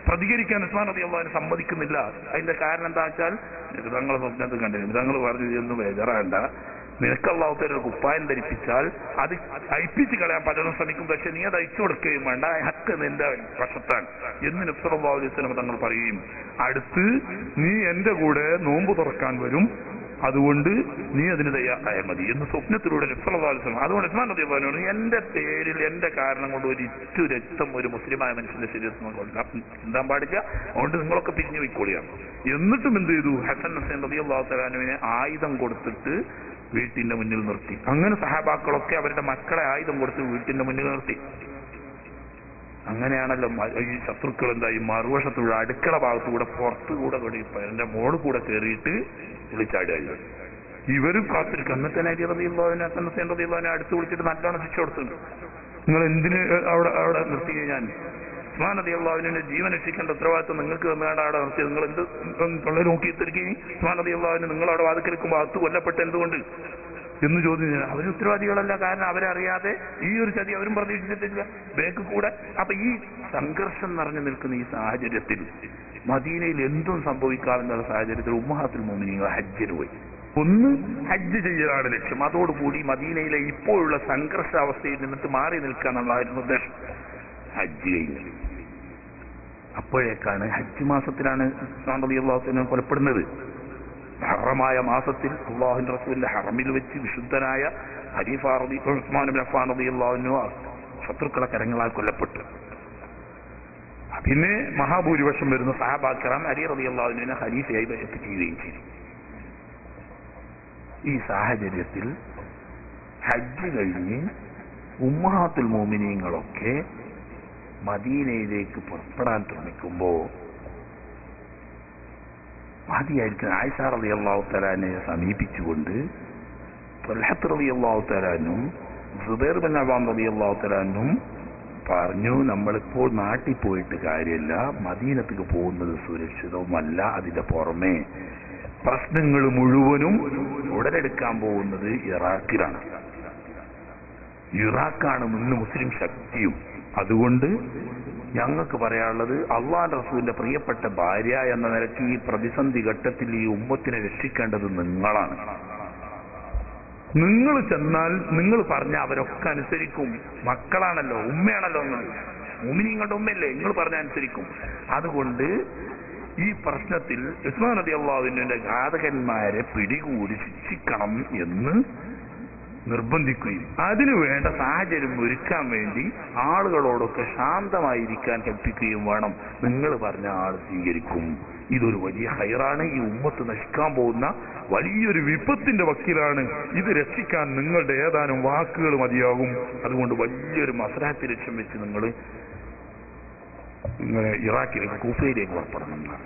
Speaker 1: പ്രതികരിക്കാൻ ഉസ്മാൻ റതി അള്ളാഹിന് സമ്മതിക്കുന്നില്ല അതിന്റെ കാരണം എന്താ വെച്ചാൽ തങ്ങളെ സ്വപ്നത്തിൽ കണ്ടിരുന്നു തങ്ങൾ പറഞ്ഞു ഇതൊന്നും ബേജാറാണ്ട നിനക്ക് അള്ളാഹുത്തര കുപ്പായം ധരിപ്പിച്ചാൽ അത് അയപ്പിച്ച് കളയാൻ പലരും ശ്രമിക്കും പക്ഷെ നീ അത് അയച്ചു കൊടുക്കുകയും വേണ്ട ഹക്ക് നിന്റെ വശത്താണ് എന്ന് നബ്സല്ലാ അലൈഹി സ്വലം തങ്ങൾ പറയുകയും
Speaker 2: അടുത്ത് നീ എന്റെ കൂടെ നോമ്പ് തുറക്കാൻ വരും അതുകൊണ്ട്
Speaker 1: നീ അതിന് തയ്യാറായാൽ മതി എന്ന് സ്വപ്നത്തിലൂടെ നബ്സല്ലാസ്ലം അതുകൊണ്ട് ഉസ്മാൻ റതി പറഞ്ഞു എന്റെ പേരിൽ എന്റെ കാരണം കൊണ്ട് ഒരു ഇറ്റു രക്തം ഒരു മുസ്ലിമായ മനുഷ്യന്റെ ശരീരത്തിൽ നിന്ന് കൊല്ലാൻ ചിന്താൻ പാടില്ല അതുകൊണ്ട് നിങ്ങളൊക്കെ പിരിഞ്ഞു പോയിക്കോളിയാണ് എന്നിട്ടും എന്ത് ചെയ്തു ഹസൻ ഹസൻ റബി അള്ളാഹു തലാനുവിനെ ആയുധം കൊടുത്തിട്ട് വീട്ടിന്റെ മുന്നിൽ നിർത്തി അങ്ങനെ സഹാബാക്കളൊക്കെ അവരുടെ മക്കളെ ആയുധം കൊടുത്ത് വീട്ടിന്റെ മുന്നിൽ നിർത്തി അങ്ങനെയാണല്ലോ മ- ഈ ശത്രുക്കൾ എന്തായി മറുവശത്തൂടെ അടുക്കള ഭാഗത്തൂടെ പുറത്തുകൂടെ കൂടി എന്റെ മോള് കൂടെ കയറിയിട്ട് വിളിച്ചാടുക ഇവരും കാത്തിരിക്കും അന്നത്തെ നരി റതിയുള്ളതിനെ അന്നത്തെ റതിയുള്ളതിനെ അടുത്ത് വിളിച്ചിട്ട് നല്ലോണം ശിക്ഷ കൊടുത്തിട്ടുണ്ട് നിങ്ങൾ എന്തിന് അവിടെ അവിടെ നിർത്തി ഞാൻ ഉസ്മാൻ നദി അള്ളാഹുവിനെ ജീവൻ രക്ഷിക്കേണ്ട ഉത്തരവാദിത്വം നിങ്ങൾക്ക് തന്നാണ് അവിടെ നിർത്തി നിങ്ങൾ എന്ത് തൊള്ളി നോക്കി തിരിക്കുകയും ഉസ്മാൻ നദി അള്ളാഹുവിന് നിങ്ങൾ അവിടെ വാതിക്കെടുക്കുമ്പോൾ അകത്ത് കൊല്ലപ്പെട്ട് എന്തുകൊണ്ട് എന്ന് ചോദ്യം ചെയ്തു അവർ ഉത്തരവാദികളല്ല കാരണം അവരറിയാതെ ഈ ഒരു ചതി അവരും പ്രതീക്ഷിച്ചിട്ടില്ല ബേക്ക് കൂടെ അപ്പൊ ഈ സംഘർഷം നിറഞ്ഞു നിൽക്കുന്ന ഈ സാഹചര്യത്തിൽ മദീനയിൽ എന്തും സംഭവിക്കാവുന്ന സാഹചര്യത്തിൽ ഉമ്മഹാത്തിൽ മോമിനിങ്ങൾ ഹജ്ജിന് പോയി ഒന്ന് ഹജ്ജ് ചെയ്യലാണ് ലക്ഷ്യം അതോടുകൂടി മദീനയിലെ ഇപ്പോഴുള്ള സംഘർഷാവസ്ഥയിൽ നിന്നിട്ട് മാറി നിൽക്കുക എന്നുള്ളതായിരുന്നു ഉദ്ദേശം ഹജ്ജ് കഴിഞ്ഞു അപ്പോഴേക്കാണ് ഹജ്ജ് മാസത്തിലാണ് സാന്തതി അള്ളാഹുത്തിനെ കൊലപ്പെടുന്നത് ഹറമായ മാസത്തിൽ അള്ളാഹുൻ റസൂലിന്റെ ഹറമിൽ വെച്ച് വിശുദ്ധനായ ഹരീഫ റബി ഉസ്മാൻ ബിൻ അഫ്ഫാൻ റബി അള്ളാഹുനു ശത്രുക്കളെ കരങ്ങളാൽ കൊല്ലപ്പെട്ടു പിന്നെ മഹാഭൂരിപക്ഷം വരുന്ന സഹാബാക്കറാം അലി റബി അള്ളാഹുവിനെ ഖലീഫയായി എത്തിക്കുകയും ചെയ്തു ഈ സാഹചര്യത്തിൽ ഹജ്ജ് കഴിഞ്ഞ് ഉമ്മഹാത്തുൽ മോമിനിയങ്ങളൊക്കെ മദീനയിലേക്ക് പുറപ്പെടാൻ ശ്രമിക്കുമ്പോ മതിയായിരിക്കുന്ന ആയിഷ റബി അള്ളാഹു തലാനെ സമീപിച്ചുകൊണ്ട് തൊൽഹത്ത് റബി അള്ളാഹു തലാനും സുബൈർ ബിൻ അബാം റബി അള്ളാഹു തലാനും പറഞ്ഞു നമ്മളിപ്പോൾ നാട്ടിൽ പോയിട്ട് കാര്യമില്ല മദീനത്തേക്ക് പോകുന്നത് സുരക്ഷിതവുമല്ല അതിന്റെ പുറമെ പ്രശ്നങ്ങൾ മുഴുവനും ഉടലെടുക്കാൻ പോകുന്നത് ഇറാഖിലാണ് ഇറാഖാണ് മുന്ന് മുസ്ലിം ശക്തിയും അതുകൊണ്ട് ഞങ്ങൾക്ക് പറയാനുള്ളത് അള്ളാൻ റസൂലിന്റെ പ്രിയപ്പെട്ട ഭാര്യ എന്ന നിലയ്ക്ക് ഈ പ്രതിസന്ധി ഘട്ടത്തിൽ ഈ ഉമ്മത്തിനെ രക്ഷിക്കേണ്ടത് നിങ്ങളാണ് നിങ്ങൾ ചെന്നാൽ നിങ്ങൾ പറഞ്ഞ അവരൊക്കെ അനുസരിക്കും മക്കളാണല്ലോ ഉമ്മയാണല്ലോ നിങ്ങൾ ഉമ്മി നിങ്ങളുടെ ഉമ്മയല്ലേ നിങ്ങൾ പറഞ്ഞ അനുസരിക്കും അതുകൊണ്ട് ഈ പ്രശ്നത്തിൽ ഉസ്മാൻ നദി അള്ളാഹുവിന്റെ ഘാതകന്മാരെ പിടികൂടി ശിക്ഷിക്കണം എന്ന് നിർബന്ധിക്കുകയും അതിനു വേണ്ട സാഹചര്യം ഒരുക്കാൻ വേണ്ടി ആളുകളോടൊക്കെ ശാന്തമായിരിക്കാൻ കൽപ്പിക്കുകയും വേണം നിങ്ങൾ പറഞ്ഞ ആൾ സ്വീകരിക്കും ഇതൊരു വലിയ ഹൈറാണ് ഈ ഉമ്മത്ത് നശിക്കാൻ പോകുന്ന വലിയൊരു വിപത്തിന്റെ വക്കീലാണ് ഇത് രക്ഷിക്കാൻ നിങ്ങളുടെ ഏതാനും വാക്കുകൾ മതിയാകും അതുകൊണ്ട് വലിയൊരു മസരാത്തി ലക്ഷ്യം വെച്ച് നിങ്ങൾ ഇങ്ങനെ ഇറാഖിലേക്ക് കൂഫയിലേക്ക് പുറപ്പെടണം എന്നാണ്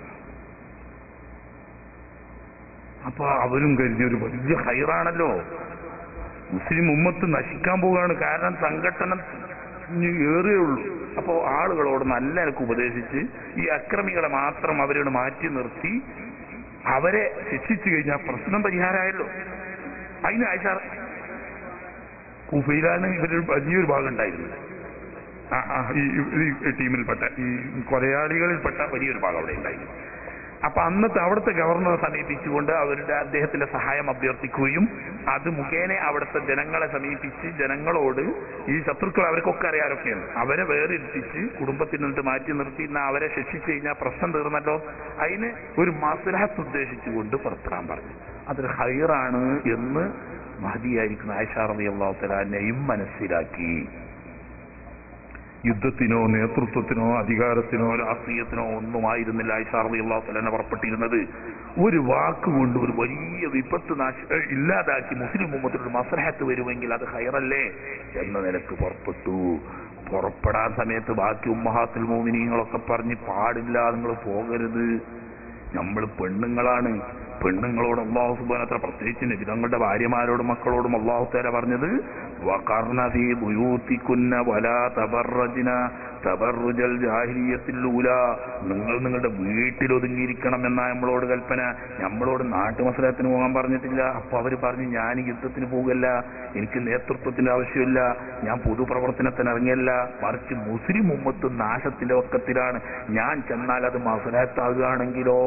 Speaker 1: അപ്പൊ അവരും കരുതി ഒരു വലിയ ഹൈറാണല്ലോ മുസ്ലിം ഉമ്മത്ത് നശിക്കാൻ പോവുകയാണ് കാരണം സംഘടന ഇനി ഏറേ ഉള്ളൂ അപ്പോ ആളുകളോട് നല്ല നിലക്ക് ഉപദേശിച്ച് ഈ അക്രമികളെ മാത്രം അവരോട് മാറ്റി നിർത്തി അവരെ ശിക്ഷിച്ചു കഴിഞ്ഞാൽ പ്രശ്നം പരിഹാരമായല്ലോ അതിന് ആയിഷ കൂഫയിലാണ് ഇവരൊരു വലിയൊരു ഭാഗം ഉണ്ടായിരുന്നത് ആ, ആ, ഈ ഈ ടീമിൽപ്പെട്ട ഈ കൊലയാളികളിൽപ്പെട്ട വലിയൊരു ഭാഗം അവിടെ ഉണ്ടായിരുന്നു അപ്പൊ അന്നത്തെ അവിടുത്തെ ഗവർണറെ സമീപിച്ചുകൊണ്ട് അവരുടെ അദ്ദേഹത്തിന്റെ സഹായം അഭ്യർത്ഥിക്കുകയും അത് മുഖേന അവിടുത്തെ ജനങ്ങളെ സമീപിച്ച് ജനങ്ങളോട് ഈ ശത്രുക്കൾ അവർക്കൊക്കെ അറിയാരൊക്കെയാണ് അവരെ വേറിരുത്തിച്ച് കുടുംബത്തിൽ നിന്നിട്ട് മാറ്റി നിർത്തി എന്നാ അവരെ ശിക്ഷിച്ചു കഴിഞ്ഞാൽ പ്രശ്നം തീർന്നല്ലോ അതിന് ഒരു മസുലഹത്ത് ഉദ്ദേശിച്ചുകൊണ്ട് പുറപ്പെടാൻ പറഞ്ഞു അതൊരു ഹൈറാണ് എന്ന് മഹതിയായിരിക്കുന്ന ആയിഷാറബി അള്ളാഹു തലാനെയും മനസ്സിലാക്കി യുദ്ധത്തിനോ നേതൃത്വത്തിനോ അധികാരത്തിനോ രാഷ്ട്രീയത്തിനോ ഒന്നുമായിരുന്നില്ല ഐഷാർലി അള്ളാഹു തന്നെ പുറപ്പെട്ടിരുന്നത് ഒരു വാക്കുകൊണ്ട് ഒരു വലിയ വിപത്ത് നാശ ഏ, ഇല്ലാതാക്കി മുസ്ലിം ഉമ്മത്തിനൊരു മസലഹത്ത് വരുമെങ്കിൽ അത് ഹൈറല്ലേ എന്ന നിലക്ക് പുറപ്പെട്ടു പുറപ്പെടാൻ സമയത്ത് ബാക്കി ഉമ്മഹാത്തിൽ മോമിനിങ്ങളൊക്കെ പറഞ്ഞ് പാടില്ല നിങ്ങൾ പോകരുത് നമ്മൾ പെണ്ണുങ്ങളാണ് പെണ്ണുങ്ങളോട് അള്ളാഹു സുബാനത്ര പ്രത്യേകിച്ച് നിബിതങ്ങളുടെ ഭാര്യമാരോടും മക്കളോടും അള്ളാഹു തേല പറഞ്ഞത് വകർണതി ബുയൂത്തിക്കുന്ന വലാ തബറജിന തബറുജൽ ജാഹിലിയത്തിലൂല നിങ്ങൾ നിങ്ങളുടെ വീട്ടിൽ ഒതുങ്ങിയിരിക്കണം എന്നാ നമ്മളോട് കൽപ്പന നമ്മളോട് നാട്ടുമസലത്തിന് പോകാൻ പറഞ്ഞിട്ടില്ല അപ്പൊ അവര് പറഞ്ഞു ഞാൻ ഈ യുദ്ധത്തിന് പോകല്ല എനിക്ക് നേതൃത്വത്തിന്റെ ആവശ്യമില്ല ഞാൻ പൊതുപ്രവർത്തനത്തിന് ഇറങ്ങിയല്ല മറിച്ച് മുസ്ലിം ഉമ്മത്ത് നാശത്തിന്റെ ഒക്കത്തിലാണ് ഞാൻ ചെന്നാൽ അത് മസലത്താകുകയാണെങ്കിലോ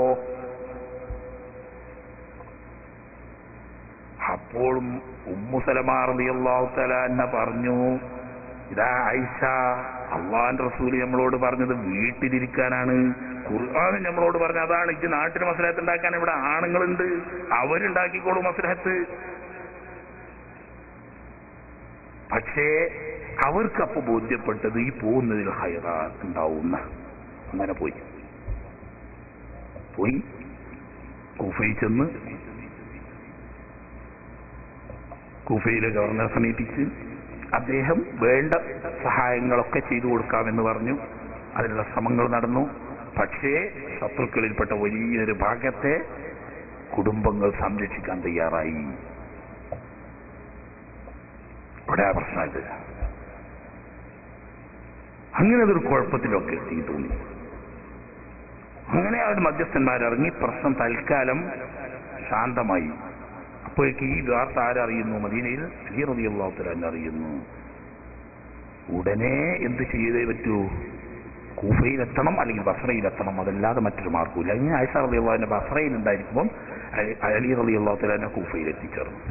Speaker 1: അപ്പോഴും ഉമ്മുസലമാറിയാഹുത്തല എന്നെ പറഞ്ഞു ഇതാ ഐഷ അള്ളാൻ റസൂല് നമ്മളോട് പറഞ്ഞത് വീട്ടിലിരിക്കാനാണ് ഖുർആൻ നമ്മളോട് പറഞ്ഞ അതാണ് ഇത് നാട്ടിൽ മസലഹത്ത് ഉണ്ടാക്കാൻ ഇവിടെ ആണുങ്ങളുണ്ട് അവരുണ്ടാക്കിക്കോളും മസലഹത്ത് പക്ഷേ അവർക്കപ്പോ ബോധ്യപ്പെട്ടത് ഈ പോകുന്നതിൽ ഹൈറ ഉണ്ടാവുന്ന അങ്ങനെ പോയി പോയി കൂഫയിൽ ചെന്ന് കൂഫയിലെ ഗവർണറെ സമീപിച്ച് അദ്ദേഹം വേണ്ട സഹായങ്ങളൊക്കെ ചെയ്തു കൊടുക്കാമെന്ന് പറഞ്ഞു അതിനുള്ള ശ്രമങ്ങൾ നടന്നു പക്ഷേ ശത്രുക്കളിൽപ്പെട്ട വലിയൊരു ഭാഗത്തെ കുടുംബങ്ങൾ സംരക്ഷിക്കാൻ തയ്യാറായി ഇവിടെ ആ പ്രശ്നമായത് അങ്ങനെ അതൊരു കുഴപ്പത്തിലൊക്കെ എത്തി തോന്നി അങ്ങനെ ആ ഒരു മധ്യസ്ഥന്മാരിറങ്ങി പ്രശ്നം തൽക്കാലം ശാന്തമായി അപ്പോഴേക്ക് ഈ വാർത്ത ആരറിയുന്നു മദീനയിൽ അലി റബിയുള്ളാഹുത്തലാൻ അറിയുന്നു ഉടനെ എന്ത് ചെയ്തേ പറ്റൂ കൂഫയിലെത്തണം അല്ലെങ്കിൽ ബസ്രയിലെത്തണം അതല്ലാതെ മറ്റൊരു മാർഗമില്ല ഇങ്ങനെ ആയിഷ റബിയുള്ളാഹിന്റെ ബസ്രയിൽ ഉണ്ടായിരിക്കുമ്പോൾ അലി- അലി റബിയുള്ളാഹുത്തലാനെ കൂഫയിൽ എത്തിച്ചേർന്നു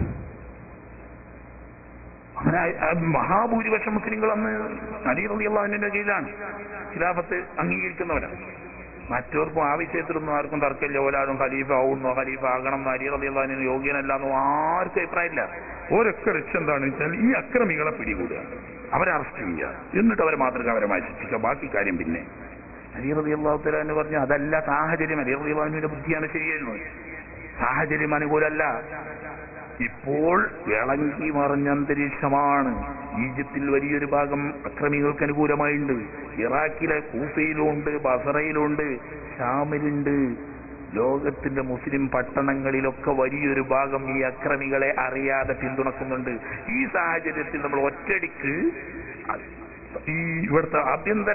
Speaker 1: അങ്ങനെ ആ- ആ മഹാഭൂരിപക്ഷം മുസ്ലിങ്ങൾ അന്ന് അലി റബിയുള്ളാഹിന്റെ കീഴിലാണ് ഖിലാഫത്ത് അംഗീകരിക്കുന്നവരാണ് മറ്റവർക്കും ആ വിഷയത്തിലൊന്നും ആർക്കും തർക്കമില്ല ഒരാളും ഖലീഫ ആവുന്നോ ഖലീഫ ആകണം എന്ന് അലി റബിയുള്ളാഹിന് യോഗ്യനല്ലാന്നോ ആർക്കും അഭിപ്രായമില്ല
Speaker 2: ഓരൊക്കെ ലക്ഷ്യം എന്താണെന്ന് വെച്ചാൽ ഈ അക്രമികളെ പിടികൂടുക
Speaker 1: അവരെ അറസ്റ്റ് ചെയ്യുക എന്നിട്ട് അവരെ മാതൃകാപരമായി ശിക്ഷിക്കുക ബാക്കി കാര്യം പിന്നെ അലി റബി അള്ളാഹുത്തലാന്ന് പറഞ്ഞു അതല്ല സാഹചര്യം അലി റബി അള്ളാഹുവിന്റെ ബുദ്ധിയാണ് ശരിയായിരുന്നു സാഹചര്യം അനുകൂലമല്ല ഇപ്പോൾ വിളങ്ങി മറിഞ്ഞ അന്തരീക്ഷമാണ് ഈജിപ്തിൽ വലിയൊരു ഭാഗം അക്രമികൾക്ക് അനുകൂലമായിട്ടുണ്ട് ഇറാഖിലെ കൂഫയിലുണ്ട് ബസറയിലുണ്ട് ഷാമിലുണ്ട് ലോകത്തിന്റെ മുസ്ലിം പട്ടണങ്ങളിലൊക്കെ വലിയൊരു ഭാഗം ഈ അക്രമികളെ അറിയാതെ പിന്തുണക്കുന്നുണ്ട് ഈ സാഹചര്യത്തിൽ നമ്മൾ ഒറ്റടിക്ക് ഈ ഇവിടുത്തെ ആഭ്യന്തര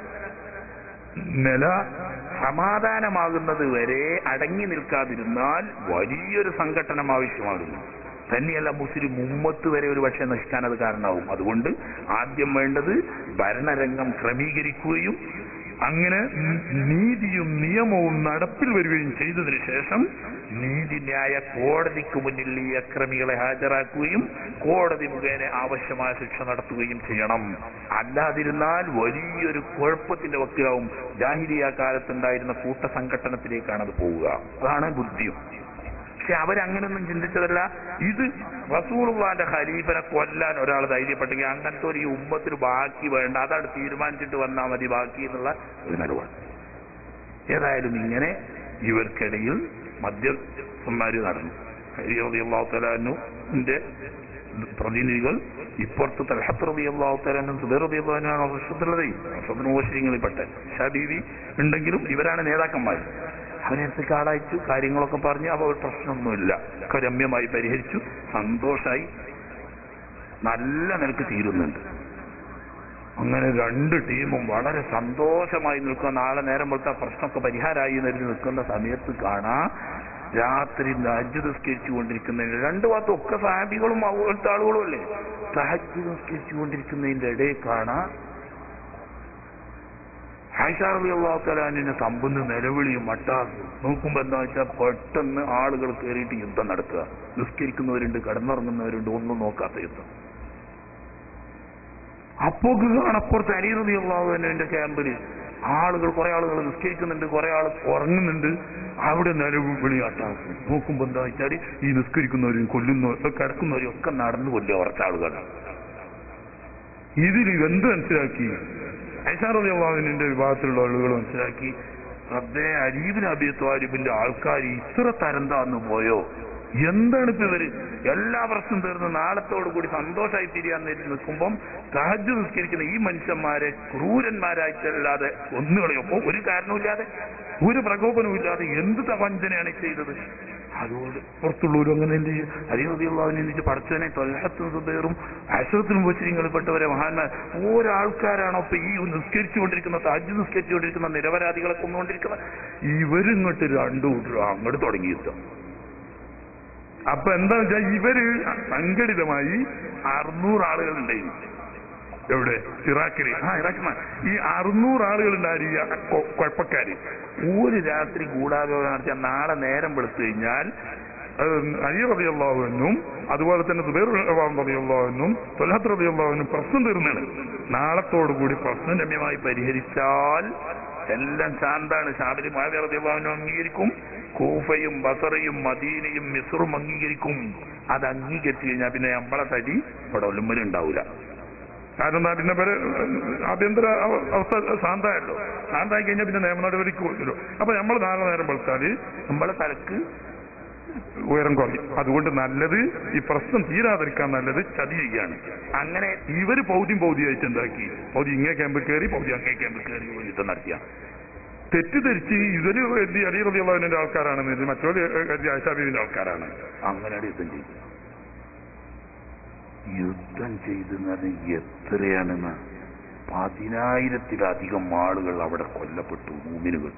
Speaker 2: നില
Speaker 1: സമാധാനമാകുന്നത് വരെ അടങ്ങി നിൽക്കാതിരുന്നാൽ വലിയൊരു സംഘടനം ആവശ്യമാകുന്നു തന്നെയല്ല മുസ്ലിം ഉമ്മത്ത് വരെ ഒരു പക്ഷേ നശിക്കാൻ അത് കാരണമാവും അതുകൊണ്ട് ആദ്യം വേണ്ടത് ഭരണരംഗം ക്രമീകരിക്കുകയും
Speaker 2: അങ്ങനെ ന- നീതിയും നിയമവും നടപ്പിൽ വരികയും ചെയ്തതിനു ശേഷം
Speaker 1: നീതിന്യായ കോടതിക്ക് മുന്നിൽ ഈ അക്രമികളെ ഹാജരാക്കുകയും കോടതി മുഖേന ആവശ്യമായ ശിക്ഷ നടത്തുകയും ചെയ്യണം അല്ലാതിരുന്നാൽ വലിയൊരു കുഴപ്പത്തിന്റെ വക്കിലാവും ജാഹിരിയ കാലത്തുണ്ടായിരുന്ന കൂട്ടസംഘട്ടനത്തിലേക്കാണ് അത് പോവുക അതാണ് ബുദ്ധിയും പക്ഷെ അവരങ്ങനൊന്നും ചിന്തിച്ചതല്ല ഇത് റസൂർവാന്റെ ഖലീഫനെ കൊല്ലാൻ ഒരാൾ ധൈര്യപ്പെട്ടെങ്കിൽ അങ്ങനത്തെ ഒരു ഈ ഉമ്മത്തിന് ബാക്കി വേണ്ട അതാണ് തീരുമാനിച്ചിട്ട് വന്നാൽ മതി ബാക്കി എന്നുള്ള ഒരു നിലപാട് ഏതായാലും ഇങ്ങനെ ഇവർക്കിടയിൽ മദ്യസന്മാര് നടന്നു അള്ളാഹുത്തലാനുന്റെ പ്രതിനിധികൾ ഇപ്പുറത്ത് തലഹത്ത് റബി അള്ളാഹുത്തലാനും സുബൈർ റബി അള്ളാഹുനാണ് വർഷത്തുള്ളത് വർഷത്തിനുപരിങ്ങളിൽപ്പെട്ട ഷാബീവി ഉണ്ടെങ്കിലും ഇവരാണ് നേതാക്കന്മാർ അവരെ കാടയച്ചു കാര്യങ്ങളൊക്കെ പറഞ്ഞ് അവ ഒരു പ്രശ്നമൊന്നുമില്ല ഒക്കെ രമ്യമായി പരിഹരിച്ചു സന്തോഷായി നല്ല നിലക്ക് തീരുന്നുണ്ട് അങ്ങനെ രണ്ട് ടീമും വളരെ സന്തോഷമായി നിൽക്കുന്ന നാളെ നേരം പോലത്തെ പ്രശ്നമൊക്കെ പരിഹാരമായി എന്ന് നിൽക്കുന്ന സമയത്ത് കാണാം രാത്രി നജ്ജ് നിസ്കരിച്ചു കൊണ്ടിരിക്കുന്നതിന് രണ്ടു ഭാഗത്തും ഒക്കെ സാഹിബികളും അതുപോലത്തെ ആളുകളും അല്ലേ സഹജ് നിസ്കരിച്ചു കൊണ്ടിരിക്കുന്നതിന്റെ ഇടയിൽ കാണാം ഹാഷാറിയാത്തലാനിനെ തമ്പുന്ന നിലവിളിയും മട്ടാക്കും നോക്കുമ്പോ എന്താ വെച്ചാൽ പെട്ടെന്ന് ആളുകൾ കയറിയിട്ട് യുദ്ധം നടക്കുക നിസ്കരിക്കുന്നവരുണ്ട് കിടന്നുറങ്ങുന്നവരുണ്ട് ഒന്നും നോക്കാത്ത യുദ്ധം അപ്പോക്ക് കാണപ്പുറത്ത് അരിയറിയാവുന്നതിന്റെ ക്യാമ്പില് ആളുകൾ കുറെ ആളുകൾ നിസ്കരിക്കുന്നുണ്ട് കുറെ ആൾ ഉറങ്ങുന്നുണ്ട് അവിടെ നിലവിളി അട്ടാക്കും നോക്കുമ്പോ എന്താ വെച്ചാൽ ഈ നിസ്കരിക്കുന്നവരും കൊല്ലുന്നവരും കിടക്കുന്നവരും ഒക്കെ നടന്നു കൊല്ലുക കുറച്ച് ആളുകളാണ്
Speaker 2: ഇതിൽ എന്ത് മനസ്സിലാക്കി ഐഷാറിന്റെ വിഭാഗത്തിലുള്ള ആളുകൾ
Speaker 1: മനസ്സിലാക്കി റബ്ബെ അരീബിൻ അബി ത്വാരിബിന്റെ ആൾക്കാർ ഇത്ര തരംതാന്ന് പോയോ എന്താണ് ഇപ്പൊ ഇവര് എല്ലാ പ്രശ്നം തീർന്ന് നാളത്തോടു കൂടി സന്തോഷമായി തിരിയാൻ നേരി നിൽക്കുമ്പം സഹജ് നിസ്കരിക്കുന്ന ഈ മനുഷ്യന്മാരെ ക്രൂരന്മാരായിട്ടല്ലാതെ ഒന്നുകളെയൊപ്പം ഒരു കാരണവുമില്ലാതെ ഒരു പ്രകോപനവും ഇല്ലാതെ എന്ത് വഞ്ചനയാണ് ഈ ചെയ്തത് അതുകൊണ്ട് പുറത്തുള്ളവരും അങ്ങനെ എന്ത് ചെയ്യും അലിഹദിയുള്ളവനെ എന്നിട്ട് പഠിച്ചവനെ തൊല്ലാത്തും സുബേറും അശ്വത്തിനും മുസ്ലിങ്ങളിൽപ്പെട്ടവരെ മഹാന്മാർ ഓരാൾക്കാരാണോ ഇപ്പൊ ഈ നിസ്കരിച്ചുകൊണ്ടിരിക്കുന്ന താജ് നിസ്കരിച്ചുകൊണ്ടിരിക്കുന്ന നിരപരാധികളെ കൊന്നുകൊണ്ടിരിക്കുന്നത് ഇവരിങ്ങോട്ട് രണ്ടു കൂട്ടരും അങ്ങോട്ട് തുടങ്ങി യുദ്ധം
Speaker 2: അപ്പൊ എന്താ വെച്ചാൽ ഇവര് സംഘടിതമായി
Speaker 1: അറുന്നൂറ് ആളുകൾ ഉണ്ടായിരുന്നു
Speaker 2: എവിടെ ഇറാഖില്
Speaker 1: ആ ഇറാഖ്മാൻ
Speaker 2: ഈ അറുന്നൂറ് ആളുകൾ ഉണ്ടായി കുഴപ്പക്കാര്
Speaker 1: ഒരു രാത്രി ഗൂഢാലോചന നടത്തിയാൽ നാളെ നേരം വെളുത്തു കഴിഞ്ഞാൽ
Speaker 2: അലി റബിയുള്ളാഹുവിനും അതുപോലെ തന്നെ സുബൈർ റബിയുള്ളാഹുവിനും തൊല്ലാത്ത് റബിയുള്ളാഹുവിനും പ്രശ്നം തീർന്നാണ് നാളത്തോടു കൂടി പ്രശ്നം
Speaker 1: രമ്യമായി പരിഹരിച്ചാൽ എല്ലാം ശാന്താണ് ഷാബിലി മാവിനും അംഗീകരിക്കും കൂഫയും ബസറയും മദീനയും മിസറും അംഗീകരിക്കും അത് അംഗീകരിച്ചു കഴിഞ്ഞാൽ പിന്നെ നമ്മളെ തടി ഇവിടെ ഒല്ലുമ്പലും ഉണ്ടാവില്ല
Speaker 2: കാരണം നാട്ടിന്റെ പേര് ആഭ്യന്തര അവ- അവസ്ഥ ശാന്തമായല്ലോ ശാന്തമായി കഴിഞ്ഞാൽ പിന്നെ നിയമ നടപടിക്ക് വരുമല്ലോ അപ്പൊ നമ്മൾ നാളെ നേരം വെളുത്താല്
Speaker 1: നമ്മളെ തലക്ക്
Speaker 2: ഉയരം കുറയും അതുകൊണ്ട് നല്ലത് ഈ പ്രശ്നം തീരാതിരിക്കാൻ നല്ലത് ചതി ചെയ്യാണ്
Speaker 1: അങ്ങനെ
Speaker 2: ഇവര് പൗതിയും പൗതിയായിട്ട് എന്താക്കി പൗതി ഇങ്ങേ ക്യാമ്പിൽ കയറി പൗതി അങ്ങേ ക്യാമ്പിൽ
Speaker 1: കയറി യുദ്ധം നടത്തിയ
Speaker 2: തെറ്റിദ്ധരിച്ച് ഇവര് എന്ത് അലി റബിയുള്ളവന്റെ ആൾക്കാരാണെന്ന് കരുതി മറ്റൊരു ആശാബീവിന്റെ ആൾക്കാരാണ്
Speaker 1: അങ്ങനെയാണ് യുദ്ധം ചെയ്തു യുദ്ധം ചെയ്തെന്ന് പറഞ്ഞാൽ എത്രയാണെന്ന് പതിനായിരത്തിലധികം ആളുകൾ അവിടെ കൊല്ലപ്പെട്ടു മൂമിനുകൾ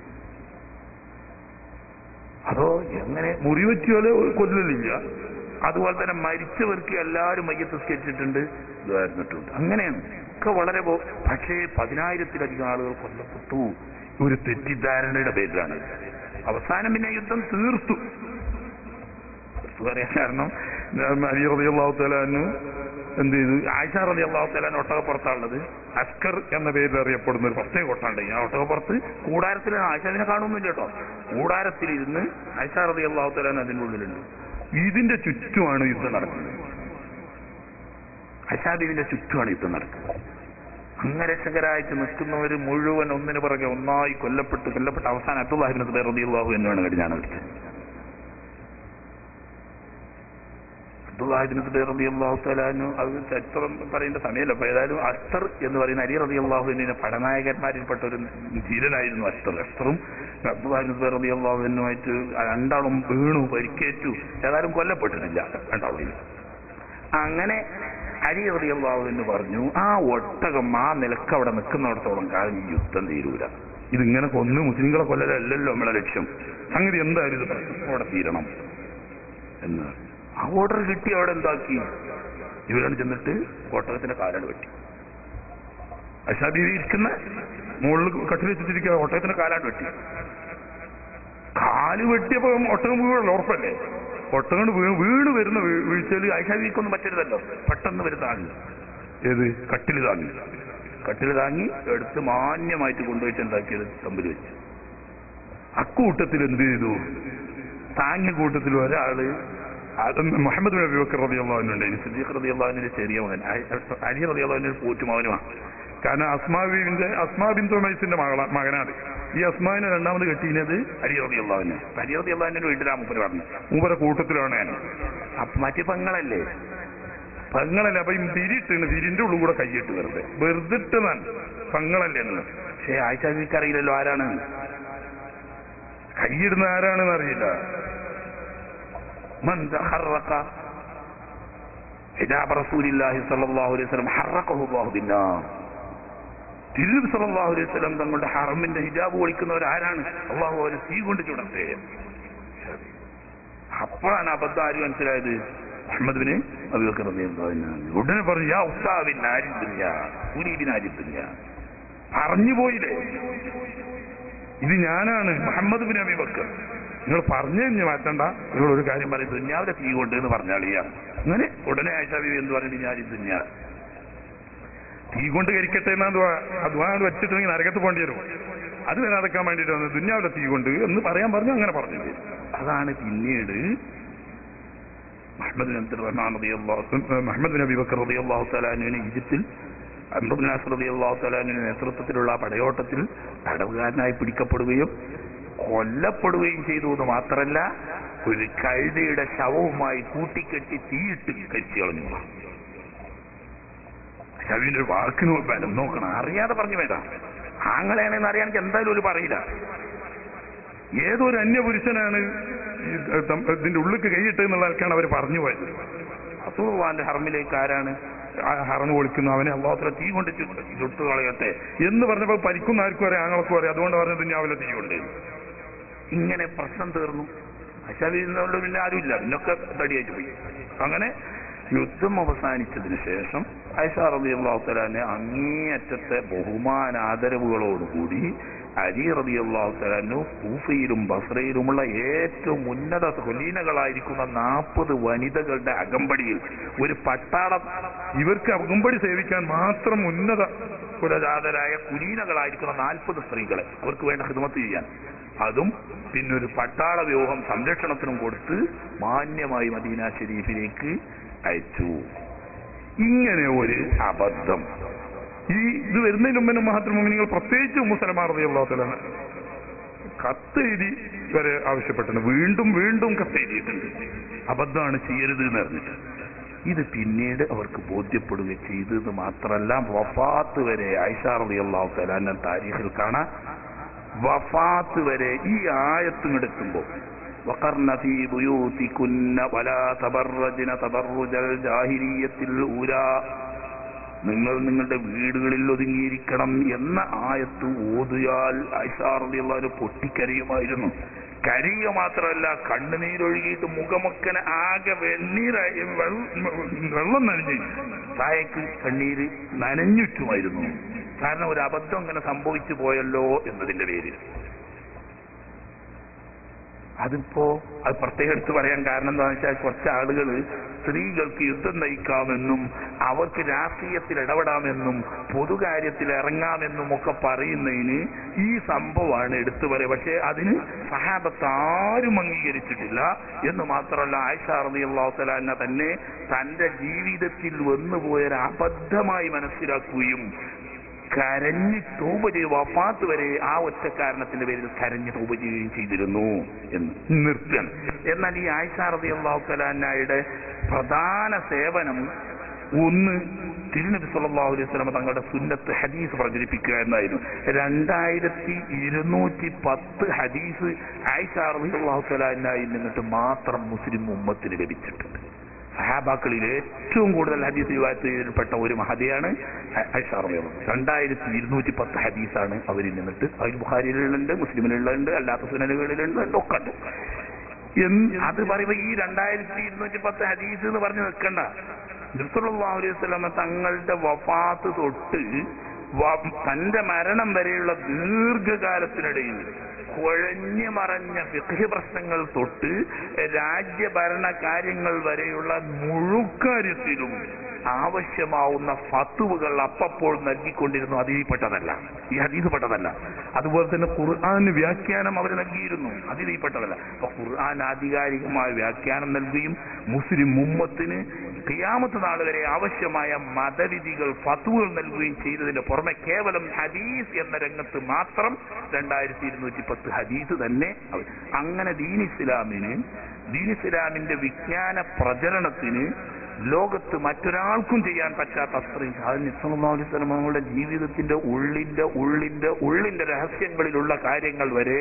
Speaker 1: അതോ എങ്ങനെ
Speaker 2: മുറിവെറ്റിയോലെ കൊല്ലലില്ല
Speaker 1: അതുപോലെ തന്നെ മരിച്ചവർക്ക് എല്ലാവരും മയ്യത്ത് സ്കരിച്ചിട്ടുണ്ട് ഇതായിരുന്നിട്ടുണ്ട് അങ്ങനെയാണ് ഒക്കെ വളരെ പോ- പക്ഷേ പതിനായിരത്തിലധികം ആളുകൾ കൊല്ലപ്പെട്ടു ഒരു തെറ്റിദ്ധാരണയുടെ പേരിലാണ് അവസാനം പിന്നെ യുദ്ധം തീർത്തു തീർത്തു പറയാൻ കാരണം
Speaker 2: അലി റബിയുള്ളാഹു തലാനു എന്ത് ചെയ്തു
Speaker 1: ആയിഷ റതി അള്ളാഹു തലാൻ ഒട്ടകപ്പുറത്താണുള്ളത്
Speaker 2: അസ്കർ എന്ന പേരിൽ അറിയപ്പെടുന്ന ഒരു പ്രത്യേക
Speaker 1: ഒട്ടാണ്ട് ഞാൻ ഒട്ടകപ്പുറത്ത് കൂടാരത്തിൽ ആയിഷാവിനെ കാണുന്നില്ല കേട്ടോ കൂടാരത്തിലിരുന്ന് ആയിഷ റതി അള്ളാഹു തലാൻ അതിൻ്റെ ഉള്ളിലുണ്ട്
Speaker 2: ഇതിന്റെ ചുറ്റുമാണ് യുദ്ധം
Speaker 1: യുദ്ധം നടക്കുന്നത് അശാബിവിന്റെ ചുറ്റുമാണ് യുദ്ധം നടക്കുന്നത് അംഗരക്ഷകരായിട്ട് നിൽക്കുന്നവർ മുഴുവൻ ഒന്നിനു പുറകെ ഒന്നായി കൊല്ലപ്പെട്ട് കൊല്ലപ്പെട്ട അവസാനം അബ്ദുല്ലാഹിബിന് റബിയുള്ളാഹു എന്നാണ് കടിഞ്ഞാണ് വിളിച്ചത് അബ്ദുല്ലാഹിബിന് റബിയുള്ളാഹു തലാനു അത് ചരിത്രം പറയേണ്ട സമയമല്ല അപ്പൊ ഏതായാലും അസ്തർ എന്ന് പറയുന്ന അലി റബിയുള്ളാഹുവിന്റെ പടനായകന്മാരിൽപ്പെട്ട ഒരു ധീരനായിരുന്നു അസ്തർ അസ്തറും അബ്ദുല്ലാഹിബിന് റബിയുള്ളാഹുവിനുമായിട്ട് രണ്ടാളും വീണു പരിക്കേറ്റു ഏതായാലും കൊല്ലപ്പെട്ടിട്ടില്ല രണ്ടാളും അങ്ങനെ അലി റളിയല്ലാഹു എന്ന് പറഞ്ഞു ആ ഒട്ടകം ആ നിലക്ക് അവിടെ നിൽക്കുന്നിടത്തോളം കാലം ഈ യുദ്ധം തീരൂല
Speaker 2: ഇതിങ്ങനെ കൊന്ന് മുസ്ലിങ്ങളെ
Speaker 1: കൊല്ലലല്ലല്ലോ നമ്മളെ ലക്ഷ്യം
Speaker 2: സംഗതി എന്തായാലും ഇത് പ്രശ്നം
Speaker 1: അവിടെ തീരണം എന്ന് ആ ഓർഡർ കിട്ടി അവിടെ എന്താക്കി ഇവരാണ് ചെന്നിട്ട് ഒട്ടകത്തിന്റെ കാലാണ് വെട്ടി അഷാബി ഇരിക്കുന്ന
Speaker 2: മുകളിൽ കട്ടിൽ വെച്ചിട്ടിരിക്കുക
Speaker 1: ഒട്ടകത്തിന്റെ കാലാണ് വെട്ടി
Speaker 2: കാല് വെട്ടിയപ്പോ ഒട്ടകം വീഴല്ലോ ഉറപ്പല്ലേ
Speaker 1: ഒട്ടകം വീണ് വീണ് വരുന്ന വീ- വീഴ്ചയിൽ ഐഷാബിക്കൊന്നും പറ്റരുതല്ലോ പെട്ടെന്ന് വരുന്ന ആള്
Speaker 2: ഏത്
Speaker 1: കട്ടിൽ താങ്ങി കട്ടിൽ താങ്ങി എടുത്ത് മാന്യമായിട്ട് കൊണ്ടുപോയിട്ട് എന്താക്കിയത് തമ്പിൽ വെച്ചു
Speaker 2: അക്കൂട്ടത്തിൽ എന്ത് ചെയ്തു
Speaker 1: താങ്ങിയ കൂട്ടത്തിൽ ഒരാള്
Speaker 2: അത് മുഹമ്മദ് നബി ബക്കർ റബിയുള്ളവനുണ്ടായിരുന്നു
Speaker 1: സിദ്ദീഖ് റളിയല്ലാഹുവിന്റെ ചെറിയ മകൻ അ- അലി റളിയല്ലാഹുവിന്റെ പോറ്റുമകനുമാണ്
Speaker 2: കാരണം അസ്മാബിന്റെ അസ്മാ ബിന്ദു മൈസിന്റെ മകള മകനാണ് ഈ അസ്മാവിനെ രണ്ടാമത് കെട്ടിയത്
Speaker 1: അലി റളിയല്ലാഹുവിനെ അലി റളിയല്ലാഹുവിന്റെ വീട്ടിലാ മുപ്പര് പറഞ്ഞു
Speaker 2: മൂപ്പര കൂട്ടത്തിലാണ് ഞാൻ
Speaker 1: അപ്പൊ മറ്റു പെങ്ങളല്ലേ
Speaker 2: പങ്ങളല്ല അപ്പൊ ഈ തിരിയിട്ടാണ് തിരിന്റെ ഉള്ളും കൂടെ കൈയിട്ട് വെറുതെ വെറുതെ ഇട്ടതാണ് പങ്ങളല്ലേ എന്ന്
Speaker 1: പക്ഷേ ആയിഷാബിക്ക് അറിയില്ലല്ലോ ആരാണ്
Speaker 2: കൈയിടുന്ന ആരാണെന്ന് അറിയില്ല
Speaker 1: من تحرك حجاب رسول الله صلى الله عليه وسلم حركه الله بالنار തിരുനബി സല്ലല്ലാഹു അലൈഹി വസല്ലം തങ്ങളുടെ ഹറമിന്റെ ഹിജാബ് ഒളിക്കുന്നവർ ആരാണ് അള്ളാഹു അവരെ തീ കൊണ്ട് ചുടട്ടെ അപ്പോഴാണ് അബദ്ധം ആര് മനസ്സിലായത് മുഹമ്മദിന് അബൂബക്കർ റളിയല്ലാഹു അൻഹു ഉടനെ പറഞ്ഞു യാ ഉസ്താബിൻ ആരിദ്ദുനിയ ഉരീബിൻ ആരിദ്ദുനിയ പറഞ്ഞു പോയില്ലേ
Speaker 2: ഇത് ഞാനാണ് മുഹമ്മദ് ബിൻ അബി ബക്കർ നിങ്ങൾ പറഞ്ഞു കഴിഞ്ഞ് മാറ്റണ്ട
Speaker 1: നിങ്ങൾ ഒരു കാര്യം പറയും ദുന്യാവിലെ തീ കൊണ്ട് എന്ന് പറഞ്ഞാളിയാ അങ്ങനെ ഉടനെ ആയിഷ ബീവി എന്ന് പറഞ്ഞിട്ട് ഞാൻ ഈ ദുന്യാ
Speaker 2: തീ കൊണ്ട് കരിക്കട്ടെ എന്നാ അധ്വാനം വെച്ചിട്ടുണ്ടെങ്കിൽ നരകത്ത് പോകേണ്ടി വരും അത് നടക്കാൻ വേണ്ടിയിട്ട് വന്നത് ദുന്യാവിലെ തീ കൊണ്ട് എന്ന് പറയാൻ പറഞ്ഞു അങ്ങനെ പറഞ്ഞു
Speaker 1: അതാണ് പിന്നീട് മുഹമ്മദ് ബിൻ അബ്ദുൽ റഹ്മാൻ റളിയല്ലാഹു മുഹമ്മദ് ബിൻ അബി ബക്കർ റളിയല്ലാഹു തആല അൻഹുവിനെ ഈജിപ്തിൽ അംർ ബിൻ നാസർ റളിയല്ലാഹു തആല അൻഹുവിന്റെ നേതൃത്വത്തിലുള്ള ആ പടയോട്ടത്തിൽ തടവുകാരനായി പിടിക്കപ്പെടുകയും കൊല്ലപ്പെടുകയും ചെയ്തു എന്ന് മാത്രമല്ല ഒരു കഴുതയുടെ ശവവുമായി കൂട്ടിക്കെട്ടി തീയിട്ട് കരിച്ചു കളഞ്ഞു ഷവീന്റെ ഒരു വാക്കിന് ബലം നോക്കണം അറിയാതെ പറഞ്ഞു വേണ്ട ആങ്ങളെയാണെന്ന് അറിയാണെങ്കിൽ എന്തായാലും ഒരു പറയില്ല
Speaker 2: ഏതൊരു അന്യപുരുഷനാണ് ഈ തം- ഇതിന്റെ ഉള്ളിക്ക് കൈയിട്ട് എന്നുള്ള ആൾക്കാണ് അവർ പറഞ്ഞു പോയത്
Speaker 1: റസൂലുള്ളാന്റെ ഹർമിലേക്ക് ആരാണ്
Speaker 2: ആ ഹറന്ന് പൊളിക്കുന്ന അവനെ അള്ളാഹുത്ര തീ കൊണ്ട് ചു- ചുട്ടു കളയട്ടെ എന്ന് പറഞ്ഞപ്പോൾ പരിക്കുന്ന ആർക്കും അറിയാം ആങ്ങൾക്കും അറിയാം അതുകൊണ്ട് പറഞ്ഞത് ദുന്യാവിലെ തീ കൊണ്ട്
Speaker 1: ഇങ്ങനെ പ്രശ്നം തീർന്നു അശാബിന്നുകൊണ്ട് പിന്നെ ആരുമില്ല പിന്നൊക്കെ തടിയായിട്ട് പോയി അങ്ങനെ യുദ്ധം അവസാനിച്ചതിന് ശേഷം ഐഷാ റബി അള്ളാഹുത്തലാനെ അങ്ങേയറ്റത്തെ ബഹുമാനാദരവുകളോടുകൂടി അലി റബി അള്ളാഹുത്തലാനു കൂഫയിലും ബസ്രയിലുമുള്ള ഏറ്റവും ഉന്നത കൊലീനകളായിരിക്കുന്ന നാൽപ്പത് വനിതകളുടെ അകമ്പടിയിൽ ഒരു പട്ടാളം
Speaker 2: ഇവർക്ക് അകമ്പടി സേവിക്കാൻ മാത്രം ഉന്നത
Speaker 1: കുലജാതരായ കുലീനകളായിരിക്കുന്ന നാൽപ്പത് സ്ത്രീകളെ അവർക്ക് വേണ്ട ഹിദമത്ത് ചെയ്യാൻ അതും പിന്നെ ഒരു പട്ടാള വ്യൂഹം സംരക്ഷണത്തിനും കൊടുത്ത് മാന്യമായി മദീന ഷരീഫിലേക്ക് അയച്ചു
Speaker 2: ഇങ്ങനെ ഒരു അബദ്ധം ഈ ഇത് വരുന്നതിന് മുമ്പ് മഹാത്മങ്ങൾ പ്രത്യേകിച്ച് മുസലമാർ അള്ളാഹുത്തലാണ് കത്തെഴുതി വരെ ആവശ്യപ്പെട്ടിട്ടുണ്ട് വീണ്ടും വീണ്ടും കത്തെഴുതിയിട്ടുണ്ട്
Speaker 1: അബദ്ധമാണ് ചെയ്യരുത് എന്ന് പറഞ്ഞിട്ട് ഇത് പിന്നീട് അവർക്ക് ബോധ്യപ്പെടുകയും ചെയ്തത് മാത്രമല്ല വഫാത്ത് വരെ ഐഷാറലി അള്ളാഹു തലാന്ന താരീഖിൽ കാണാം വഫാത്ത് വരെ ഈ ആയത്തും എടുക്കുമ്പോൾ وقرن في بيوتكن ولا تبرجن تبرج الجاهلية الأولى നിങ്ങൾ നിങ്ങളുടെ വീടുകളിൽ ഒതുങ്ങിയിരിക്കണം എന്ന ആയത്ത് ഓതിയാൽ ഐഷാറിയുള്ളവര് പൊട്ടിക്കരയുമായിരുന്നു കരയുക മാത്രമല്ല കണ്ണുനീരൊഴുകിയിട്ട് മുഖമൊക്കനെ ആകെ വെണ്ണീരായി വെള്ള-
Speaker 2: വെള്ളം നനഞ്ഞ്
Speaker 1: തായക്ക് കണ്ണീര് നനഞ്ഞുറ്റുമായിരുന്നു കാരണം ഒരു അബദ്ധം അങ്ങനെ സംഭവിച്ചു പോയല്ലോ എന്നതിന്റെ പേരിൽ അതിപ്പോ അത് പ്രത്യേകം എടുത്ത് പറയാൻ കാരണം എന്താണെന്ന് വെച്ചാൽ കുറച്ച് ആളുകൾ സ്ത്രീകൾക്ക് യുദ്ധം നയിക്കാമെന്നും അവർക്ക് രാഷ്ട്രീയത്തിൽ ഇടപെടാമെന്നും പൊതുകാര്യത്തിൽ ഇറങ്ങാമെന്നും ഒക്കെ പറയുന്നതിന് ഈ സംഭവമാണ് എടുത്തു പറയുക പക്ഷെ അതിന് സഹാബത്ത് ആരും അംഗീകരിച്ചിട്ടില്ല എന്ന് മാത്രമല്ല ആയിഷ റളിയല്ലാഹു തന്നെ തന്റെ ജീവിതത്തിൽ വന്നുപോയൊരു അബദ്ധമായി മനസ്സിലാക്കുകയും കരഞ്ഞ് തൂപ ചെയ്ത് വഫാത്ത് വരെ ആ ഒറ്റ കാരണത്തിന്റെ പേരിൽ കരഞ്ഞ് തൂപ ചെയ്യുകയും ചെയ്തിരുന്നു എന്ന് നിർത്തുകയാണ് എന്നാൽ ഈ ആയിഷാറതി അള്ളാഹുക്കലാനായുടെ പ്രധാന സേവനം ഒന്ന് തിരുനബി സല്ലല്ലാഹു അലൈഹി വസല്ലം തങ്ങളുടെ സുന്നത്ത് ഹദീസ് പ്രചരിപ്പിക്കുക എന്നായിരുന്നു രണ്ടായിരത്തി ഇരുന്നൂറ്റി പത്ത് ഹദീസ് ആയിഷാറതി അള്ളാഹുക്കലാനായി നിന്നിട്ട് മാത്രം മുസ്ലിം ഉമ്മത്തിന് ലഭിച്ചിട്ടുണ്ട് സഹാബാക്കളിൽ ഏറ്റവും കൂടുതൽ ഹദീസ് വിവാഹത്തിൽ ചെയ്തിൽപ്പെട്ട ഒരു മഹതിയാണ് ഐഷാറിയത് രണ്ടായിരത്തി ഇരുന്നൂറ്റി പത്ത് ഹദീസാണ് അവരിൽ നിന്നിട്ട് അതിൽ ബുഖാരിയിലുണ്ട് മുസ്ലിമിലുള്ളുണ്ട് അല്ലാത്ത സുനലുകളിലുണ്ട് ഒക്കെ ഉണ്ട് എന്ന് അത് പറയുമ്പോ ഈ രണ്ടായിരത്തി ഇരുന്നൂറ്റി പത്ത് ഹദീസ് എന്ന് പറഞ്ഞു നിൽക്കണ്ട നബിസല്ലല്ലാഹു അലൈഹി വസല്ലമ തങ്ങളുടെ വഫാത്ത് തൊട്ട് വ- തന്റെ മരണം വരെയുള്ള ദീർഘകാലത്തിനിടയിൽ കുഴഞ്ഞു മറഞ്ഞ ഫിഖ് പ്രശ്നങ്ങൾ തൊട്ട് രാജ്യഭരണ കാര്യങ്ങൾ വരെയുള്ള മുഴുക്കാര്യത്തിലും ആവശ്യമാവുന്ന ഫത്തുവുകൾ അപ്പപ്പോൾ നൽകിക്കൊണ്ടിരുന്നു അതിൽപ്പെട്ടതല്ല ഈ ഹദീസ് പെട്ടതല്ല അതുപോലെ തന്നെ ഖുർആന് വ്യാഖ്യാനം അവർ നൽകിയിരുന്നു അതിൽപ്പെട്ടതല്ല അപ്പൊ ഖുർആൻ ആധികാരികമായ വ്യാഖ്യാനം നൽകുകയും മുസ്ലിം മുമ്മത്തിന് ഖിയാമത്ത് നാൾ വരെ ആവശ്യമായ മതവിധികൾ ഫത്തുവുകൾ നൽകുകയും ചെയ്തതിന്റെ പുറമെ കേവലം ഹദീസ് എന്ന രംഗത്ത് മാത്രം രണ്ടായിരത്തി ഇരുന്നൂറ്റി പത്ത് ഹദീസ് തന്നെ അവർ അങ്ങനെ ദീൻ ഇസ്ലാമിന് ദീൻ ഇസ്ലാമിന്റെ വിജ്ഞാന പ്രചരണത്തിന് ലോകത്ത് മറ്റൊരാൾക്കും ചെയ്യാൻ പറ്റാത്ത അത്രയും അത് നിസ്സലാസ്ലമങ്ങളുടെ ജീവിതത്തിന്റെ ഉള്ളിന്റെ ഉള്ളിന്റെ ഉള്ളിന്റെ രഹസ്യങ്ങളിലുള്ള കാര്യങ്ങൾ വരെ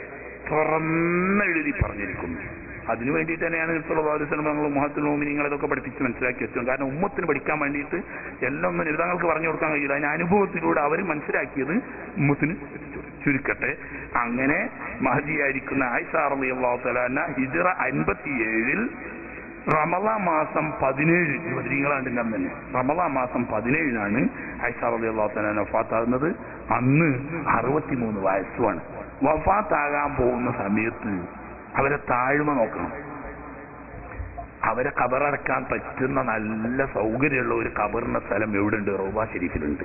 Speaker 1: തുറന്നെഴുതി പറഞ്ഞിരിക്കുന്നു അതിനു വേണ്ടിയിട്ട് തന്നെയാണ് നിസ്സലാസ്ലമങ്ങൾ മുഹത്തിൽ നോമിനിങ്ങൾ അതൊക്കെ പഠിപ്പിച്ച് മനസ്സിലാക്കി വെച്ചത് കാരണം ഉമ്മത്തിന് പഠിക്കാൻ വേണ്ടിയിട്ട് എല്ലാം ഒന്നും നിരുതാങ്ങൾക്ക് പറഞ്ഞു കൊടുക്കാൻ കഴിയില്ല അതിന് അനുഭവത്തിലൂടെ അവർ മനസ്സിലാക്കിയത് ഉമ്മത്തിന് ചുരുക്കട്ടെ അങ്ങനെ മഹദിയായിരിക്കുന്ന ആയിഷാർലി അള്ളാഹു തലാന ഹിജറ അൻപത്തിയേഴിൽ റമള മാസം പതിനേഴ് യുവതികളാണ്ട് തന്നെ റമള മാസം പതിനേഴിനാണ് ഐഷാറലി അള്ളാഹുത്തലാൻ വഫാത്താകുന്നത് അന്ന് അറുപത്തിമൂന്ന് വയസ്സുമാണ് വഫാത്താകാൻ പോകുന്ന സമയത്ത് അവരെ താഴ്മ നോക്കണം അവരെ കബറടക്കാൻ പറ്റുന്ന നല്ല സൗകര്യമുള്ള ഒരു കബറിന്റെ സ്ഥലം എവിടെയുണ്ട് റോബ ഷെരീഫിലുണ്ട്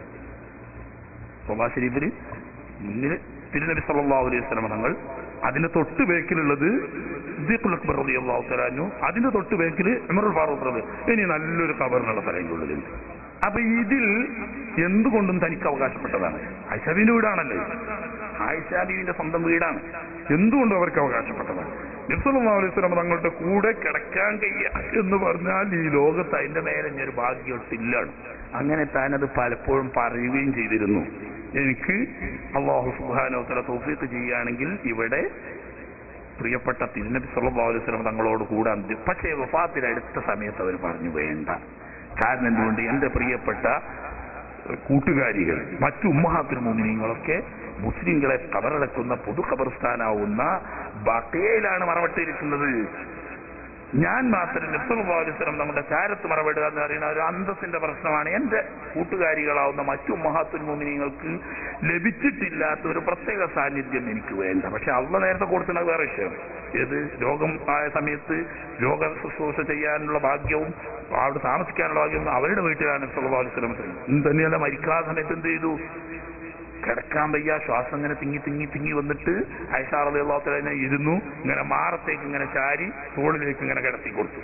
Speaker 1: റോബ ഷെരീഫിൽ മുന്നിൽ തിരുനബി സല്ലല്ലാഹു അലൈഹി വസല്ലം തങ്ങൾ അതിന്റെ തൊട്ട് ബേക്കിലുള്ളത് സിദ്ദീഖുൽ അക്ബർ റളിയല്ലാഹു തആല അൻഹു അതിന്റെ തൊട്ട് ബേക്കിൽ ഉമറുൽ ഫാറൂഖ് റളി ഇനി നല്ലൊരു കബറിനുള്ള സ്ഥലം ഇതിന്റെ ഉള്ളിലുണ്ട് അപ്പൊ ഇതിൽ എന്തുകൊണ്ടും തനിക്ക് അവകാശപ്പെട്ടതാണ് ആയിഷാബിന്റെ വീടാണല്ലോ ഇത്. ആയിഷാബിന്റെ സ്വന്തം വീടാണ് എന്തുകൊണ്ടും അവർക്ക് അവകാശപ്പെട്ടതാണ് നിർസലല്ലാ അലൈഹി സ്വലം തങ്ങളുടെ കൂടെ കിടക്കാൻ കഴിയ എന്ന് പറഞ്ഞാൽ ഈ ലോകത്ത് അതിന്റെ മേലെ ഇനി ഒരു ഭാഗ്യത്തില്ലാണ് അങ്ങനെ താനത് പലപ്പോഴും പറയുകയും ചെയ്തിരുന്നു എനിക്ക് അള്ളാഹു സുബാനോത്തല തോഫീക്ക് ചെയ്യുകയാണെങ്കിൽ ഇവിടെ പ്രിയപ്പെട്ട തിരുനബി സല്ലല്ലാഹു അലൈഹി വസല്ലം തങ്ങളോട് കൂടെ അന്ത്യം പക്ഷേ വഫാത്തിന് അടുത്ത സമയത്ത് അവർ പറഞ്ഞു വേണ്ട കാരണം എന്തുകൊണ്ട് എന്റെ പ്രിയപ്പെട്ട കൂട്ടുകാരികൾ മറ്റു ഉമ്മഹാത്തിൽ മുമിനിങ്ങളൊക്കെ മുസ്ലിങ്ങളെ കബറടക്കുന്ന പൊതു ഖബർസ്ഥാനാവുന്ന ബക്കയിലാണ് മറവട്ടിരിക്കുന്നത് ഞാൻ മാത്രം നിസ്സലം നമ്മുടെ ചാരത്ത് മറവിടുക എന്ന് പറയുന്ന ഒരു അന്തസ്സിന്റെ പ്രശ്നമാണ് എന്റെ കൂട്ടുകാരികളാവുന്ന മറ്റു മഹാത്തുൽ മുമിനിങ്ങൾക്ക് ലഭിച്ചിട്ടില്ലാത്ത ഒരു പ്രത്യേക സാന്നിധ്യം എനിക്ക് വേണ്ട പക്ഷെ അള്ള നേരത്തെ കൊടുക്കുന്നത് വേറെ വിഷയം ഏത് രോഗം ആയ സമയത്ത് രോഗ ശുശ്രൂഷ ചെയ്യാനുള്ള ഭാഗ്യവും അവിടെ താമസിക്കാനുള്ള ഭാഗ്യവും അവരുടെ വീട്ടിലാണ് നിസ്സലം തന്നെയല്ല മരിക്കാത്ത സമയത്ത് എന്ത് ചെയ്തു കിടക്കാൻ വയ്യ ശ്വാസം ഇങ്ങനെ തിങ്ങി തിങ്ങി തിങ്ങി വന്നിട്ട് ഐഷാറിനെ ഇരുന്നു ഇങ്ങനെ മാറത്തേക്ക് ഇങ്ങനെ ചാരി തോളിലേക്ക് ഇങ്ങനെ കിടത്തി കൊടുത്തു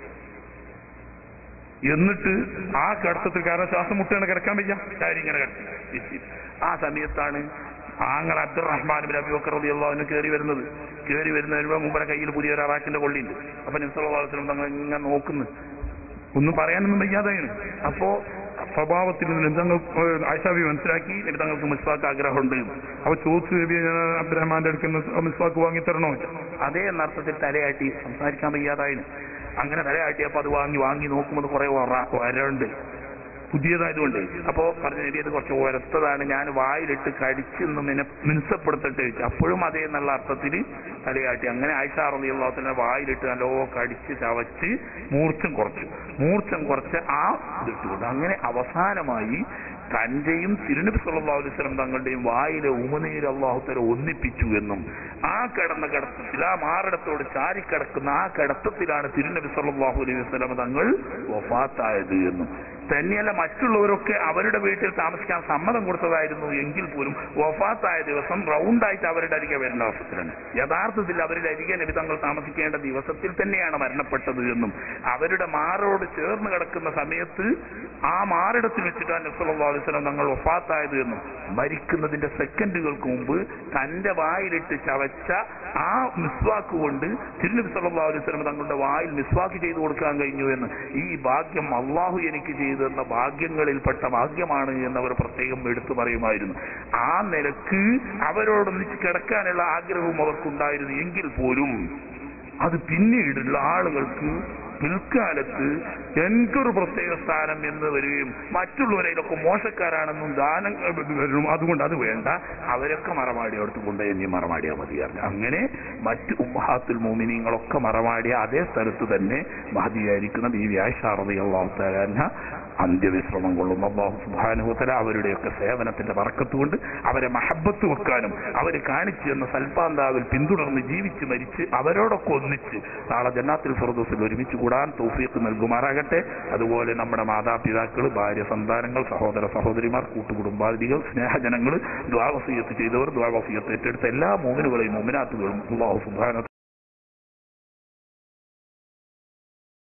Speaker 1: എന്നിട്ട് ആ കിടത്തത്തിൽ കാരണം ശ്വാസം മുട്ടാണ് കിടക്കാൻ വയ്യ ചാരി ഇങ്ങനെ കിടത്തി ആ സമയത്താണ് ആങ്ങൾ അബ്ദുറഹ്മാൻ ബിൻ അബൂബക്കർ റളിയല്ലാഹു കയറി വരുന്നത് കയറി വരുന്നതിന് മുമ്പേ കയ്യിൽ പുതിയൊരു അറാക്കിന്റെ കൊള്ളിയുണ്ട് അപ്പൊ നിസ്സലാസ്ലം തങ്ങൾ ഇങ്ങനെ നോക്കുന്നു ഒന്നും പറയാനൊന്നും വയ്യാതെയാണ് അപ്പോ സ്വഭാവത്തിൽ നിന്ന് തങ്ങൾ ആയിഷാബി മനസ്സിലാക്കി എന്നിട്ട് തങ്ങൾക്ക് മിസ്വാക്ക് ആഗ്രഹമുണ്ട്
Speaker 2: അപ്പൊ ചോദിച്ചു നബിയെ ഞാൻ അബ്ദുറഹ്മാന്റെ അടുക്കുന്ന മിസ്വാക്ക് വാങ്ങിത്തരണോ
Speaker 1: അതേ എന്നർത്ഥത്തിൽ തലയാട്ടി സംസാരിക്കാൻ വയ്യാതായിന് അങ്ങനെ തലയാട്ടിയപ്പോ അത് വാങ്ങി വാങ്ങി നോക്കുമ്പോൾ കുറെ വരണ്ട് പുതിയതായതുകൊണ്ട് അപ്പോ പറഞ്ഞ നബി അത് കുറച്ച് ഉരത്തതാണ് ഞാൻ വായിലിട്ട് കടിച്ചെന്ന് മിന മിനുസപ്പെടുത്തിട്ട് അപ്പോഴും അതേ എന്നുള്ള അർത്ഥത്തിൽ തലയാട്ടി അങ്ങനെ ആയിഷാറിയുള്ളതിനെ വായിലിട്ട് നല്ലോ കടിച്ച് ചവച്ച് മൂർച്ചം കുറച്ചു മൂർച്ചം കുറച്ച് ആ ഇതിട്ടുകൊണ്ട് അങ്ങനെ അവസാനമായി തന്റെയും തിരുനബി സല്ലല്ലാഹു അലൈഹി വസല്ലം തങ്ങളുടെയും വായിലെ ഉമനീര് അള്ളാഹുത്തര ഒന്നിപ്പിച്ചു എന്നും ആ കിടന്ന കിടത്തത്തിൽ ആ മാറിടത്തോട് ചാരിക്കിടക്കുന്ന ആ കിടത്തത്തിലാണ് തിരുനബി സല്ലല്ലാഹു അലൈഹി വസല്ലം തങ്ങൾ വഫാത്തായത് എന്നും തന്നെയല്ല മറ്റുള്ളവരൊക്കെ അവരുടെ വീട്ടിൽ താമസിക്കാൻ സമ്മതം കൊടുത്തതായിരുന്നു എങ്കിൽ പോലും വഫാത്തായ ദിവസം റൗണ്ടായിട്ട് അവരുടെ അരികെ വരുന്ന അവസരത്തിലാണ് യഥാർത്ഥത്തിൽ അവരുടെ അരികെ നബി തങ്ങൾ താമസിക്കേണ്ട ദിവസത്തിൽ തന്നെയാണ് മരണപ്പെട്ടത് എന്നും അവരുടെ മാറോട് ചേർന്ന് കിടക്കുന്ന സമയത്ത് ആ മാറിടത്തിൽ വെച്ചിട്ടാണ് നബ്സല്ലാ അലൈവലം തങ്ങൾ വഫാത്തായത് എന്നും മരിക്കുന്നതിന്റെ സെക്കൻഡുകൾക്ക് മുമ്പ് തന്റെ വായിലിട്ട് ചവച്ച ആ മിസ്വാക്ക് കൊണ്ട് തിരുനബി സല്ലാ അലൈവലം തങ്ങളുടെ വായിൽ മിസ്വാക്ക് ചെയ്തു കൊടുക്കാൻ കഴിഞ്ഞു എന്ന് ഈ ഭാഗ്യം അള്ളാഹു എനിക്ക് ചെയ്തു തന്ന ഭാഗ്യങ്ങളിൽപ്പെട്ട ഭാഗ്യമാണ് എന്നവർ പ്രത്യേകം എടുത്തു പറയുമായിരുന്നു ആ നിലക്ക് അവരോടൊന്നിച്ച് കിടക്കാനുള്ള ആഗ്രഹവും അവർക്കുണ്ടായിരുന്നു എങ്കിൽ പോലും അത് പിന്നീടുള്ള ആളുകൾക്ക് പിൽക്കാലത്ത് എനിക്കൊരു പ്രത്യേക സ്ഥാനം എന്ന് വരികയും മറ്റുള്ളവരൊക്കെ മോശക്കാരാണെന്നും ദാനം വരും അതുകൊണ്ട് അത് വേണ്ട അവരൊക്കെ മറമാടി അടുത്ത് കൊണ്ട് ഇനി മറമാടിയാൽ മതി പറഞ്ഞു അങ്ങനെ മറ്റു ഉമ്മഹാത്തുൽ മോമിനിങ്ങളൊക്കെ മറമാടിയ അതേ സ്ഥലത്ത് തന്നെ മഹതിയായിരിക്കുന്ന ബീവി ആയിഷാറതി അള്ളാഹുത്താലാന അന്ത്യവിശ്രമം കൊള്ളുന്ന അള്ളാഹു സുബാനുഹത്തല അവരുടെയൊക്കെ സേവനത്തിന്റെ വറക്കത്തുകൊണ്ട് അവരെ മഹബത്ത് വെക്കാനും അവർ കാണിച്ചു എന്ന സൽപ്പാന്താവിൽ പിന്തുടർന്ന് ജീവിച്ച് മരിച്ച് അവരോടൊക്കെ ഒന്നിച്ച് നാളെ ജന്നാത്തിൽ ഫിറദോസിൽ ഒരുമിച്ച് കൂടാൻ തൗഫീഖ് നൽകുമാറാകട്ടെ അതുപോലെ നമ്മുടെ മാതാപിതാക്കൾ ഭാര്യ സന്താനങ്ങൾ സഹോദര സഹോദരിമാർ കൂട്ടുകുടുംബാദികൾ സ്നേഹജനങ്ങൾ ദ്വാവസീയത്ത് ചെയ്തവർ ദ്വാവസീയത്ത് ഏറ്റെടുത്ത എല്ലാ മോമിനുകളെയും മോമിനാത്തുകളും അള്ളാഹു സുബാന